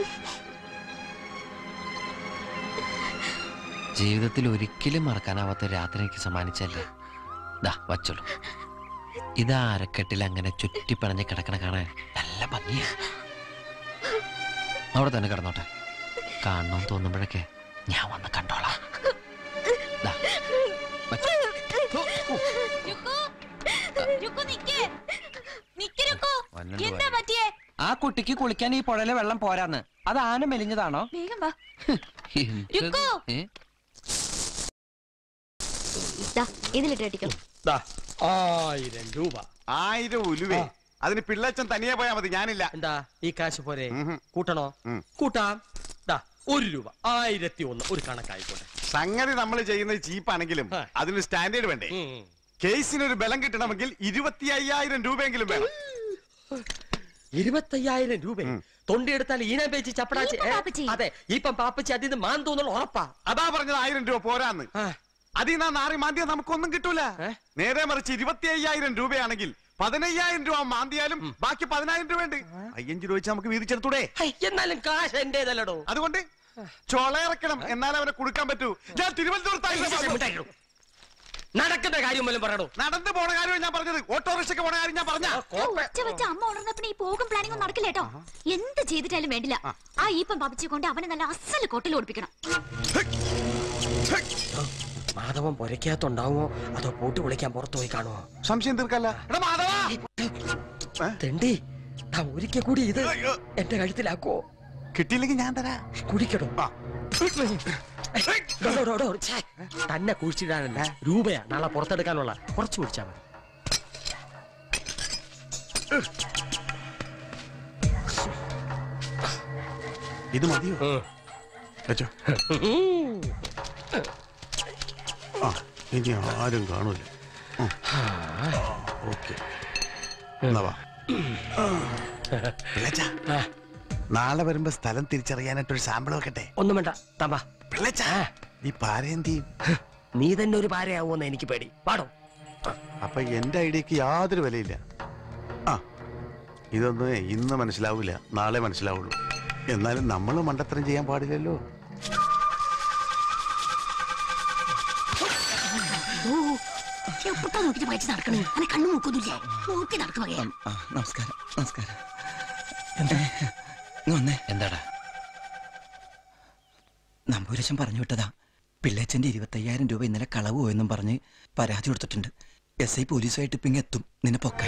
ജീവിതത്തിൽ ഒരിക്കലും മറക്കാനാവാത്ത രാത്രി എനിക്ക് സമ്മാനിച്ചല്ലേ ദാ വച്ചോളൂ ഇതാ അരക്കെട്ടിൽ അങ്ങനെ ചുറ്റിപ്പണഞ്ഞ് കിടക്കണ കാണാൻ നല്ല ഭംഗിയാ അവിടെ തന്നെ കിടന്നോട്ടെ കാണണമെന്ന് തോന്നുമ്പോഴൊക്കെ ഞാൻ വന്ന് കണ്ടോളാം ദാ, വച്ചോ. രുക്കു രുക്കു നിക്ക് നിക്ക് രുക്കു കുട്ടിക്ക് കുളിക്കാൻ ഈ പുഴയിലെ വെള്ളം പോരാന്ന് അത് ആന മെലിഞ്ഞതാണോ വേഗം വാ എന്ത്? ഏ? ദാ, ഇതിലിട്ട് കെട്ടിക്കോ ആയിരം രൂപ ആയിരം ഉലുവേ അതിന് പിള്ളച്ചൻ തനിയെ പോയാ മതി ഞാനില്ല എന്താ ഈ കാശ് പോരെ കൂട്ടണോ കൂട്ടാം ദാ ഒരു രൂപ ആയിരത്തി ഒന്ന് ഒരു കണക്കായിക്കോട്ടെ സംഗതി നമ്മൾ ചെയ്യുന്നത് ചീപ്പാണെങ്കിലും അതിന് സ്റ്റാൻഡേർഡ് വേണ്ടേ കേസിന് ഒരു ബലം കിട്ടണമെങ്കിൽ ഇരുപത്തി അയ്യായിരം രൂപയെങ്കിലും വേണം ഇരുപത്തയ്യായിരം രൂപ തൊണ്ടിയെടുത്താൽ ഈനം പേച്ച് ചപ്പടാച്ച് ഏ, അതെ ഇപ്പം പാപ്പച്ചി അതിൽ നിന്ന് മാൻ തോന്നുള്ള ഉറപ്പാ അതാ പറഞ്ഞത് ആയിരം രൂപ പോരാന്ന് അതിൽ നിന്ന് നാറി മാന്തിയാ നമുക്കൊന്നും കിട്ടൂല നേരെ മറിച്ച് ഇരുപത്തി അയ്യായിരം രൂപയാണെങ്കിൽ പതിനയ്യായിരം രൂപ മാന്തിയാലും ബാക്കി പതിനായിരം രൂപ ഉണ്ട് അയ്യഞ്ച് രൂപ വെച്ച് നമുക്ക് വീതിച്ചെടുത്തൂടെ എന്നാലും കാശ് എന്റേതല്ലടോ അതുകൊണ്ട് ചൊളയിറക്കണം എന്നാലേ അവനെ കൊടുക്കാൻ പറ്റൂ ഞാൻ തിരുവനന്തപുരത്തായിരുന്നു നടക്കുന്ന കാര്യം വല്ലതും പറയണോ നടന്നു പോണ കാര്യം ഞാൻ പറഞ്ഞത് ഓട്ടോറിക്ഷയ്ക്ക് പോണ കാര്യം ഞാൻ പറഞ്ഞ ഉച്ച വെച്ച അമ്മ ഉണർന്നപ്പോ ഈ പോകും പ്ലാനിംഗ് ഒന്നും നടക്കില്ല കേട്ടോ എന്ത് ചെയ്തിട്ടാലും വേണ്ടില്ല ആ ഈപ്പം പാപ്പിച്ചു കൊണ്ട് അവനെ നല്ല അസല് കൊട്ടിൽ ഓടിപ്പിക്കണം മാധവൻ പൊരയ്ക്കകത്തുണ്ടാവുമോ അതോ പൂട്ട് വിളിക്കാൻ പുറത്തു പോയി കാണുമോ സംശയം തീർക്കല്ല തെണ്ടി താ ഒരിക്കൽ കൂടി ഇത് എന്റെ കഴുത്തിലാക്കോ കിട്ടിയില്ലെങ്കിൽ ഞാൻ തരാ കുടിക്കടോ ഡോ, ഡോ, ഡോ, ഡോ, ഛേ, തന്നെ കുഴിച്ചിടാനല്ല രൂപയാ നാളെ പുറത്തെടുക്കാനുള്ള കുറച്ച് കുടിച്ചാ മതി ഇത് മതിയോ വെച്ചോ ആ ഇനി ആരും കാണൂല ഓക്കെ എന്നാ വാ പിള്ളച്ചാ, നാളെ വരുമ്പോ സ്ഥലം തിരിച്ചറിയാനായിട്ട് ഒരു സാമ്പിൾ വെക്കട്ടെ ഒന്നും വേണ്ട തമ്പാ പിള്ളച്ചാ ഈ പാരേന്തി നീ തന്നെ ഒരു പാരയാവുമെന്ന് എനിക്ക് പേടി പാടോ അപ്പൊ എന്റെ ഐഡിയക്ക് യാതൊരു വിലയില്ല ആ ഇതൊന്നും ഇന്ന് മനസ്സിലാവൂല നാളെ മനസ്സിലാവുള്ളൂ എന്നാലും നമ്മൾ മണ്ടത്തരം ചെയ്യാൻ പാടില്ലല്ലോ എപ്പോഴാ നോക്കിട്ട് വായിച്ച് നടക്കണേ അങ്ങനെ കണ്ണു നോക്കൊന്നുമില്ല നോക്കി നടക്കുക നമസ്കാരം നമസ്കാരം വന്നേ എന്താടാ നമ്പൂരശൻ പറഞ്ഞു വിട്ടതാ പിള്ളേച്ചന്റെ ഇരുപത്തയ്യായിരം രൂപ ഇന്നലെ കളവ് പോയെന്നും പറഞ്ഞ് പരാതി കൊടുത്തിട്ടുണ്ട് എസ് ഐ പോലീസുമായിട്ട് ഇപ്പൊ എത്തും നിന്നെ പൊക്കാൻ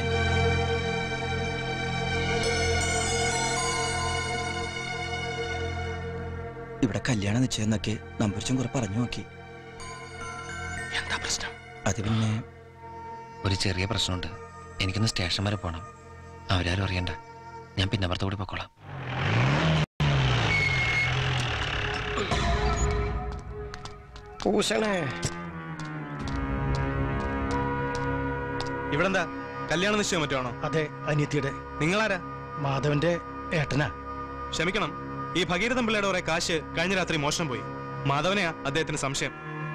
ഇവിടെ കല്യാണ നിശ്ചയം എന്നൊക്കെ നമ്പൂരച്ചൻ കുറെ പറഞ്ഞു നോക്കി എന്താ പ്രശ്നം അത് പിന്നെ ഒരു ചെറിയ പ്രശ്നമുണ്ട് എനിക്കൊന്ന് സ്റ്റേഷൻ വരെ പോകണം അവരാരും അറിയണ്ട ഞാൻ പിന്നെ അപ്പുറത്ത് കൂടി പൊക്കോളാം ഭൂഷണേ ഇവിടെ എന്താ കല്യാണ നിശ്ചയം മറ്റാണോ അതെ അനിയത്തിയുടെ നിങ്ങളാരാ മാധവന്റെ ഏട്ടനാ ക്ഷമിക്കണം ഈ ഭഗീരഥൻ പിള്ളയുടെ കുറെ കാശ് കഴിഞ്ഞ രാത്രി മോഷണം പോയി മാധവനെയാ അദ്ദേഹത്തിന് സംശയം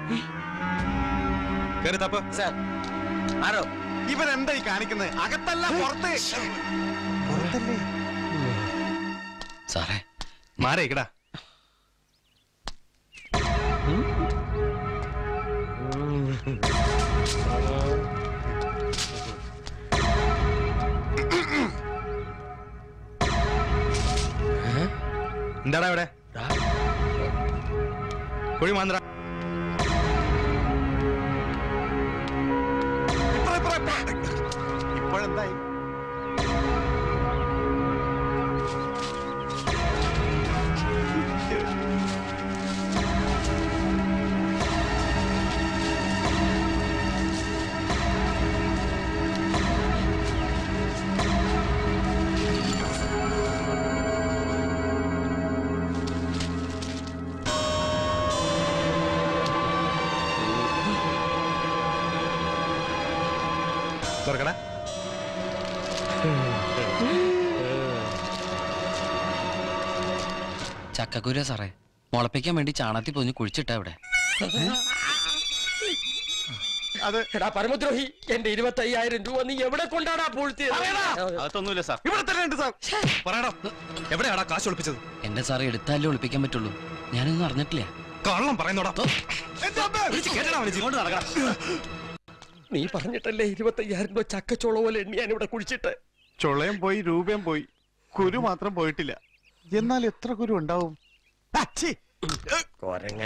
കേറി തപ്പ് ആരോ ഇവൻ എന്താ ഈ കാണിക്കുന്നത് അകത്തല്ല പുറത്ത് പുറത്തല്ലേ സാറേ മാറിയിക്കടാ എന്താടാ ഇവിടെ കുഴി മാന്ത്ര ഇപ്പോഴെന്തായി തുറക്കടാ ചക്കക്കുര സാറേ മുളപ്പിക്കാൻ വേണ്ടി ചാണകത്തി പൊതിഞ്ഞ് കുഴിച്ചിട്ടാ ഇവിടെ അത് എടാ പരമദ്രോഹി എന്റെ ഇരുപത്തയ്യായിരം രൂപ നീ എവിടെ കൊണ്ടാടാ പൂഴ്ത്തിയത് അതൊന്നുമില്ല സാർ ഇവിടെ തന്നെ ഉണ്ട് സാർ പറയടാ എവിടെയാടാ കാശ് ഒളിപ്പിച്ചത് എന്റെ സാറേ എടുത്താലേ ഒളിപ്പിക്കാൻ പറ്റുള്ളൂ ഞാനൊന്നും അറിഞ്ഞിട്ടില്ല കള്ളം പറയുന്നോടാ വിളിച്ച് കേട്ടടാ അവനെ ഇങ്ങോട്ട് നടക്കണം നീ പറഞ്ഞിട്ടല്ലേ ഇരുപത്തയ്യായിരം രൂപ ചക്കച്ചോള പോലെ എണ്ണിയാൻ ഇവിടെ കുഴിച്ചിട്ട് ചുളയും പോയി രൂപയും പോയി കുരു മാത്രം പോയിട്ടില്ല എന്നാൽ എത്ര കുരു ഉണ്ടാവും അച്ഛി കൊരങ്ങൻ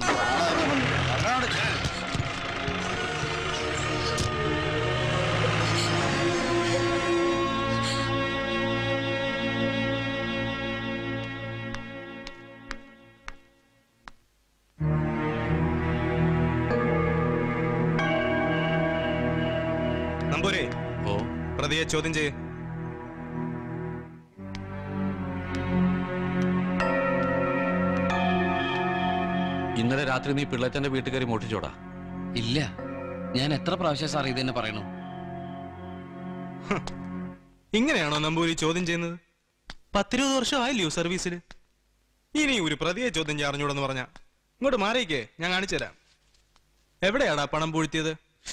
നമ്പൂരെ ഓ പ്രതിയെ ചോദ്യം ചെയ്യ് ഇന്നലെ രാത്രി നീ പിള്ളേച്ചന്റെ വീട്ടിൽ കയറി മോട്ടിച്ചോടാ ഇല്ല ഞാൻ എത്ര പ്രാവശ്യം സാർ ഇത് തന്നെ പറയണു ഇങ്ങനെയാണോ നമ്പൂരി ചോദ്യം ചെയ്യുന്നത് പത്തിരുപത് വർഷം ആയില്ലയോ സർവീസിൽ ഇനി ഒരു പ്രതിയെ ചോദ്യം ചെയ്യാൻ അറിഞ്ഞൂടെന്ന് പറഞ്ഞ ഇങ്ങോട്ട് മാറിയിക്കേ ഞാൻ കാണിച്ചു തരാം എവിടെയാടാ പണം പൂഴ്ത്തിയത്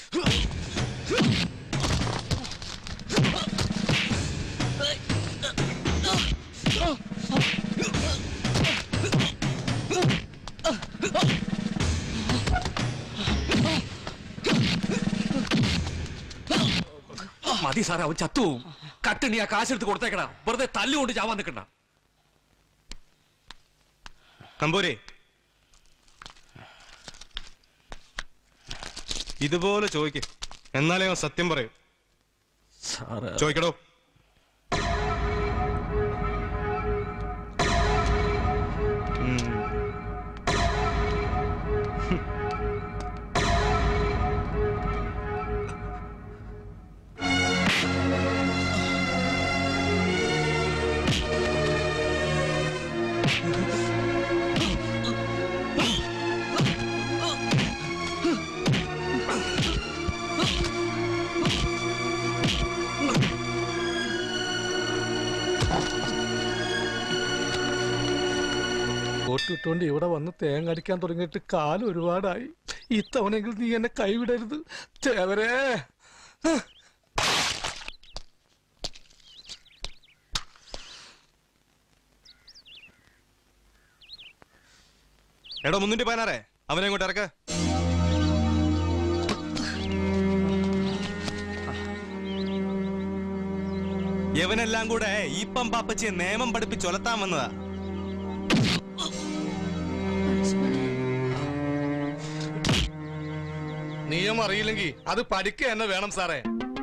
മതി സാറേ അവൻ ചത്തുപോകും കട്ടിണി ആ കാശെടുത്ത് കൊടുത്തേക്കടാ വെറുതെ തല്ലുകൊണ്ട് ചാവാൻ നിൽക്കണ്ട നമ്പൂരി ഇതുപോലെ ചോദിക്ക് എന്നാലേ അവൻ സത്യം പറയൂ സാറേ ചോദിക്കടോ ഉം. കോട്ടിട്ടുകൊണ്ട് ഇവിടെ വന്ന് തേങ്ങ അടിക്കാൻ തുടങ്ങിയിട്ട് കാലം ഒരുപാടായി ഇത്തവണെങ്കിലും നീ എന്നെ കൈവിടരുത് തേവരേ എടോ മുന്നൂറ്റി പതിനാറേ അവനെ ഇങ്ങോട്ട് ഇറക്ക യവനെല്ലാം കൂടെ ഈപ്പം പാപ്പച്ചിയെ നിയമം പഠിപ്പിച്ച് ഒലത്താൻ വന്നതാ നിയമം അറിയില്ലെങ്കിൽ അത് പഠിക്കുക തന്നെ വേണം സാറേ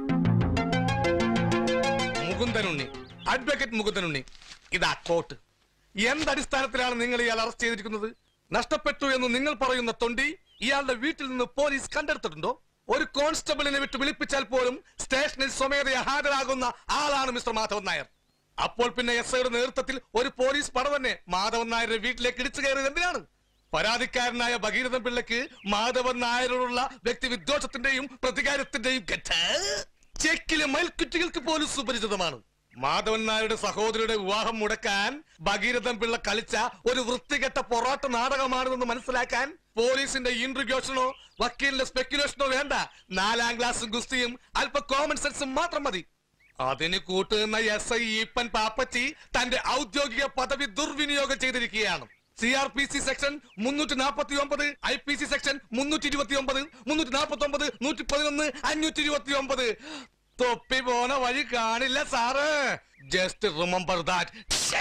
മുകുന്ദനുണ്ണി അഡ്വക്കേറ്റ് മുകുന്ദനുണ്ണി ഇതാ കോട്ട് എന്തടിസ്ഥാനത്തിലാണ് നിങ്ങൾ ഇയാൾ അറസ്റ്റ് ചെയ്തിരിക്കുന്നത് നഷ്ടപ്പെട്ടു എന്ന് നിങ്ങൾ പറയുന്ന തൊണ്ടി ഇയാളുടെ വീട്ടിൽ നിന്ന് പോലീസ് കണ്ടെടുത്തിട്ടുണ്ടോ ഒരു കോൺസ്റ്റബിളിനെ വിട്ട് വിളിപ്പിച്ചാൽ പോലും സ്റ്റേഷനിൽ സ്വമേധയ ഹാജരാകുന്ന ആളാണ് മിസ്റ്റർ മാധവൻ നായർ അപ്പോൾ പിന്നെ എസ് ഐയുടെ നേതൃത്വത്തിൽ ഒരു പോലീസ് പട തന്നെ മാധവൻ നായരുടെ വീട്ടിലേക്ക് ഇടിച്ചു കയറിയത് എന്തിനാണ് പരാതിക്കാരനായ ഭഗീരഥൻ പിള്ളയ്ക്ക് മാധവൻ നായരോടുള്ള വ്യക്തി വിദ്വേഷത്തിന്റെയും പ്രതികാരത്തിന്റെയും കെട്ട ചെക്കിലെ മയിൽക്കുറ്റികൾക്ക് പോലും സുപരിചിതമാണ് മാധവൻ നായരുടെ സഹോദരിയുടെ വിവാഹം മുടക്കാൻ ഭഗീരഥൻ പിള്ള കളിച്ച ഒരു വൃത്തികെട്ട പൊറാട്ട നാടകമാണെന്ന് മനസ്സിലാക്കാൻ പോലീസിന്റെ ഇന്റർവ്യൂഷനോ വക്കീലിന്റെ സ്പെക്യുലേഷനോ വേണ്ട നാലാം ക്ലാസ്സും ഗുസ്തിയും അല്പ കോമൺ സെൻസും മാത്രം മതി അതിന് കൂട്ടുനിന്ന എസ് ഐ ഈപ്പൻ പാപ്പച്ചി തന്റെ ഔദ്യോഗിക പദവി ദുർവിനിയോഗം ചെയ്തിരിക്കുകയാണ് C R P C section മുന്നൂറ്റി നാൽപ്പത്തി ഒമ്പത് ഐ പി സി സെക്ഷൻ മുന്നൂറ്റി ഇരുപത്തി ഒമ്പത് മുന്നൂറ്റി നാൽപ്പത്തി ഒമ്പത് നൂറ്റി പതിനൊന്ന് അഞ്ഞൂറ്റി ഇരുപത്തി ഒമ്പത് തൊപ്പി പോണ വഴി കാണില്ല സാറ് ജസ്റ്റ് റിമെമ്പർ ദാറ്റ്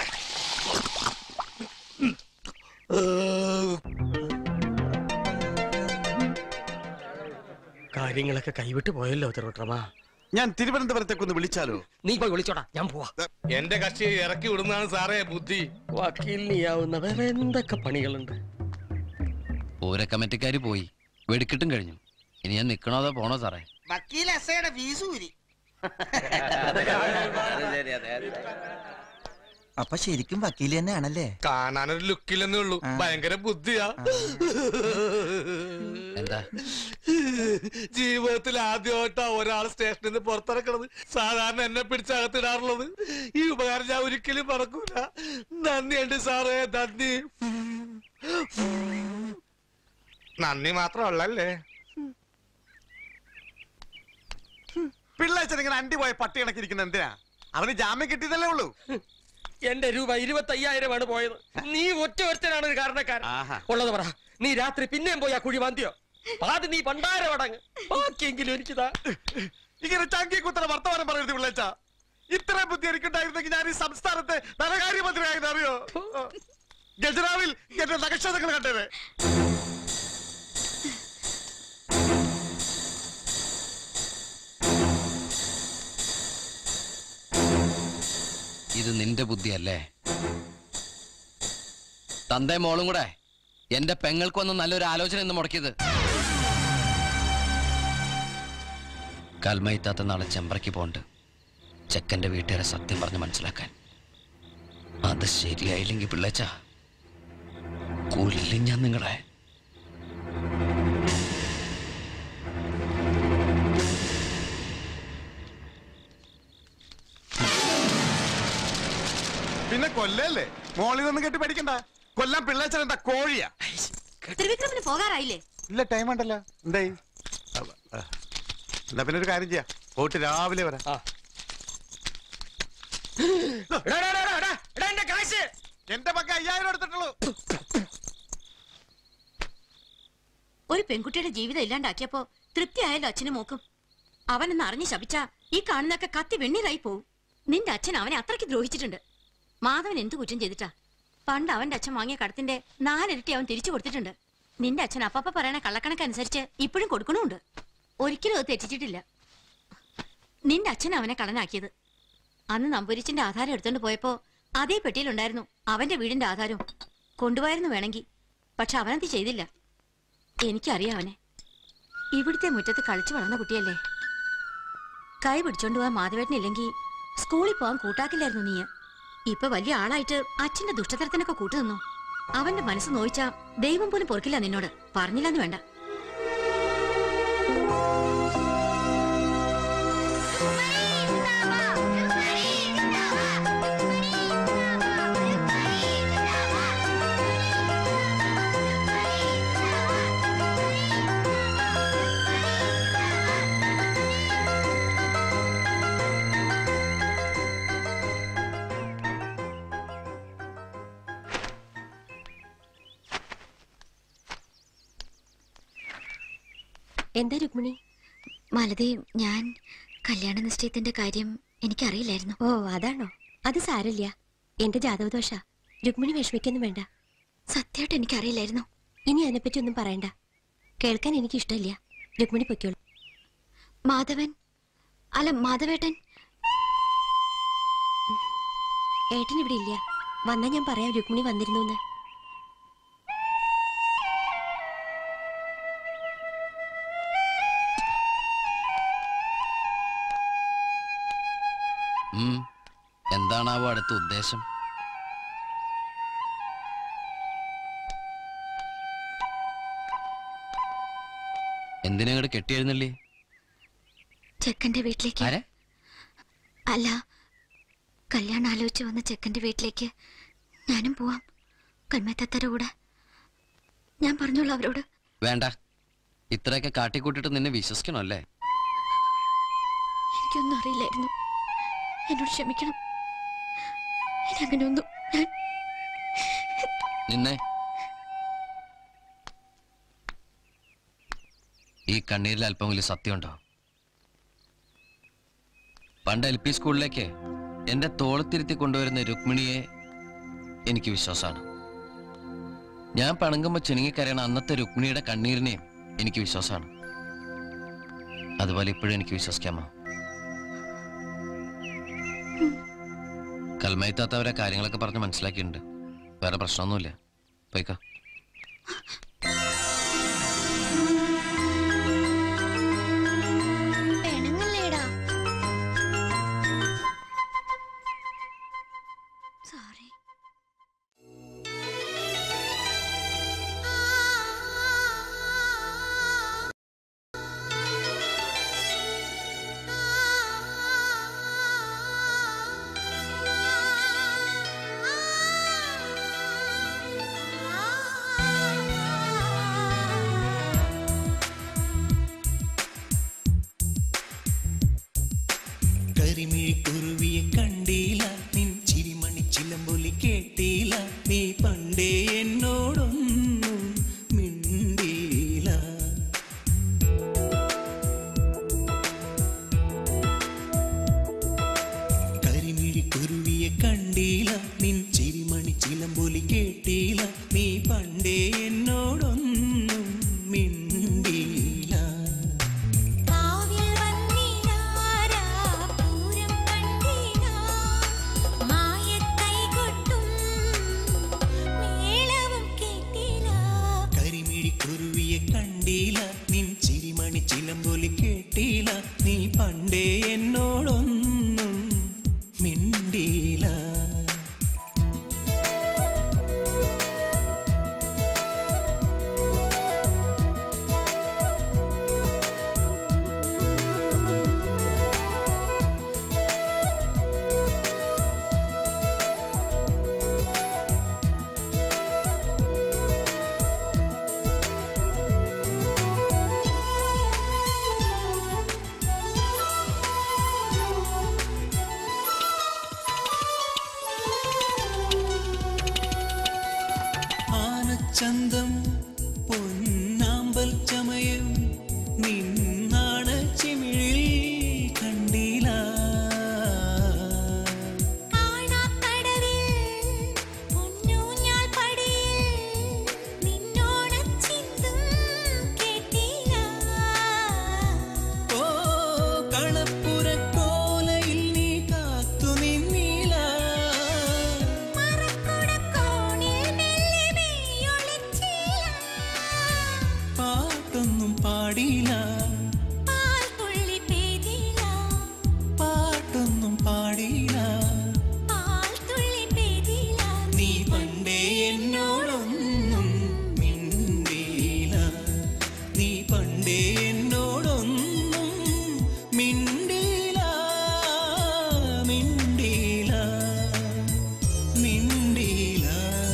കാര്യങ്ങളൊക്കെ കൈവിട്ട് പോയല്ലോ തിരുവട്ടമാ ഞാൻ തിരുവനന്തപുരത്തേക്ക് ഒന്ന് വിളിച്ചാലോ നീ പോയി വിളിച്ചോടാ ഞാൻ പോവാ എന്റെ കക്ഷിയെ ഇറക്കി വിടുന്നതാണ് സാറേ ബുദ്ധി വക്കീലിനിയാവുന്ന വേറെ എന്തൊക്കെ പണികളുണ്ട് പൂര കമ്മിറ്റിക്കാര് പോയി വെടിക്കിട്ടും കഴിഞ്ഞു ഇനി ഞാൻ നിക്കണോ അതോ പോണോ സാറേ വക്കീൽ എസ്ഐയുടെ ഫീസ് ഊരി അപ്പൊ ശരിക്കും വക്കീൽ തന്നെയാണല്ലേ കാണാനൊരു ലുക്കില്ലെന്നേ ഉള്ളൂ ഭയങ്കര ബുദ്ധിയാ എന്താ ജീവിതത്തിൽ ആദ്യമായിട്ടാ ഒരാൾ സ്റ്റേഷനിൽ നിന്ന് പുറത്തിറക്കണത് സാധാരണ എന്നെ പിടിച്ചകത്തിടാറുള്ളത് ഈ ഉപകാരം ഞാൻ ഒരിക്കലും മറക്കൂല നന്ദിയുണ്ട് സാറേ നന്ദി നന്ദി മാത്രമല്ലേ പിള്ളേച്ചൻ ഇങ്ങനെ അണ്ടി പോയ പട്ടി കണക്കിരിക്കുന്ന എന്തിനാ അവന് ജാമ്യം കിട്ടിയതല്ലേ ഉള്ളൂ എന്റെ രൂപ ഇരുപത്തി അയ്യായിരമാണ് പോയത് നീ ഒറ്റ ഒരുത്തനാണ് ഒരു കാരണക്കാരൻ ഉള്ളത് പറ നീ രാത്രി പിന്നെയും പോയി ആ കുഴി മാന്തിയോ പാതി നീ പണ്ടാരമടങ്ങ് ബാക്കിയെങ്കിലും എനിക്കിതാ ഇങ്ങനെ ചങ്കി കുത്തറ വർത്തമാനം പറയരുത് പിള്ളേച്ച ഇത്രയും ബുദ്ധി എനിക്കുണ്ടായിരുന്നെങ്കിൽ ഞാൻ ഈ സംസ്ഥാനത്തെ ധനകാര്യമന്ത്രിയായത് അറിയോ ഗജറാവിൽ എന്റെ നക്ഷത്രങ്ങൾ കണ്ടേനെ ഇത് നിന്റെ ബുദ്ധിയല്ലേ തന്തേ മോളും കൂടെ എന്റെ പെങ്ങൾക്കൊന്നും നല്ലൊരു ആലോചന എന്ന് മുടക്കിയത് കൽമയിത്താത്ത നാളെ ചെമ്പ്രയ്ക്ക് പോണ്ട് ചെക്കന്റെ വീട്ടുകാരെ സത്യം പറഞ്ഞ് മനസ്സിലാക്കാൻ അത് ശരിയായില്ലെങ്കിൽ പിള്ളേച്ച കൊല്ലും ഞാൻ നിങ്ങളെ പിന്നെ കൊല്ലല്ലേ മോളിൽ നിന്ന് കെട്ടി പഠിക്കണ്ട കൊല്ലാൻ പിള്ളേച്ചൻ എന്താ കോഴിയാ ത്രിവിക്രമിന് പോകാറായില്ലേ ഇല്ല ടൈം ഉണ്ടല്ലോ എന്തായി എന്നാ പിന്നെ ഒരു കാര്യം ചെയ്യാം പോയിട്ട് രാവിലെ വരാം എന്റെ പക്ക അയ്യായിരം എടുത്തിട്ടുള്ളൂ ഒരു പെൺകുട്ടിയുടെ ജീവിതം ഇല്ലാണ്ടാക്കിയപ്പോ തൃപ്തിയായല്ലോ അച്ഛനും മോക്കും അവനെന്ന് അറിഞ്ഞ് ശപിച്ച ഈ കാണുന്നൊക്കെ കത്തി വെണ്ണീറായി പോവും നിന്റെ അച്ഛൻ അവനെ അത്രയ്ക്ക് ദ്രോഹിച്ചിട്ടുണ്ട് മാധവൻ എന്ത് കുറ്റം ചെയ്തിട്ടാ പണ്ട് അവന്റെ അച്ഛൻ വാങ്ങിയ കടത്തിന്റെ നാലിരട്ടി അവൻ തിരിച്ചു കൊടുത്തിട്ടുണ്ട് നിന്റെ അച്ഛൻ അപ്പപ്പ പറയണ കള്ളക്കണക്കനുസരിച്ച് ഇപ്പോഴും കൊടുക്കണമുണ്ട് ഒരിക്കലും അത് തെറ്റിച്ചിട്ടില്ല നിന്റെ അച്ഛൻ അവനെ കടനാക്കിയത് അന്ന് നമ്പൂരിച്ചിന്റെ ആധാരം എടുത്തോണ്ട് പോയപ്പോ അതേ പെട്ടിയിലുണ്ടായിരുന്നു അവന്റെ വീടിന്റെ ആധാരവും കൊണ്ടുപോയിരുന്നു വേണമെങ്കിൽ പക്ഷെ അവനത് ചെയ്തില്ല എനിക്കറിയാം അവനെ ഇവിടുത്തെ മുറ്റത്ത് കളിച്ചു വളർന്ന കുട്ടിയല്ലേ കൈ പിടിച്ചോണ്ട് പോവാൻ മാധവേട്ടനില്ലെങ്കിൽ സ്കൂളിൽ പോവാൻ കൂട്ടാക്കില്ലായിരുന്നു നീ ഇപ്പൊ വലിയ ആളായിട്ട് അച്ഛന്റെ ദുഷ്ടതരത്തിനൊക്കെ കൂട്ടുനിന്നു അവന്റെ മനസ്സ് നോയിച്ചാ ദൈവം പോലും പൊറുക്കില്ല നിന്നോട് പറഞ്ഞില്ലെന്ന് വേണ്ട എന്താ രുക്മിണി മലതി ഞാൻ കല്യാണ നിശ്ചയത്തിന്റെ കാര്യം എനിക്കറിയില്ലായിരുന്നു ഓ അതാണോ അത് സാരല്ല എന്റെ ജാതകദോഷ രുക്മിണി വിഷമിക്കൊന്നും വേണ്ട സത്യമായിട്ട് എനിക്കറിയില്ലായിരുന്നു ഇനി അതിനെപ്പറ്റി ഒന്നും പറയണ്ട കേൾക്കാൻ എനിക്ക് ഇഷ്ടമില്ല രുക്മിണി പൊയ്ക്കോളൂ മാധവൻ അല്ല മാധവേട്ടൻ ഏട്ടൻ ഇവിടെ ഇല്ല വന്നാ ഞാൻ പറയാം രുക്മിണി വന്നിരുന്നു എന്ന് ഉം. എന്താണാവോ അടുത്ത ഉദ്ദേശം എന്തിനാ ഇങ്ങോട്ട് കെട്ടിയെഴുന്നള്ളി ചെക്കന്റെ വീട്ടിലേക്ക് ആരെ അല്ല കല്യാണം ആലോചിച്ച് വന്ന ചെക്കന്റെ വീട്ടിലേക്ക് ഞാനും പോവാം കൽമത്തത്തര കൂടെ ഞാൻ പറഞ്ഞോളൂ അവരോട് വേണ്ട ഇത്രയൊക്കെ കാട്ടിക്കൂട്ടിട്ട് നിന്നെ വിശ്വസിക്കണോ അല്ലേ എനിക്കൊന്നും അറിയില്ലായിരുന്നു എന്നോട് ക്ഷമിക്കണം ഇനി അങ്ങനെയൊന്നും ഞാൻ നിന്നെ ഈ കണ്ണീരിൽ അല്പമെങ്കിലും സത്യമുണ്ടോ പണ്ട് എൽ പി സ്കൂളിലേക്ക് എന്റെ തോളത്തിരുത്തി കൊണ്ടുവരുന്ന രുക്മിണിയെ എനിക്ക് വിശ്വാസമാണ് ഞാൻ പണങ്ങുമ്പോൾ ചിണുങ്ങിക്കരയണ അന്നത്തെ രുക്മിണിയുടെ കണ്ണീരിനെയും എനിക്ക് വിശ്വാസമാണ് അതുപോലെ ഇപ്പോഴും എനിക്ക് വിശ്വസിക്കാമോ കൽമയത്താത്തവരെ കാര്യങ്ങളൊക്കെ പറഞ്ഞ് മനസ്സിലാക്കിയിട്ടുണ്ട് വേറെ പ്രശ്നമൊന്നുമില്ല പോയിക്കോ പെണുങ്ങല്ലേടാ സോറി കരിമിഴി കുരുവിയെ കണ്ടില്ല നിൻ ചിരിമണി ചിലമ്പൊലി കേട്ടില്ല നീ പണ്ടേ എന്നോടൊന്നും മിണ്ടിയില്ല കരിമിഴി കുരുവിയെ കണ്ടില്ല നിൻ ചിരിമണി ചിലമ്പൊലി കേട്ടില്ല നീ പണ്ടേ എന്നോടൊന്നും മിണ്ടിയില്ല കാവിൽ വന്നിടാരാ പൂരം കണ്ടിടാരാ ചന്തം പൊന്നാമ്പൽ ചമയം നിന്നാണ ചിമിഴിൽ കണ്ടില്ല ഓ കളപ്പുരക്കോലയിൽ നീ കാത്തു നിന്നില്ല പാട്ടൊന്നും പാടില്ല പാട്ടൊന്നും പാടില്ല നീ പണ്ടേ എന്നോടൊന്നും മിണ്ടിയില്ല നീ പണ്ടേ എന്നോടൊന്നും മിണ്ടിയില്ല മിണ്ടിയില്ല മിണ്ടിയില്ല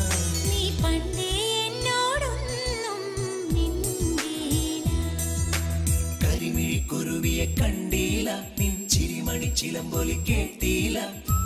കരിമിഴിക്കുരുവിയെ കണ്ടില്ല നിൻ ചിരിമണി ചിലമ്പൊലി കേട്ടില്ല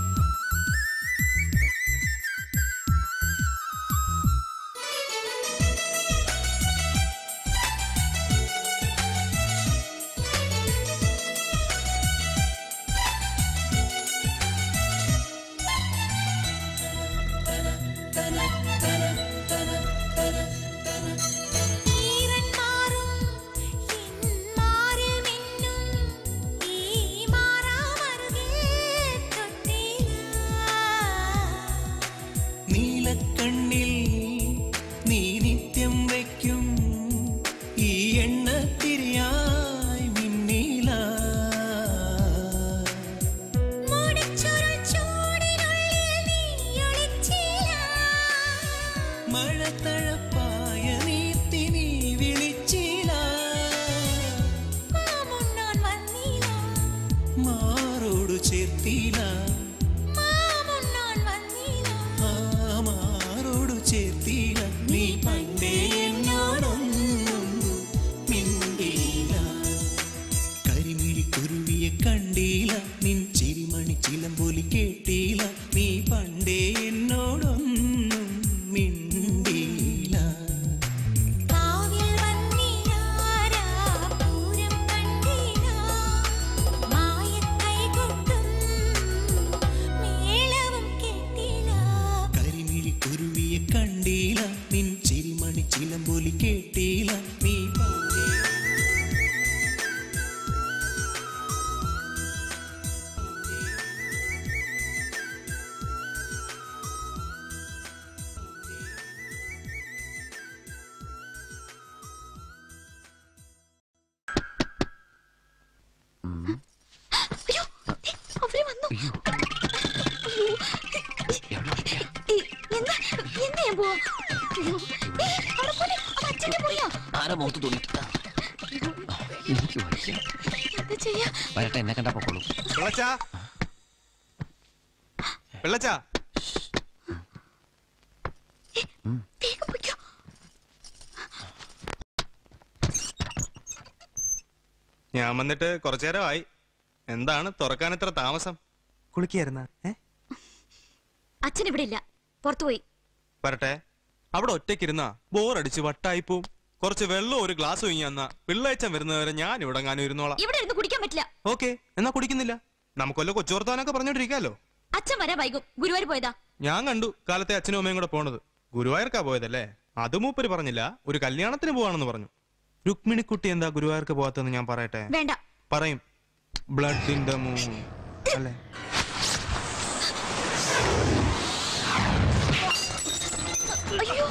നീലക്കണ്ണിൽ നീ നിത്യം വയ്ക്കും ഈ എണ്ണ തിരിയായി മിന്നീല മഴത്തഴപ്പായ നീർത്തി നീ വിളിച്ചില്ല മാറോടു ചേർത്തില്ല ആ മാറോടു ചേർത്തില്ല നീ പണ്ടേ എന്നോടൊന്നും മിണ്ടിയില്ല കരിമിഴി കുരുവിയെ കണ്ടില്ല നിൻ ചിരിമണി ചിലമ്പൊലി കേട്ടില്ല നീ പണ്ടേ എന്നോടൊന്നും മിണ്ടിയില്ല കരിമിഴി കുരുവിയെ കണ്ടില്ല നിൻ ചിരിമണി ചിലമ്പൊലി കേട്ടില്ല നീ പണ്ടേ അവര് വന്നു അയ്യോ. ഏ, എന്താ എന്താ ഞാൻ പോവാ അയ്യോ. ഏ, അവിടെ പോലെ അത് അച്ഛന്റെ പോയാ ആരാ മുഖത്ത് തോന്നിട്ട് എനിക്ക് വയ്യ എന്താ ചെയ്യാ വരട്ടെ എന്നെ കണ്ടാ പൊക്കോളൂ പിള്ളച്ചാ പിള്ളച്ചാ വേഗം പൊയ്ക്കോ ഞാൻ വന്നിട്ട് കുറച്ചു നേരമായി എന്താണ് തുറക്കാൻ ഇത്ര താമസം കുളിക്കായിരുന്ന ഏ അച്ഛൻ ഇവിടെ ഇല്ല പുറത്തു പോയി വരട്ടെ അവിടെ ഒറ്റയ്ക്കിരുന്ന ബോറടിച്ച് വട്ടായി പോവും കുറച്ച് വെള്ളം ഒരു ഗ്ലാസ് ഒഴിഞ്ഞു തന്നാ പിള്ളേച്ചൻ വരുന്നവരെ ഞാൻ ഇവിടെ ഞാനും ഇരുന്നോളാം ഇവിടെ ഇരുന്ന് കുടിക്കാൻ പറ്റില്ല ഓക്കെ എന്നാ കുടിക്കുന്നില്ല നമുക്കൊല്ല കൊച്ചുവർത്താനൊക്കെ പറഞ്ഞോണ്ടിരിക്കാലോ അച്ഛൻ വരാൻ വൈകും ഗുരുവായൂർ പോയതാ ഞാൻ കണ്ടു കാലത്തെ അച്ഛനും അമ്മയും കൂടെ പോണത് ഗുരുവായൂർക്കാ പോയതല്ലേ അത് മൂപ്പര് പറഞ്ഞില്ല ഒരു കല്യാണത്തിന് പോവാണെന്ന് പറഞ്ഞു രുക്മിണിക്കുട്ടി എന്താ ഗുരുവായൂർക്ക് പോവാത്തെന്ന് ഞാൻ പറയട്ടെ വേണ്ട പറയും ബ്ലഡിന്റെ മൂ അല്ലേ അയ്യോ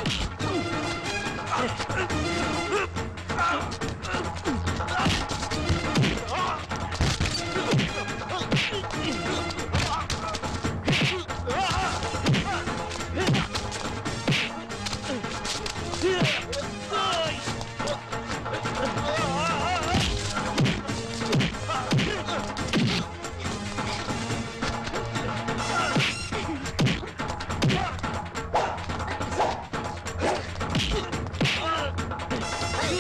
ആ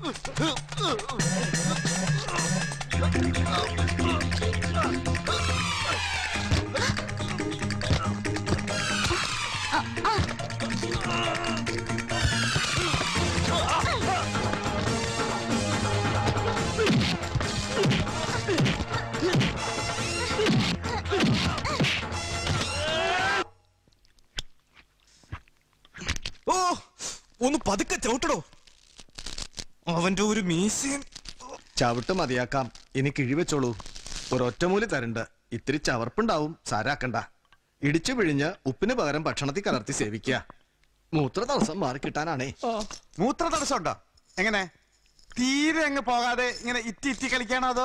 ഓ ഒന്ന് പതുക്കെ ചവിട്ടടോ അവന്റെ ഒരു മീശയും ചവിട്ട് മതിയാക്കാം ഇനി കിഴിവെച്ചോളൂ ഒരൊറ്റമൂലി തരണ്ട് ഇത്തിരി ചവർപ്പുണ്ടാവും സാരാക്കണ്ട ഇടിച്ചു പിഴിഞ്ഞ് ഉപ്പിന് പകരം ഭക്ഷണത്തിൽ കലർത്തി സേവിക്കുക മൂത്ര തടസ്സം മാറിക്കിട്ടാനാണേ മൂത്ര തടസ്സം ഉണ്ടോ എങ്ങനെ തീരെ അങ്ങ് പോകാതെ ഇങ്ങനെ ഇറ്റി ഇറ്റി കളിക്കാണോ അതോ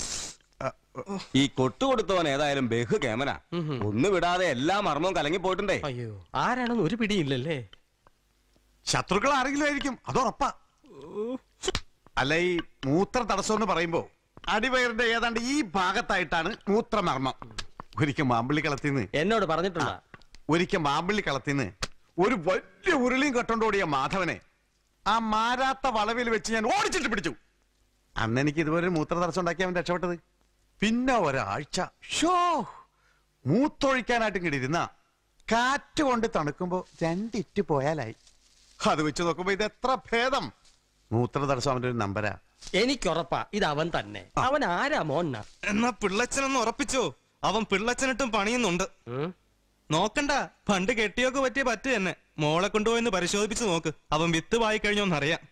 ഈ കൊട്ടു കൊടുത്തവൻ ഏതായാലും ബഹു കേമന ഒന്ന് വിടാതെ എല്ലാ മർമ്മവും കലങ്ങി പോയിട്ടുണ്ടേ അയ്യോ ആരാണെന്ന് ഒരു പിടിയില്ലല്ലേ ശത്രുക്കൾ ആരെങ്കിലും ആയിരിക്കും അതുറപ്പാ അല്ല ഈ മൂത്ര തടസ്സം എന്ന് പറയുമ്പോ അടിവയറിന്റെ ഏതാണ്ട് ഈ ഭാഗത്തായിട്ടാണ് മൂത്രമർമ്മം ഒരിക്കൽ മാമ്പിള്ളി കളത്തിന്ന് എന്നോട് പറഞ്ഞിട്ടുള്ള ഒരിക്കൽ മാമ്പിള്ളി കളത്തിന്ന് ഒരു വലിയ ഉരുളിയും കെട്ടോണ്ടോടിയ മാധവനെ ആ മാരാത്ത വളവിൽ വെച്ച് ഞാൻ ഓടിച്ചിട്ട് പിടിച്ചു അന്ന് എനിക്ക് ഇതുപോലെ ഒരു മൂത്ര തടസ്സം ഉണ്ടാക്കി അവൻ രക്ഷപ്പെട്ടത് പിന്നെ ഒരാഴ്ച ഷോ മൂത്തൊഴിക്കാനായിട്ട് ഇങ്ങോട്ട് ഇരുന്ന കാറ്റ് കൊണ്ട് തണുക്കുമ്പോ രണ്ടിറ്റ് പോയാലായി അത് വെച്ച് നോക്കുമ്പോ ഇത് എത്ര ഭേദം മൂത്ര തടസ്സം അവന്റെ ഒരു നമ്പരാ എനിക്കുറപ്പാ ഇത് അവൻ തന്നെ അവൻ ആരാ മോന്ന എന്നാ പിള്ളച്ചനെന്ന് ഉറപ്പിച്ചോ അവൻ പിള്ളച്ചനിട്ടും പണിയുന്നുണ്ട് നോക്കണ്ട പണ്ട് കെട്ടിയൊക്കെ പറ്റിയ പറ്റു തന്നെ മോളെ കൊണ്ടുപോയെന്ന് പരിശോധിപ്പിച്ച് നോക്ക് അവൻ വിത്ത് വായി കഴിഞ്ഞോന്നറിയാം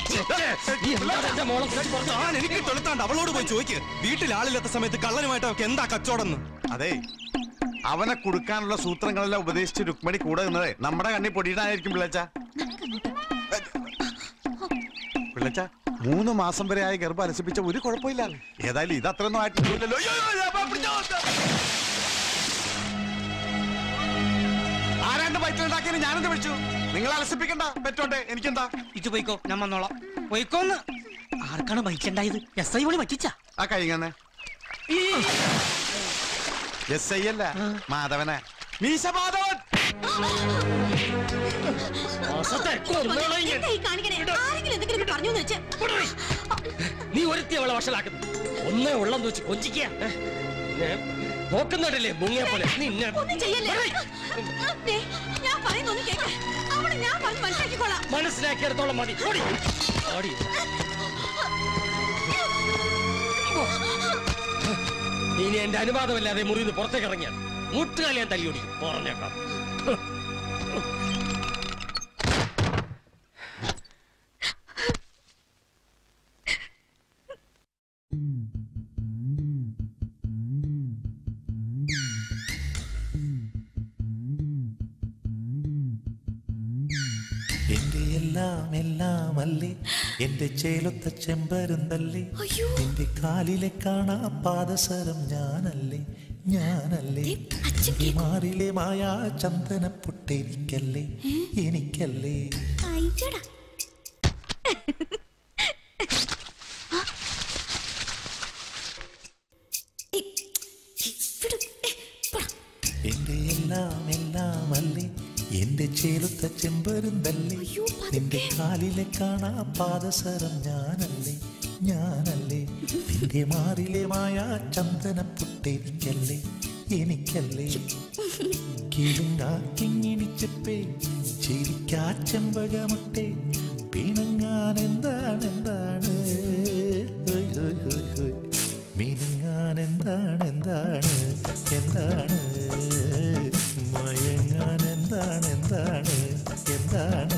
താൻ എനിക്ക് തൊളുത്താണ്ട് അവളോട് പോയി ചോദിക്ക് വീട്ടിൽ ആളില്ലാത്ത സമയത്ത് കള്ളനുമായിട്ട് അവർക്ക് എന്താ കച്ചവടം അതെ അവനെ കൊടുക്കാനുള്ള സൂത്രങ്ങളെല്ലാം ഉപദേശിച്ച് രുക്മണി കൂടെ നിന്നതേ നമ്മുടെ കണ്ണി പൊടിയിടാനായിരിക്കും പിള്ളച്ച പിള്ളച്ച മൂന്ന് മാസം വരെ ആയ ഗർഭം അലസിപ്പിച്ച ഒരു കുഴപ്പമില്ല ഏതായാലും ഇത് അത്രയൊന്നും ആയിട്ടില്ലല്ലോ അയ്യോ, അയ്യോ, അയ്യോ, അപ്പാ, പിടിച്ചോ, പിടിച്ചോ. ആരാണ്ട് വയറ്റിലുണ്ടാക്കിയത് ഞാനെന്ത് വിളിച്ചു നിങ്ങൾ അലസിപ്പിക്കണ്ട പറ്റോട്ടെ എനിക്കെന്താ ഇച്ചു പോയിക്കോ ഞാൻ വന്നോളാം പോയിക്കോന്ന് ആർക്കാണ് ബൈക്കുണ്ടായത് എസ് ഐ വിളി പറ്റിച്ച ആ കഴിഞ്ഞേ എസ് ഐ അല്ല മാധവനെ മീശ മാധവൻ നീ ഒരുത്തി അവളെ വഷളാക്കുന്നു ഒന്നേ ഉള്ളെന്ന് വെച്ച് കൊഞ്ചിക്കുക നോക്കുന്നുണ്ടല്ലേ മുങ്ങിയ പോലെ നിന്നെ ഞാൻ പറയുന്നൊന്ന് കേക്ക് അവളെ ഞാൻ പറഞ്ഞ് മനസ്സിലാക്കിക്കോളാം മനസ്സിലാക്കിയിടത്തോളം മതി ഓടി. ഓടി. ഇനി എന്റെ അനുവാദമില്ലാതെ മുറിന്ന് പുറത്തേക്ക് ഇറങ്ങിയാൽ മുട്ടുകാലി ഞാൻ തല്ലിയോടി പറഞ്ഞേക്കാം എന്റെ എല്ലാം എല്ലാം അല്ലേ എന്റെ ചേലൊത്ത ചെമ്പരുന്തല്ലേ എന്റെ കാലിലെ കാണാ പാദസരം ഞാനല്ലേ ഞാനല്ലേ എന്റെ മാറിലെ മായാ ചന്ദന പൊട്ടെനിക്കല്ലേ എനിക്കല്ലേ എന്റെ എല്ലാം എല്ലാം അല്ലേ എന്റെ ചേലുത്ത ചെമ്പരുന്തല്ലേ നിന്റെ കാലിലെ കാണാ പാദസരം ഞാനല്ലേ ഞാനല്ലേ നിന്റെ മാറിലെ മായാ ചന്ദന പൊട്ടെനിക്കല്ലേ എനിക്കല്ലേ കിഴുങ്ങാക്കിങ്ങിണിച്ചപ്പേ ചിരിക്കാ ചെമ്പകമുട്ടെ പിണങ്ങാൻ എന്താണ് എന്താണ് ഹോയ് ഹോയ് ഹോയ് ഹോയ്. മിനുങ്ങാൻ എന്താണ് എന്താണ് എന്താണ് മയങ്ങാൻ എന്താണ് എന്താണ് എന്താണ്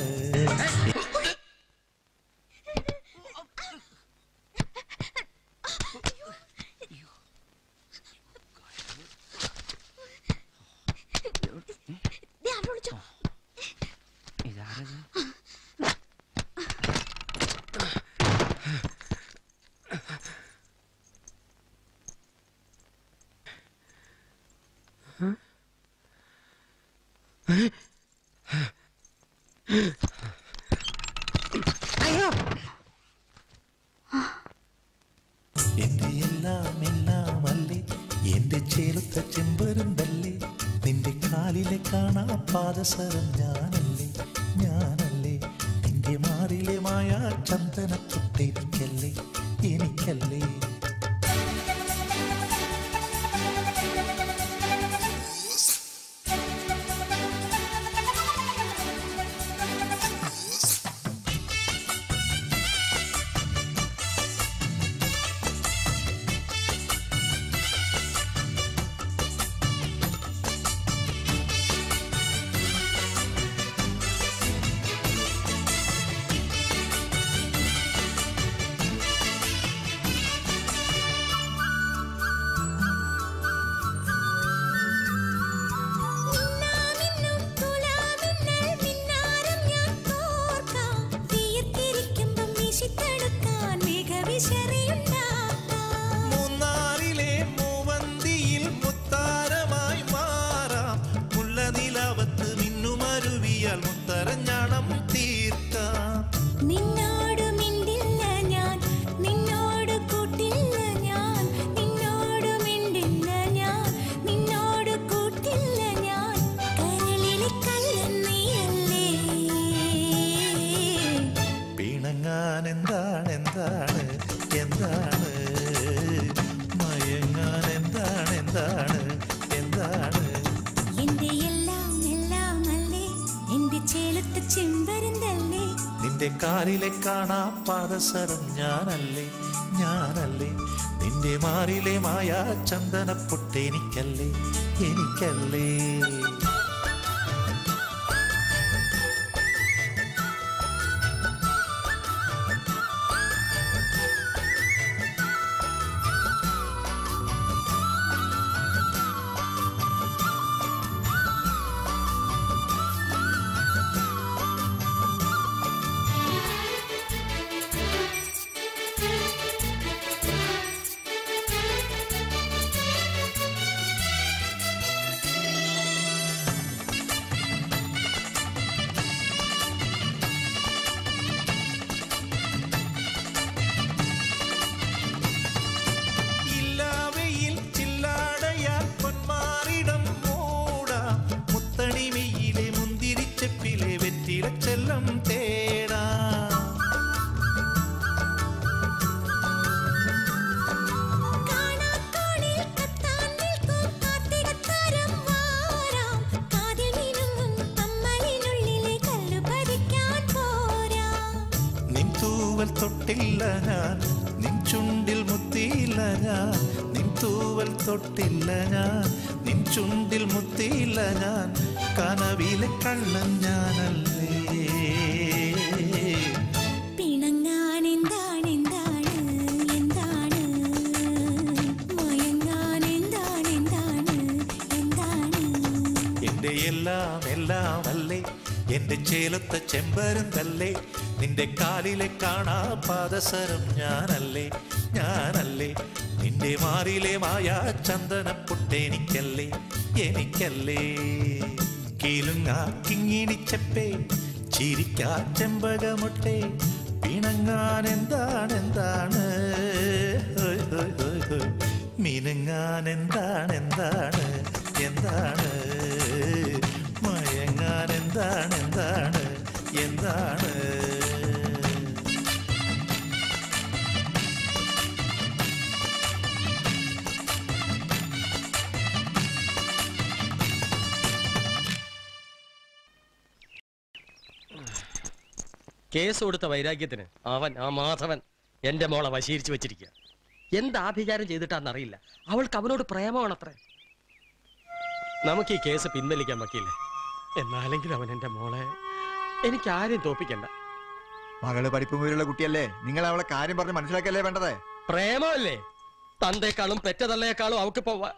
എന്റെ എല്ലാം എല്ലാം അല്ലേ എന്റെ ചേലുത്ത ചെമ്പരുന്തല്ലേ നിന്റെ കാലിലെ കാണാ പാദസരം ഞാനല്ലേ ഞാനല്ലേ നിന്റെ മാ മാറിലെ മായ ചന്ദനത്തൊട്ടെനിക്കല്ലേ എനിക്കല്ലേ മൂന്നാറിലെ മൂവന്തിയിൽ മുത്താരമായി മാറാം മുല്ല നിലാവത്ത് മിന്നുമരുവിയാൽ മുത്തരഞ്ഞാണം തീർക്കാം നിന്നോട് മിണ്ടില്ല ഞാൻ നിന്നോട് കൂട്ടില്ല ഞാൻ നിന്നോട് മിണ്ടില്ല ഞാൻ നിന്നോട് കൂട്ടില്ല ഞാൻ കരളിലെ കള്ളൻ നീയല്ലേ പിണങ്ങാൻ എന്താണ് എന്താണ് എന്താണ് മയങ്ങാൻ എന്താണ് എന്താണ് എന്താണ് എന്റെ എല്ലാം എല്ലാം അല്ലേ എന്റെ ചേലത്ത് ചെമ്പരുന്തല്ലേ നിന്റെ കാലിലെ കാണാ പാദസരം ഞാനല്ലേ ഞാനല്ലേ നിന്റെ മാറിലെ മായ ചന്ദനപ്പൊട്ടെനിക്കല്ലേ എനിക്കല്ലേ ഇല്ലാവയിൽ ചില്ലാടയാൽ പൊന്മാറിടം മൂടാം മുത്തണിമയിലെ മുന്തിരിച്ചെപ്പിലെ വെറ്റിലച്ചെല്ലം തേടാം കാണാക്കോണിൽ കത്താൻ നിൽക്കും കാർത്തികത്താരം വാരാം കാതിൽ മിനുങ്ങും കമ്മലിനുള്ളിലെ കല്ലു പതിക്കാൻ പോരാം നിൻ തൂവൽ തൊട്ടില്ല ഞാൻ നിൻ ചുണ്ടിൽ മുത്തിയില്ല ഞാൻ നിൻ തൂവൽ തൊട്ടില്ല ഞാൻ നിൻ ചുണ്ടിൽ മുത്തിയില്ല ഞാൻ കനവിലെ കള്ളൻ ഞാനല്ലേ പിണങ്ങാൻ എന്താണ് എന്താണ് എന്താണ് മയങ്ങാൻ എന്താണ് എന്താണ് എന്താണ് എന്റെ എല്ലാം എല്ലാം അല്ലേ എന്റെ ചേലത്തെ ചെമ്പരുന്തല്ലേ നിന്റെ കാലിലെ കാണാ പാദസരം ഞാനല്ലേ ഞാനല്ലേ നിന്റെ മാറിലെ മായ ചന്ദനപ്പൊട്ടെനിക്കല്ലേ എനിക്കല്ലേ കീലുങ്ങാ കിങ്ങിണിച്ചപ്പേ ചിരിക്കാ ചെമ്പകമുട്ടെ പിണങ്ങാൻ എന്താണ് എന്താണ് ഹോയ് ഹോയ് ഹോയ് ഹോയ്. മിനുങ്ങാൻ എന്താണ് എന്താണ് എന്താണ് മയങ്ങാൻ എന്താണ് എന്താണ് എന്താണ് കേസ് കൊടുത്ത വൈരാഗ്യത്തിന് അവൻ ആ മാധവൻ എന്റെ മോളെ വശീകരിച്ചു വെച്ചിരിക്കുക എന്ത് ആഭിചാരം ചെയ്തിട്ടാന്നറിയില്ല അവൾക്ക് അവനോട് പ്രേമമാണത്രേ നമുക്ക് ഈ കേസ് പിൻവലിക്കാൻ വക്കീല്ലേ എന്നാലെങ്കിലും അവൻ എന്റെ മോളെ എനിക്ക് ആരെയും തോപ്പിക്കണ്ട മകള് പഠിപ്പും വീരുള്ള കുട്ടിയല്ലേ നിങ്ങൾ അവളെ കാര്യം പറഞ്ഞ് മനസ്സിലാക്കല്ലേ വേണ്ടത് പ്രേമമല്ലേ തന്തേക്കാളും പെറ്റതള്ളയേക്കാളും അവക്കിപ്പോ വ-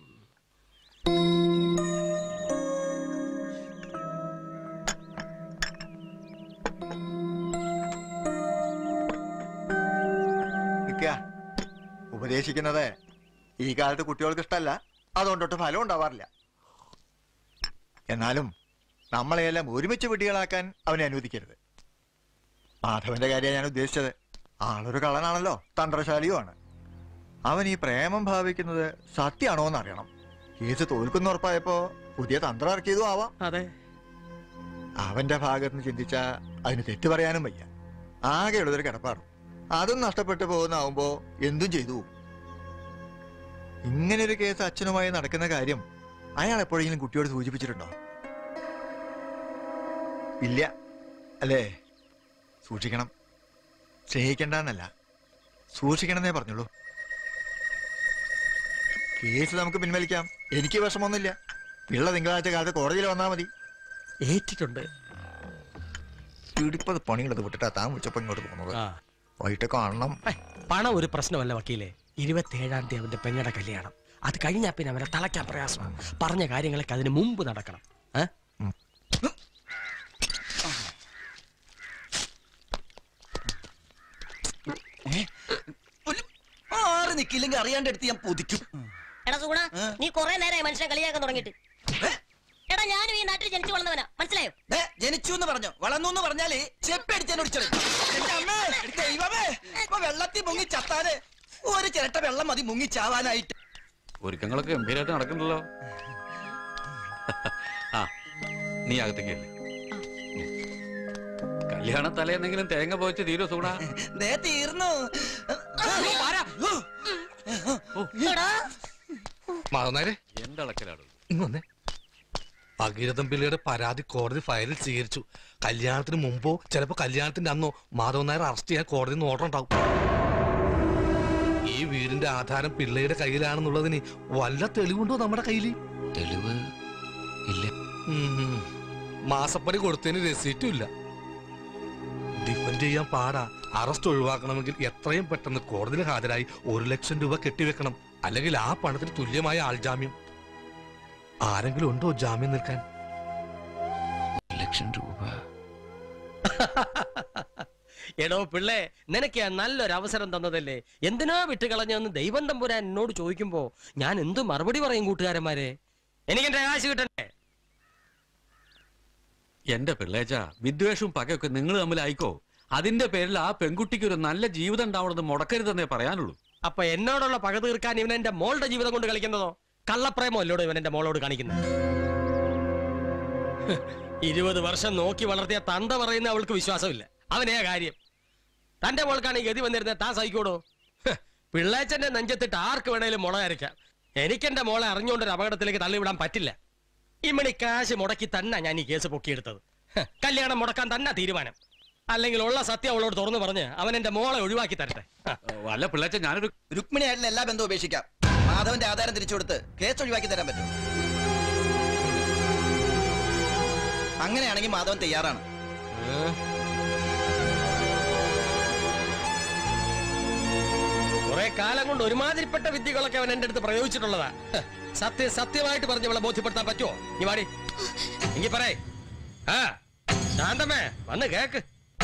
നിക്ക ഉപദേശിക്കുന്നത് ഈ കാലത്ത് കുട്ടികൾക്ക് ഇഷ്ടമല്ല അതുകൊണ്ടൊട്ട് ഫലം ഉണ്ടാവാറില്ല എന്നാലും നമ്മളെയെല്ലാം ഒരുമിച്ച് വിട്ടികളാക്കാൻ അവനെ അനുവദിക്കരുത് മാധവന്റെ കാര്യമാണ് ഞാൻ ഉദ്ദേശിച്ചത് ആളൊരു കള്ളനാണല്ലോ തന്ത്രശാലിയുമാണ് അവൻ ഈ പ്രേമം ഭാവിക്കുന്നത് സത്യമാണോ എന്ന് അറിയണം കേസ് തോൽക്കുന്ന ഉറപ്പായപ്പോ പുതിയ തന്ത്രം ഇറക്കിയതും ആവാം അതെ അവന്റെ ഭാഗത്ത് നിന്ന് ചിന്തിച്ച അതിന് തെറ്റ് പറയാനും വയ്യ ആകെയുള്ളതൊരു കിടപ്പാടും അതും നഷ്ടപ്പെട്ടു പോകുന്നാവുമ്പോ എന്തും ചെയ്തു പോകും. ഇങ്ങനെ ഒരു കേസ് അച്ഛനുമായി നടക്കുന്ന കാര്യം അയാൾ എപ്പോഴെങ്കിലും കുട്ടിയോട് സൂചിപ്പിച്ചിട്ടുണ്ടോ ഇല്ല അല്ലേ സൂക്ഷിക്കണം സ്നേഹിക്കണ്ടെന്നല്ല സൂക്ഷിക്കണമെന്നേ പറഞ്ഞുള്ളൂ കേസ് നമുക്ക് പിൻവലിക്കാം എനിക്ക് വിഷമമൊന്നുമില്ല പിള്ള തിങ്കളാഴ്ച കാലത്ത് കോടതിയിൽ വന്നാൽ മതി ഏറ്റിട്ടുണ്ട് ഇടിപ്പത് പണികളത് വിട്ടിട്ടാ താൻ വിളിച്ചപ്പോ ഇങ്ങോട്ട് പോകുന്നത് വൈകിട്ട് കാണണം പണം ഒരു പ്രശ്നമല്ല വക്കീലെ ഇരുപത്തേഴാം തീയതി അവന്റെ പെങ്ങളുടെ കല്യാണം അത് കഴിഞ്ഞാ പിന്നെ അവരെ തളയ്ക്കാൻ പ്രയാസമാണ് പറഞ്ഞ കാര്യങ്ങളൊക്കെ അതിന് മുമ്പ് നടക്കണം ഏ? ആറ് നിക്കില്ലെങ്കിൽ അറിയാണ്ട് എടുത്ത് ഞാൻ പൊതിക്കും എടാ സുഗുണ നീ കൊറേ നേരമായി മനുഷ്യനെ കളിയാക്കാൻ തുടങ്ങിയിട്ട് എടാ ഞാനും ഈ നാട്ടിൽ ജനിച്ചു വളർന്നവനാ മനസ്സിലായോ ദേ, ജനിച്ചു എന്ന് പറഞ്ഞു വളർന്നു എന്ന് പറഞ്ഞാല് ചെപ്പടിച്ചാൽ ദൈവമേ ഇപ്പൊ വെള്ളത്തിൽ മുങ്ങി ചത്താന് ഒരു ചിരട്ട വെള്ളം മതി മുങ്ങി ചാവാനായിട്ട് ഒരുക്കങ്ങളൊക്കെ ഗംഭീരമായിട്ട് നടക്കണ്ടല്ലോ ആ നീ അകത്തേക്കല്ലേ കല്യാണ തലേന്നെങ്കിലും തേങ്ങ പോയിച്ച് തീരോ സൂണ ദേ തീർന്നു മാധവനാരെ എന്റെ അളക്കലാണ് ഇങ്ങൊന്നേ ഭഗീരഥൻ പിള്ളയുടെ പരാതി കോടതി ഫയലിൽ സ്വീകരിച്ചു കല്യാണത്തിന് മുമ്പോ ചിലപ്പോ കല്യാണത്തിന്റെ അന്നോ മാധവൻ നായർ അറസ്റ്റ് ചെയ്യാൻ കോടതി ഓർഡർ ഉണ്ടാവും ഈ വീടിന്റെ ആധാരം പിള്ളയുടെ കയ്യിലാണെന്നുള്ളതിന് വല്ല തെളിവുണ്ടോ നമ്മുടെ കയ്യിൽ തെളിവ് ഇല്ല മാസപ്പടി കൊടുത്തതിന് രസീറ്റും ഇല്ല ഡിഫൻഡ് ചെയ്യാൻ പാടാ അറസ്റ്റ് ഒഴിവാക്കണമെങ്കിൽ എത്രയും പെട്ടെന്ന് കോടതിയിൽ ഹാജരായി ഒരു ലക്ഷം രൂപ കെട്ടിവെക്കണം അല്ലെങ്കിൽ ആ പണത്തിന് തുല്യമായ ആൾജാമ്യം ആരെങ്കിലും ഉണ്ടോ ജാമ്യം നിൽക്കാൻ ലക്ഷം രൂപ എടോ പിള്ളേ നിനക്ക് ഞാൻ നല്ലൊരു അവസരം തന്നതല്ലേ എന്തിനാ വിട്ടുകളഞ്ഞെന്ന് ദൈവം തമ്പുരാൻ എന്നോട് ചോദിക്കുമ്പോ ഞാൻ എന്തു മറുപടി പറയും കൂട്ടുകാരന്മാരെ എനിക്ക് എന്റെ കാശ് കിട്ടണ്ടേ എന്റെ പിള്ളേച്ച വിദ്വേഷവും പകയൊക്കെ നിങ്ങൾ തമ്മിലായിക്കോ അതിന്റെ പേരിൽ ആ പെൺകുട്ടിക്ക് ഒരു നല്ല ജീവിതം ഉണ്ടാവണമെന്ന് മുടക്കരുതെന്നേ പറയാനുള്ളൂ അപ്പൊ എന്നോടുള്ള പക തീർക്കാൻ ഇവൻ എന്റെ മോളുടെ ജീവിതം കൊണ്ട് കളിക്കുന്നതോ കള്ളപ്രേമോ അല്ലോടോ ഇവൻ എന്റെ മോളോട് കാണിക്കുന്നത് ഹ്, ഇരുപത് വർഷം നോക്കി വളർത്തിയ തന്ത പറയുന്ന അവൾക്ക് വിശ്വാസമില്ല അവനേ കാര്യം തന്റെ മോൾക്കാണ് ഈ ഗതി വന്നിരുന്നത് താൻ സഹിക്കോടോ ഹ്, പിള്ളേച്ചന്റെ നെഞ്ചത്തിട്ട് ആർക്ക് വേണേലും മുള അരയ്ക്കാം എനിക്കെന്റെ മോളെ അറിഞ്ഞുകൊണ്ടൊരു അപകടത്തിലേക്ക് തള്ളിവിടാൻ പറ്റില്ല ഇമ്മണി കാശ് മുടക്കി തന്നെ ഞാൻ ഈ കേസ് പൊക്കിയെടുത്തത് ഹ്, കല്യാണം മുടക്കാൻ തന്നെ തീരുമാനം അല്ലെങ്കിൽ ഉള്ള സത്യം അവളോട് തുറന്നു പറഞ്ഞ് അവൻ എന്റെ മോളെ ഒഴിവാക്കി തരട്ടെ അല്ല പിള്ളേച്ച ഞാനൊരു രുക്മിണിയായിട്ടുള്ള എല്ലാ ബന്ധവും ഉപേക്ഷിക്കാം മാധവന്റെ ആധാരം തിരിച്ചു കൊടുത്ത് കേസ് ഒഴിവാക്കി തരാൻ പറ്റും അങ്ങനെയാണെങ്കിൽ മാധവൻ തയ്യാറാണ് കുറെ കാലം കൊണ്ട് ഒരുമാതിരിപ്പെട്ട വിദ്യകളൊക്കെ അവൻ എന്റെ അടുത്ത് പ്രയോഗിച്ചിട്ടുള്ളതാ ഹ്, സത്യം സത്യമായിട്ട് പറഞ്ഞ് അവളെ ബോധ്യപ്പെടുത്താൻ പറ്റുമോ നീ വാടി എങ്കി പറയേ ആ ശാന്തമേ വന്ന് കേക്ക്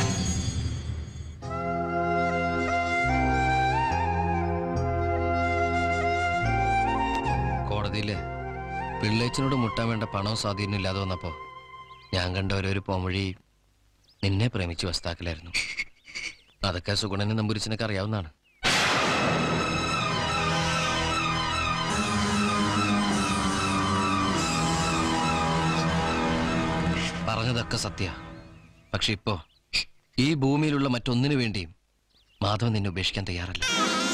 കോടതിയില് പിള്ളേച്ചനോട് മുട്ടാൻ വേണ്ട പണവും സ്വാധീനം ഇല്ലാതെ വന്നപ്പോ ഞാൻ കണ്ട ഓരോരു പോംവഴി നിന്നെ പ്രേമിച്ച് വസ്താക്കലായിരുന്നു അതൊക്കെ സുഗുണനെ നമ്പൂരിച്ചനൊക്കെ അറിയാവുന്നതാണ് പറഞ്ഞതൊക്കെ സത്യ പക്ഷെ ഇപ്പോ ഈ ഭൂമിയിലുള്ള മറ്റൊന്നിനു വേണ്ടിയും മാധവൻ നിന്നെ ഉപേക്ഷിക്കാൻ തയ്യാറല്ല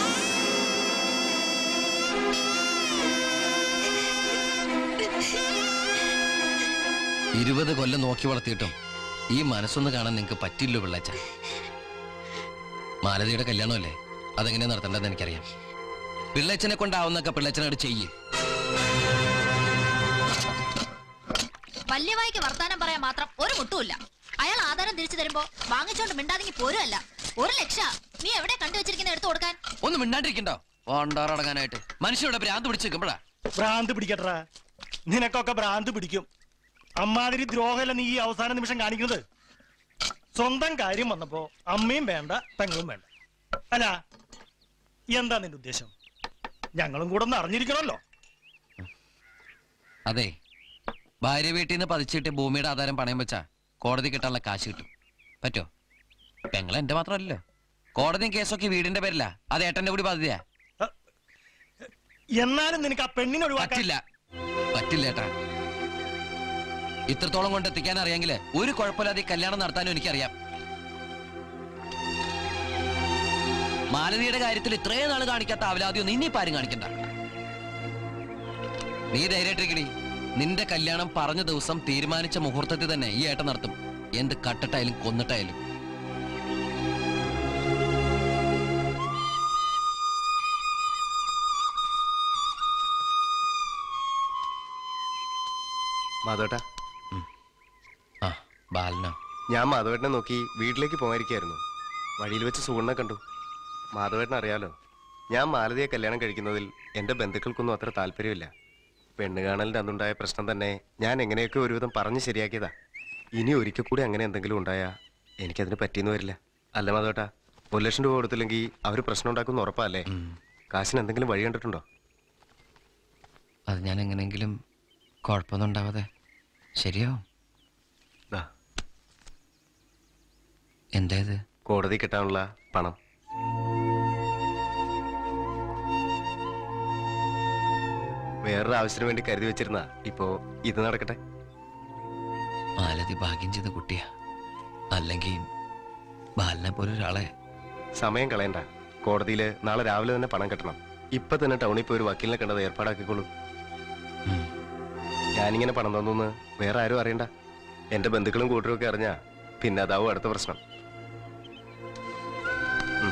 ഇരുപത് കൊല്ലം നോക്കി വളർത്തിയിട്ടും ഈ മനസ്സൊന്ന് കാണാൻ നിങ്ങൾക്ക് പറ്റില്ലോ പിള്ളച്ച മാലതിയുടെ കല്യാണമല്ലേ അതെങ്ങനെയാ നടത്തേണ്ടതെന്ന് എനിക്കറിയാം പിള്ളച്ചനെ കൊണ്ടാവുന്നൊക്കെ പിള്ളച്ചനോട് ചെയ്യ് വല്യവായിക്ക് വർത്താനം പറയാൻ മാത്രം ഒരു മുട്ടുമില്ല അയാൾ ആധാരം തിരിച്ചു തരുമ്പോ വാങ്ങിച്ചോണ്ട് മിണ്ടാതെങ്കിൽ പോരുമല്ല ഒരു ലക്ഷ നീ എവിടെ കണ്ടുവച്ചിരിക്കുന്ന എടുത്തു കൊടുക്കാൻ ഒന്ന് മിണ്ടാണ്ടിരിക്കണ്ടോ ഓണ്ടാറടങ്ങാനായിട്ട് മനുഷ്യരുടെ ഭ്രാന്ത് പിടിച്ച് നിൽക്കുമ്പോഴാ ഭ്രാന്ത് പിടിക്കട്ടാ നിനക്കൊക്കെ ഭ്രാന്ത് പിടിക്കും അമ്മാതിരി ദ്രോഹമല്ല നീ ഈ അവസാന നിമിഷം കാണിക്കുന്നത് സ്വന്തം കാര്യം വന്നപ്പോ അമ്മയും വേണ്ട പെങ്ങളും വേണ്ട അല്ല എന്താ നിന്റെ ഉദ്ദേശം ഞങ്ങളും കൂടെ ഒന്ന് അറിഞ്ഞിരിക്കണമല്ലോ അതെ ഭാര്യ വീട്ടിൽ നിന്ന് പതിച്ചിട്ട് ഭൂമിയുടെ ആധാരം പണയം വെച്ചാ കോടതി കിട്ടാനുള്ള കാശ് കിട്ടും പറ്റോ പെങ്ങൾ എന്റെ മാത്രമല്ലല്ലോ കോടതിയും കേസൊക്കെ വീടിന്റെ പേരില്ല അത് ഏട്ടന്റെ കൂടി ബാധ്യതയാ എന്നാലും നിനക്ക് ആ പെണ്ണിനെ ഒഴിവാക്കാൻ പറ്റില്ല പറ്റില്ല ഏട്ടാ ഇത്രത്തോളം കൊണ്ട് എത്തിക്കാൻ അറിയാമെങ്കിൽ ഒരു കുഴപ്പമില്ലാതെ ഈ കല്യാണം നടത്താനും എനിക്കറിയാം മാലതിയുടെ കാര്യത്തിൽ ഇത്രയും നാൾ കാണിക്കാത്ത അവലാദ്യം ഇനി പാരും കാണിക്കണ്ട നീ ധൈര്യമായിട്ടിരിക്കണി നിന്റെ കല്യാണം പറഞ്ഞ ദിവസം തീരുമാനിച്ച മുഹൂർത്തത്തിൽ തന്നെ ഈ ഏട്ടൻ നടത്തും എന്ത് കട്ടിട്ടായാലും കൊന്നിട്ടായാലും മാധവേട്ടാ ആ ബാലനോ ഞാൻ മാധവേട്ടനെ നോക്കി വീട്ടിലേക്ക് പോകാതിരിക്കായിരുന്നു വഴിയിൽ വെച്ച് സുഗുണ്ണ കണ്ടു മാധവേട്ടൻ അറിയാലോ ഞാൻ മാലതിയെ കല്യാണം കഴിക്കുന്നതിൽ എൻ്റെ ബന്ധുക്കൾക്കൊന്നും അത്ര താല്പര്യമില്ല പെണ്ണ് കാണലിൻ്റെ അന്നുണ്ടായ പ്രശ്നം തന്നെ ഞാൻ എങ്ങനെയൊക്കെ ഒരുവിധം പറഞ്ഞ് ശരിയാക്കിയതാ ഇനി ഒരിക്കൽ കൂടി അങ്ങനെ എന്തെങ്കിലും ഉണ്ടായാ എനിക്കതിന് പറ്റിയെന്ന് വരില്ല അല്ല മാധവേട്ടാ ഒരു ലക്ഷം രൂപ കൊടുത്തില്ലെങ്കിൽ അവർ പ്രശ്നം ഉണ്ടാക്കുന്ന ഉറപ്പല്ലേ കാശിന് എന്തെങ്കിലും വഴി കണ്ടിട്ടുണ്ടോ അത് ഞാൻ എങ്ങനെയെങ്കിലും കുഴപ്പമൊന്നും ഉണ്ടാവാതെ ശരിയാവും ദാ. എന്താ ഇത് കോടതി കിട്ടാനുള്ള പണം വേറൊരു ആവശ്യത്തിന് വേണ്ടി കരുതി വെച്ചിരുന്ന ഇപ്പോ ഇത് നടക്കട്ടെ മാലതി ഭാഗ്യം ചെയ്ത കുട്ടിയാ അല്ലെങ്കിൽ ബാലനെ പോലെ ഒരാളെ സമയം കളയണ്ട കോടതിയിൽ നാളെ രാവിലെ തന്നെ പണം കെട്ടണം ഇപ്പൊ തന്നെ ടൗണിൽ പോയി ഒരു വക്കീലിനെ കണ്ടത് ഏർപ്പാടാക്കിക്കോളൂ ഞാനിങ്ങനെ പണം തന്നു വേറെ ആരും അറിയണ്ട എന്റെ ബന്ധുക്കളും കൂട്ടരും ഒക്കെ അറിഞ്ഞാ പിന്നെ അതാവും അടുത്ത പ്രശ്നം ഉം.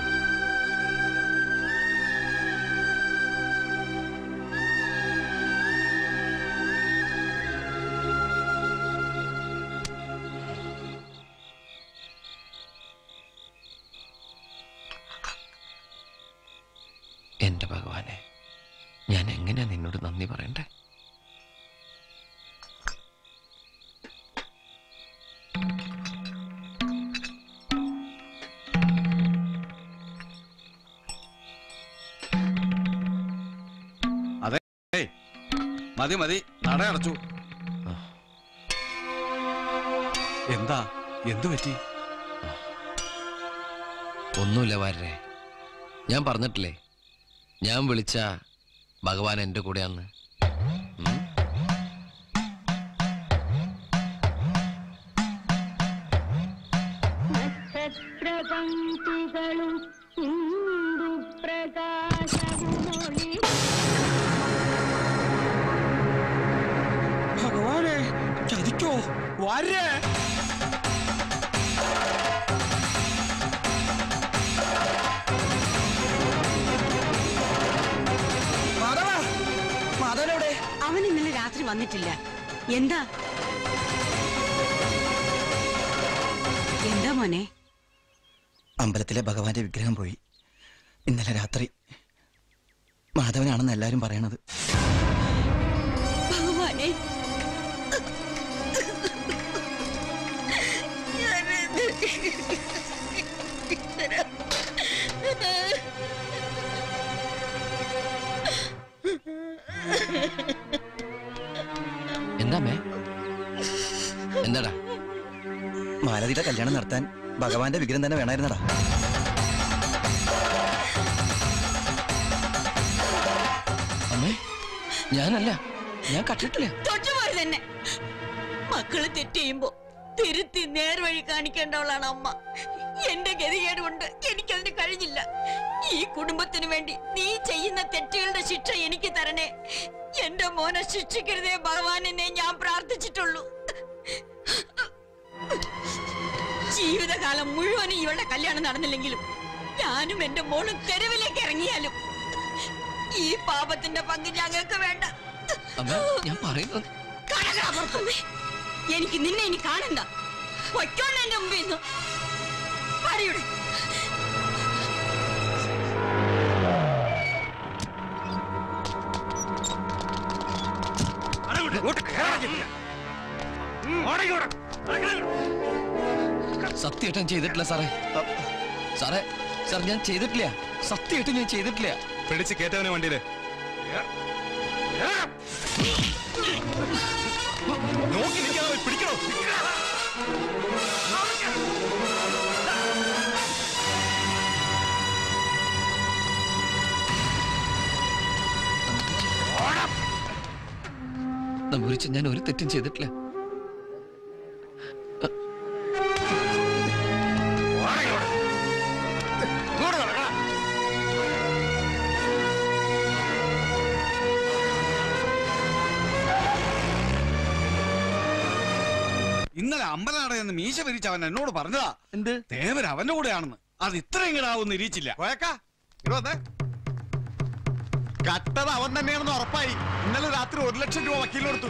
എന്റെ ഭഗവാനെ ഞാൻ എങ്ങനെയാ നിന്നോട് നന്ദി പറയണ്ടേ അതെ ഏയ്, മതി മതി നട അടച്ചു എന്താ എന്തു പറ്റി ഒന്നുമില്ല വാരരെ ഞാൻ പറഞ്ഞിട്ടില്ലേ ഞാൻ വിളിച്ച ഭഗവാൻ എൻ്റെ കൂടെയാന്ന് ഉം? നക്ഷത്രപംക്തികളും ഇന്ദു പ്രകാശമൊളി ഭഗവാനെ ചതിക്കോ വരേ മാധവനോടെ അവൻ ഇന്നലെ രാത്രി വന്നിട്ടില്ല എന്താ എന്താ മോനെ അമ്പലത്തിലെ ഭഗവാന്റെ വിഗ്രഹം പോയി ഇന്നലെ രാത്രി മാധവനാണെന്ന് എല്ലാരും പറയണത് ഭഗവാനെ എന്താ മേ എന്താടാ മാലതിയുടെ കല്യാണം നടത്താൻ ഭഗവാന്റെ വിഗ്രഹം തന്നെ വേണമായിരുന്നടാ അമ്മേ ഞാനല്ല ഞാൻ കട്ടിട്ടില്ല തൊട്ടുപോലെ തന്നെ മക്കള് തെറ്റ് ചെയ്യുമ്പോ തിരുത്തി നേർവഴി കാണിക്കേണ്ടവളാണ് അമ്മ എന്റെ ഗതികേട് കൊണ്ട് എനിക്കതിന് കഴിഞ്ഞില്ല ഈ കുടുംബത്തിന് വേണ്ടി നീ ചെയ്യുന്ന തെറ്റുകളുടെ ശിക്ഷ എനിക്ക് തരണേ എന്റെ മോനെ ശിക്ഷിക്കരുതേ ഭഗവാനെ ഞാൻ പ്രാർത്ഥിച്ചിട്ടുള്ളൂ ജീവിതകാലം മുഴുവനും ഇവളുടെ കല്യാണം നടന്നില്ലെങ്കിലും ഞാനും എന്റെ മോളും തെരുവിലേക്ക് ഇറങ്ങിയാലും ഈ പാപത്തിന്റെ പങ്ക് ഞങ്ങൾക്ക് വേണ്ട അമ്മ ഞാൻ പറയുന്നത് കടകളാ പുറത്ത്. എനിക്ക് നിന്നെ ഇനി കാണണ്ട പൊയ്ക്കോണ്ട് എന്റെ മുമ്പിൽ നിന്ന് പറയൂടെ സത്യമായിട്ടും ചെയ്തിട്ടില്ല സാറേ സാറേ സാർ ഞാൻ ചെയ്തിട്ടില്ല സത്യമായിട്ടും ഞാൻ ചെയ്തിട്ടില്ല പിടിച്ച് കേറ്റവനെ വണ്ടിയില് നോക്കി നിൽക്കാതെ പിടിക്കണോ നമ്പൂരിച്ച് ഞാൻ ഒരു തെറ്റും ചെയ്തിട്ടില്ല ഇന്നലെ അമ്പലനടയെന്ന് മീശ പിരിച്ച് അവൻ എന്നോട് പറഞ്ഞതാ എന്ത് ദേവൻ അവന്റെ കൂടെയാണെന്ന് അത് ഇത്രയും കിടാവൊന്നും ഇരിച്ചില്ല കട്ടത് അവൻ തന്നെയാണെന്ന് ഉറപ്പായി ഇന്നലെ രാത്രി ഒരു ലക്ഷം രൂപ വക്കീലിന് കൊടുത്തു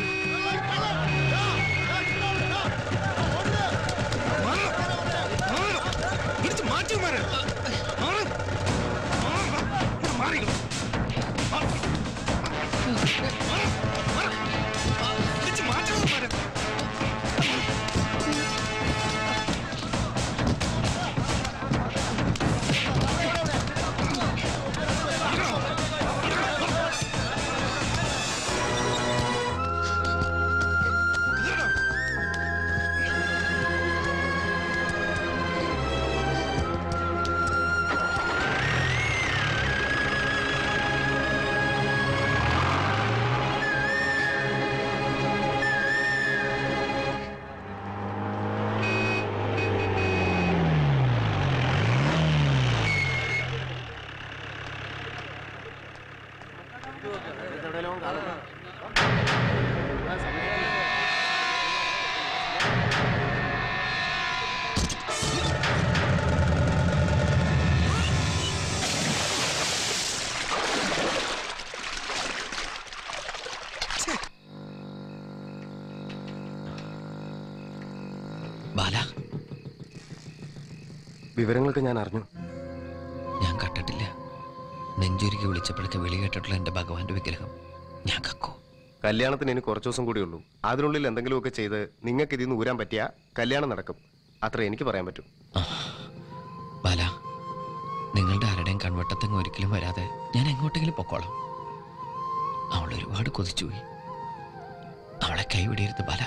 ബാല വിവരങ്ങളൊക്കെ ഞാൻ അറിഞ്ഞു ഞാൻ കണ്ടിട്ടില്ല നെഞ്ചുരുക്കി വിളിച്ചപ്പോഴൊക്കെ വിളി കേട്ടിട്ടുള്ള എന്റെ ഭഗവാന്റെ വിഗ്രഹം ഞാൻ കക്കോ കല്യാണത്തിന് ഇനി കുറച്ച് ദിവസം കൂടി ഉള്ളൂ അതിനുള്ളിൽ എന്തെങ്കിലുമൊക്കെ ചെയ്ത് നിങ്ങൾക്ക് ഇതിൽ നിന്ന് ഊരാൻ പറ്റിയ കല്യാണം നടക്കും അത്ര എനിക്ക് പറയാൻ പറ്റും ബാല നിങ്ങളുടെ ആരുടെയും കൺവട്ടത്തെങ്ങ് ഒരിക്കലും വരാതെ ഞാൻ എങ്ങോട്ടെങ്കിലും പൊക്കോളാം അവൾ ഒരുപാട് കൊതിച്ചുപോയി അവളെ കൈവിടരുത് ബാല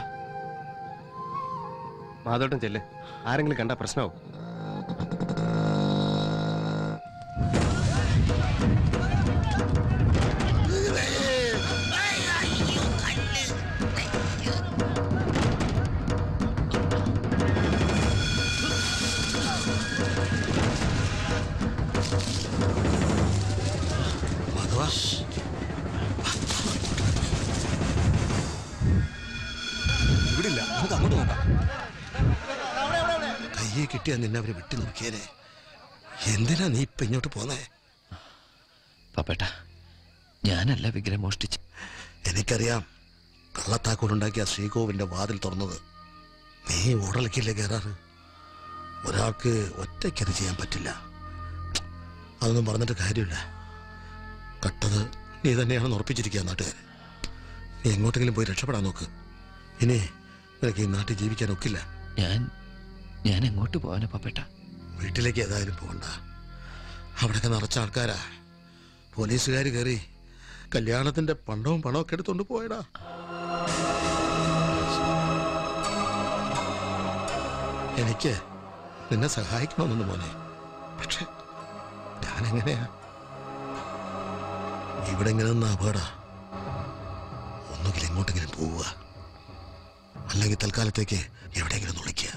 മാധവട്ടം ചെല്ല് ആരെങ്കിലും കണ്ടാ പ്രശ്നമാവും ഇവിടില്ല നമുക്ക് അങ്ങോട്ട് നോക്കാം കയ്യെ കിട്ടിയാ നിന്നെ അവരെ വിട്ടു നോക്കിയേനെ എന്തിനാ നീ ഇപ്പൊ ഇങ്ങോട്ട് പോന്നേ പപ്പേട്ട ഞാനല്ല വിഗ്രഹം മോഷ്ടിച്ച് എനിക്കറിയാം കള്ളത്താക്കോലുണ്ടാക്കിയ ശ്രീകോവിന്റെ വാതിൽ തുറന്നത് നീ ഓടലക്കില്ലേ കയറാറ് ഒരാൾക്ക് ഒറ്റയ്ക്കത് ചെയ്യാൻ പറ്റില്ല അതൊന്നും പറഞ്ഞിട്ട് കാര്യമില്ല കട്ടത് നീ തന്നെയാണെന്ന് ഉറപ്പിച്ചിരിക്കുക നാട്ടുകാർ നീ എങ്ങോട്ടെങ്കിലും പോയി രക്ഷപ്പെടാൻ നോക്ക് ഇനി നിനക്ക് ഈ നാട്ടിൽ ജീവിക്കാൻ ഒക്കില്ല ഞാൻ ഞാൻ എങ്ങോട്ട് പോവാനാ പപ്പേട്ട വീട്ടിലേക്ക് ഏതായാലും പോകണ്ട അവിടെയൊക്കെ നിറച്ച ആൾക്കാരാ പോലീസുകാർ കയറി കല്യാണത്തിന്റെ പണ്ടവും പണവും ഒക്കെ എടുത്തോണ്ട് പോയടാ എനിക്ക് നിന്നെ സഹായിക്കണമെന്നുണ്ട് മോനെ പക്ഷെ ഞാൻ എങ്ങനെയാ ഇവിടെ ഇങ്ങനെ നിന്ന അപകട ഒന്നുകിൽ എങ്ങോട്ടെങ്കിലും പോവുക അല്ലെങ്കിൽ തൽക്കാലത്തേക്ക് എവിടെയെങ്കിലും നുളിക്കുക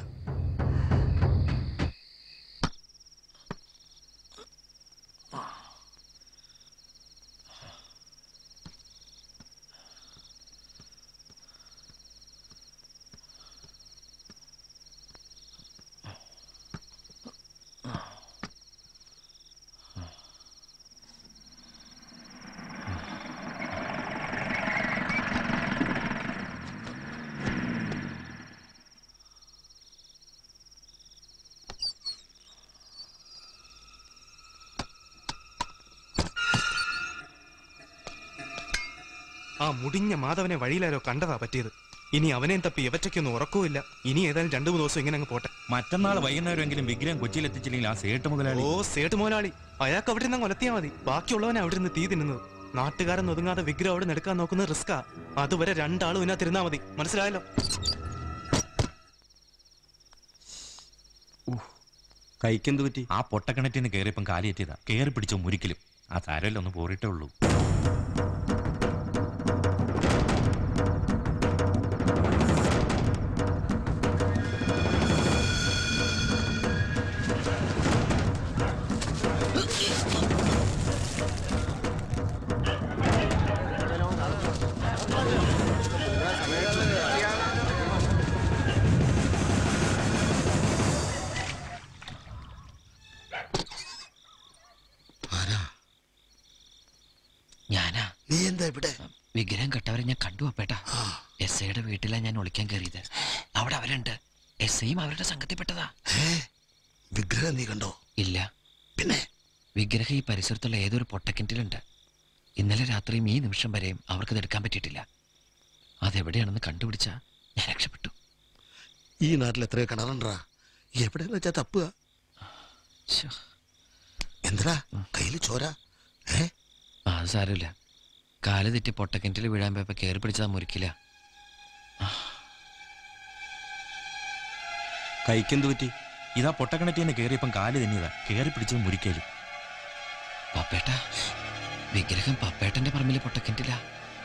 ആ മുടിഞ്ഞ മാധവനെ വഴിയിലാരോ കണ്ടതാ പറ്റിയത് ഇനി അവനെയും തപ്പി ഇവറ്റയ്ക്കൊന്നും ഉറക്കവുമില്ല ഇനി ഏതായാലും രണ്ടു മൂന്ന് ദിവസം ഇങ്ങനെ അങ്ങ് പോട്ടെ മറ്റന്നാൾ വൈകുന്നേരമെങ്കിലും വിഗ്രഹം കൊച്ചിയിൽ എത്തിച്ചില്ലെങ്കിൽ ആ സേട്ട് മുതലാളി ഓ സേട്ട് മോലാളി അയാൾക്ക് അവിടെ നിന്ന് കൊലത്തിയാ മതി ബാക്കിയുള്ളവനെ അവിടെ നിന്ന് തീ തിന്നുന്നത് നാട്ടുകാരൻ ഒതുങ്ങാതെ വിഗ്രഹം അവിടെ നിന്ന് എടുക്കാൻ നോക്കുന്നത് റിസ്കാ അതുവരെ രണ്ടാളും ഇതിനകത്ത് ഇരുന്നാ മതി മനസ്സിലായല്ലോ കൈക്കെന്ത് പറ്റി ആ പൊട്ടക്കിണറ്റിൽ നിന്ന് കയറിയപ്പം കാലിയെത്തിയതാ കയറി പിടിച്ചോ മുരിക്കലും ആ സാരമല്ല ഒന്ന് പോറിയിട്ടേ ഉള്ളൂ കണ്ടു അപ്പേട്ടാ എസ് ഐയുടെ വീട്ടിലാ ഞാൻ ഒളിക്കാൻ കയറിയത് അവിടെ അവരുണ്ട് എസ് ഐയും അവരുടെ സംഘത്തിൽപ്പെട്ടതാ വിഗ്രഹം നീ കണ്ടോ ഇല്ല പിന്നെ വിഗ്രഹം ഈ പരിസരത്തുള്ള ഏതൊരു പൊട്ടക്കിണറ്റിലുണ്ട് ഇന്നലെ രാത്രിയും ഈ നിമിഷം വരെയും അവർക്കത് എടുക്കാൻ പറ്റിയിട്ടില്ല അതെവിടെയാണെന്ന് കണ്ടുപിടിച്ചാ ഞാൻ രക്ഷപ്പെട്ടു ഈ നാട്ടിൽ എത്രയോ കിണറുണ്ടാ എവിടെയെന്ന് വെച്ചാ തപ്പുക എന്താ കയ്യിൽ ചോര ഏ ആ അത് സാരമില്ല കാല് തെറ്റി പൊട്ടക്കിണറ്റിൽ വീഴാൻ പോയപ്പോ കയറി പിടിച്ചതാ മുറിക്കില്ല കൈക്കെന്ത് പറ്റി ഇതാ പൊട്ടക്കിണറ്റിന്ന് കയറിയപ്പം കാല് തന്നെയതാ കയറി പിടിച്ചത് മുരിക്കലും പപ്പേട്ട വിഗ്രഹം പപ്പേട്ടന്റെ പറമ്പിലെ പൊട്ടക്കിണറ്റില്ല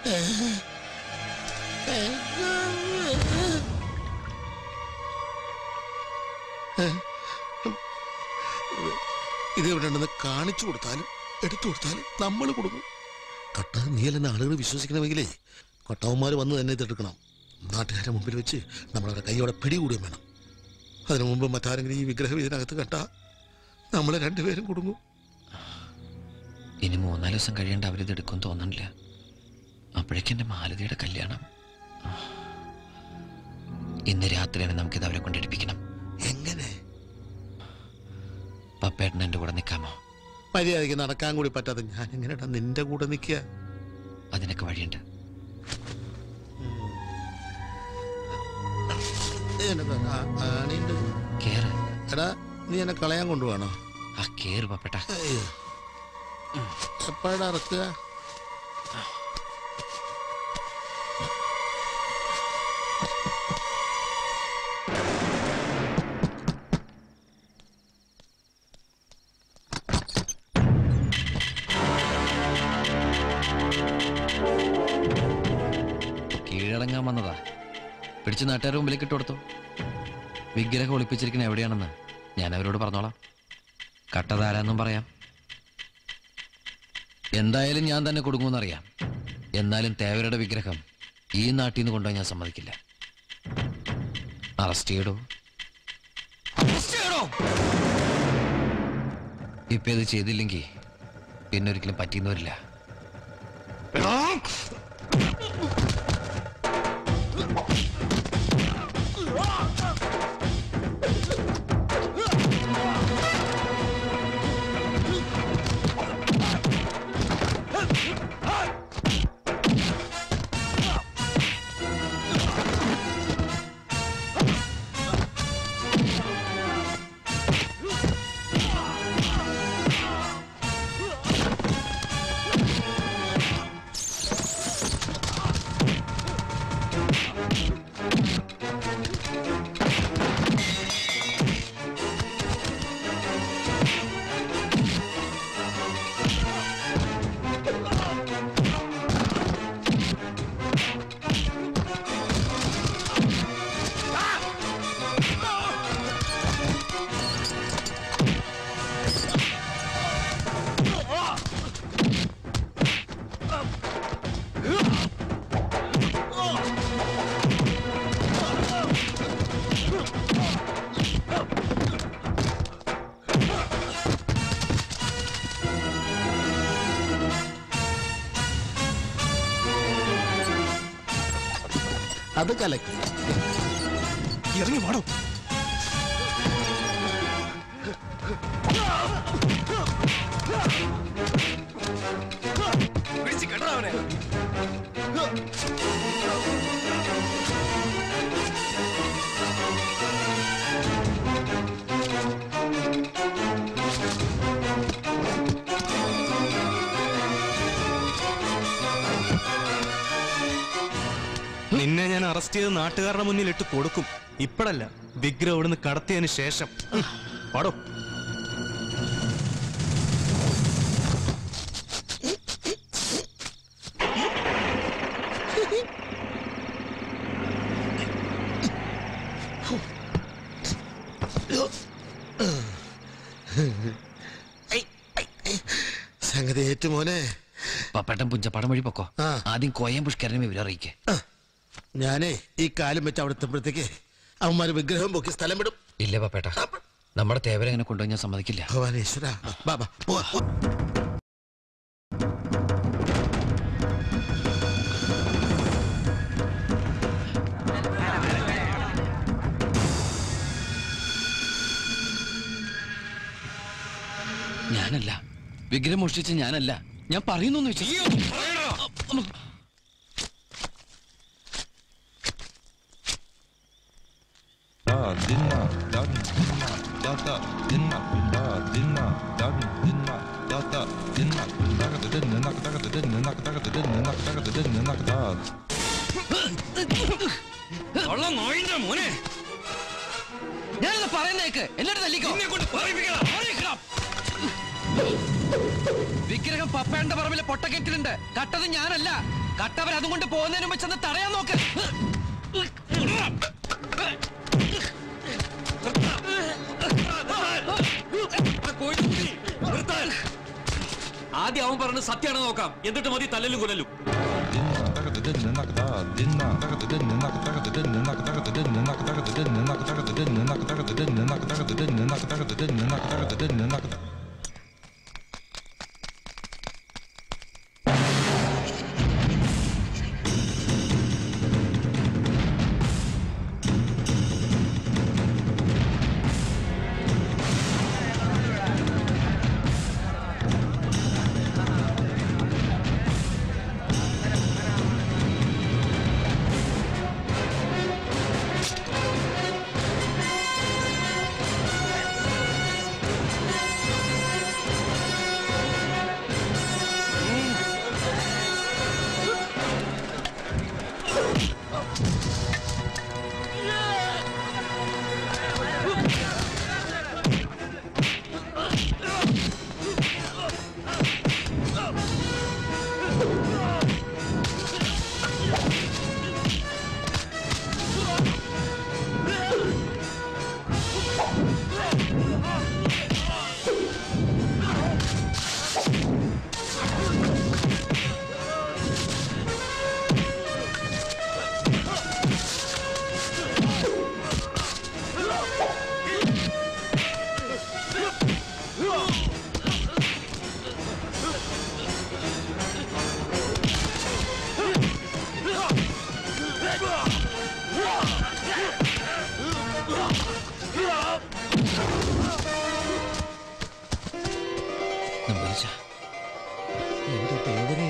ഇത് എവിടെ ഉണ്ടെന്ന് കാണിച്ചു കൊടുത്താലും എടുത്തു കൊടുത്താലും നമ്മൾ കൊടുക്കും കട്ട നീയല്ലെന്ന് ആളുകൾ വിശ്വസിക്കണമെങ്കിലേ കൊട്ടവന്മാർ വന്ന് തന്നെ ഇതെടുക്കണം നാട്ടുകാരുടെ മുമ്പിൽ വെച്ച് നമ്മളവരുടെ കൈയോടെ പിടികൂടുകയും വേണം അതിനു മുമ്പ് മറ്റാരെങ്കിലും ഈ വിഗ്രഹം ഇതിനകത്ത് കണ്ട നമ്മളെ രണ്ടുപേരും കൊടുങ്ങും ഇനി മൂന്നാല് ദിവസം കഴിയേണ്ട അവരിത് എടുക്കും തോന്നണില്ല അപ്പോഴേക്കും എൻ്റെ മാലതിയുടെ കല്യാണം ഇന്ന് രാത്രി തന്നെ നമുക്കിത് അവരെ കൊണ്ടെടുപ്പിക്കണം എങ്ങനെ പപ്പേട്ടൻ എൻ്റെ കൂടെ നിൽക്കാമോ മര്യാദയ്ക്ക് നടക്കാൻ കൂടി പറ്റാതെ ഞാൻ എങ്ങനെയാ നിന്റെ കൂടെ നിൽക്കുക അതിനൊക്കെ വഴിയുണ്ട് കേറ് എടാ നീ എന്നെ കളയാൻ കൊണ്ടുപോകണോ ആ കേറ് പപ്പേട്ട എപ്പോഴാ ഇറക്കുക കീഴടങ്ങാൻ വന്നതാ പിടിച്ച് നാട്ടുകാരുടെ മുമ്പിലേക്ക് ഇട്ട് കൊടുത്തു വിഗ്രഹം ഒളിപ്പിച്ചിരിക്കുന്ന എവിടെയാണെന്ന് ഞാൻ അവരോട് പറഞ്ഞോളാം കട്ടതാരാന്നും പറയാം എന്തായാലും ഞാൻ തന്നെ കൊടുങ്ങൂന്നറിയാം എന്നാലും തേവരുടെ വിഗ്രഹം ഈ നാട്ടിൽ നിന്ന് കൊണ്ടുപോയി ഞാൻ സമ്മതിക്കില്ല അറസ്റ്റ് ചെയ്യടോ ഇപ്പൊ ഇത് ചെയ്തില്ലെങ്കിൽ പിന്നെ ഒരിക്കലും പറ്റിയെന്ന് വരില്ല അത് കലക്കി ഇറങ്ങി പാടോ പിടിച്ച് കെട്ടടാ അവനെ നിന്നെ ഞാൻ അറസ്റ്റ് ചെയ്ത് നാട്ടുകാരുടെ മുന്നിൽ ഇട്ട് കൊടുക്കും ഇപ്പഴല്ല വിഗ്രഹം ഇവിടുന്ന് കടത്തിയതിന് ശേഷം പാടോ സംഗതി ഏറ്റു മോനെ പപ്പേട്ടൻ പുഞ്ചപ്പാടം വഴി പൊക്കോ ആദ്യം കോയം പുഷ്കരനെ വിവരം അറിയിക്കേ ഞാനേ ഈ കാലം വെച്ച് അവിടെ എത്തുമ്പോഴത്തേക്ക് അവന്മാര് വിഗ്രഹം പൊക്കി സ്ഥലം വിടും ഇല്ല പപ്പേട്ട നമ്മുടെ തേവരെ അങ്ങനെ കൊണ്ടുപോയി ഞാൻ സമ്മതിക്കില്ല ഭവാനേശ്വര ബാബാ പോവാ ഞാനല്ല വിഗ്രഹം മോഷ്ടിച്ച് ഞാനല്ല ഞാൻ പറയുന്നു മോനെ ഞാനത് പറയുന്നേക്ക് എന്നോട് തല്ലിക്കോ വിഗ്രഹം പപ്പേണ്ട പറമ്പിലെ പൊട്ടക്കെറ്റിലുണ്ട് കട്ടത് ഞാനല്ല കട്ടവർ അതും കൊണ്ട് പോകുന്നതിന് മുമ്പ് ചെന്ന് തടയാൻ നോക്ക് ആദ്യം അവൻ പറഞ്ഞ സത്യമാണ് നോക്കാം എന്നിട്ട് മതി തല്ലലും കൊല്ലലും നമ്പൂരിച്ച എന്റെ ദേവരേ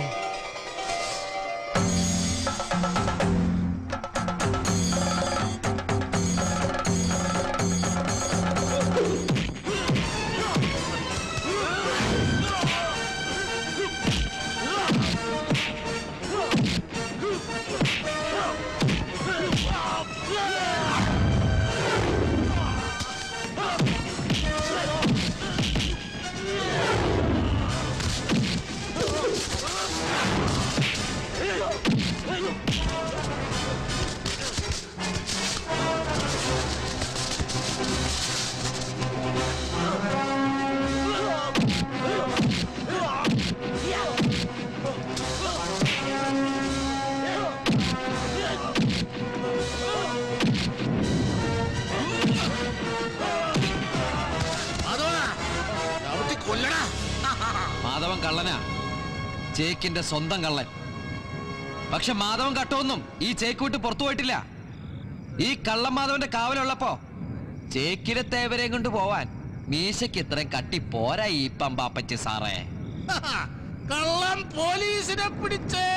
മാധവൻ കള്ളനാ ചേക്കിന്റെ സ്വന്തം കള്ളൻ പക്ഷെ മാധവൻ കട്ടൊന്നും ഈ ചേക്ക് വിട്ട് പുറത്തു പോയിട്ടില്ല ഈ കള്ളൻ മാധവന്റെ കാവലുള്ളപ്പോ ചേക്കിലെ തേവരെയും കൊണ്ട് പോവാൻ മീശയ്ക്ക് ഇത്രയും കട്ടി പോരാ ഈ പമ്പാപ്പച്ചി സാറേ കള്ളം പോലീസിനെ പിടിച്ചേ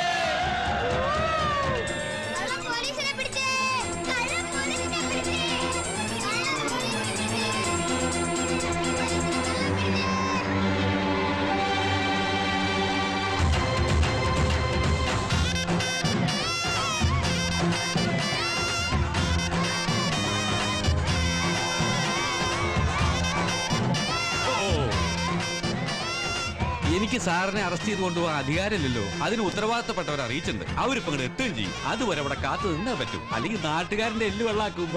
എനിക്ക് സാറിനെ അറസ്റ്റ് ചെയ്ത് കൊണ്ടുപോകാൻ അധികാരമില്ലല്ലോ അതിന് ഉത്തരവാദിത്തപ്പെട്ടവരെ അറിയിച്ചിട്ടുണ്ട് അവരിപ്പോ ഇങ്ങോട്ട് എത്തുകയും ചെയ്യും അതുവരെ അവിടെ കാത്തു നിന്നേ പറ്റും അല്ലെങ്കിൽ നാട്ടുകാരന്റെ എല്ല് വെള്ളാക്കും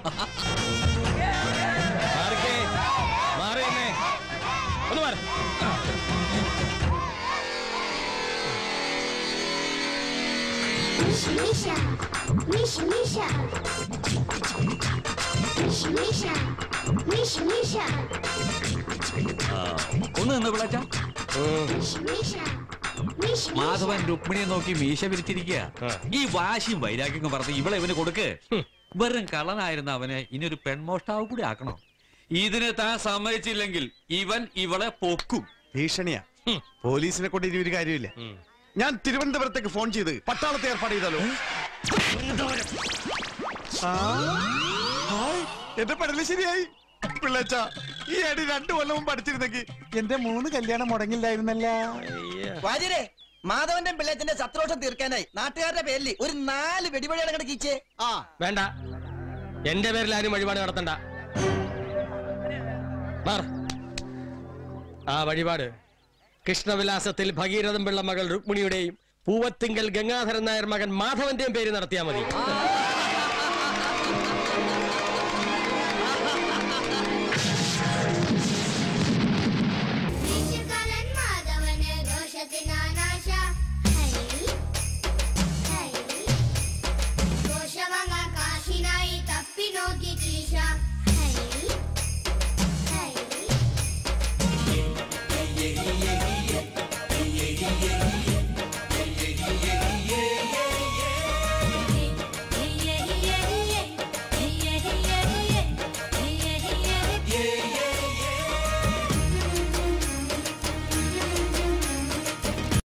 ഒന്ന് മാറി Misha, Misha, Misha. Misha, Misha. Misha, Misha. ഒന്ന് നിന്ന് വിളച്ച Misha, Misha. Misha, മാധവൻ രുക്മിണിയെ നോക്കി മീശ വിരിച്ചിരിക്കുക ഈ വാശിയും വൈരാഗ്യം പറഞ്ഞ് ഇവളെ ഇവന് കൊടുക്ക് വെറും കള്ളനായിരുന്ന അവനെ ഇനി ഒരു പെൺമോഷ്ടാവ് കൂടി ആക്കണോ ഇതിന് താൻ സമ്മതിച്ചില്ലെങ്കിൽ ഇവൻ ഇവളെ പൊക്കും ഭീഷണിയാ പോലീസിനെ കൊണ്ട് ഇനി ഒരു കാര്യമില്ല ഞാൻ തിരുവനന്തപുരത്തേക്ക് ഫോൺ ചെയ്ത് പട്ടാളത്തെ ഏർപ്പാട് ചെയ്താലോ ആ, ഹായ്, എന്റെ പെടല് ശരിയായി പിള്ളച്ച ഈ അടി രണ്ടു കൊല്ലവും പഠിച്ചിരുന്നെങ്കിൽ എന്റെ മൂന്ന് കല്യാണം മുടങ്ങില്ലായിരുന്നല്ല വാര്യരെ മാധവന്റെ പിള്ളേച്ചന്റെ സത്രോഷം തീർക്കാനായി നാട്ടുകാരുടെ പേരിൽ ഒരു നാല് വെടിവഴിയാണ് അങ്ങോട്ട് കീച്ചേ ആ വേണ്ട എന്റെ പേരിൽ ആരും വഴിപാട് നടത്തണ്ട മാറ്. ആ വഴിപാട് കൃഷ്ണവിലാസത്തിൽ ഭഗീരഥൻ പിള്ള മകൾ രുക്മിണിയുടെയും പൂവത്തിങ്കൽ ഗംഗാധരൻ നായർ മകൻ മാധവന്റെയും പേര് നടത്തിയാൽ മതി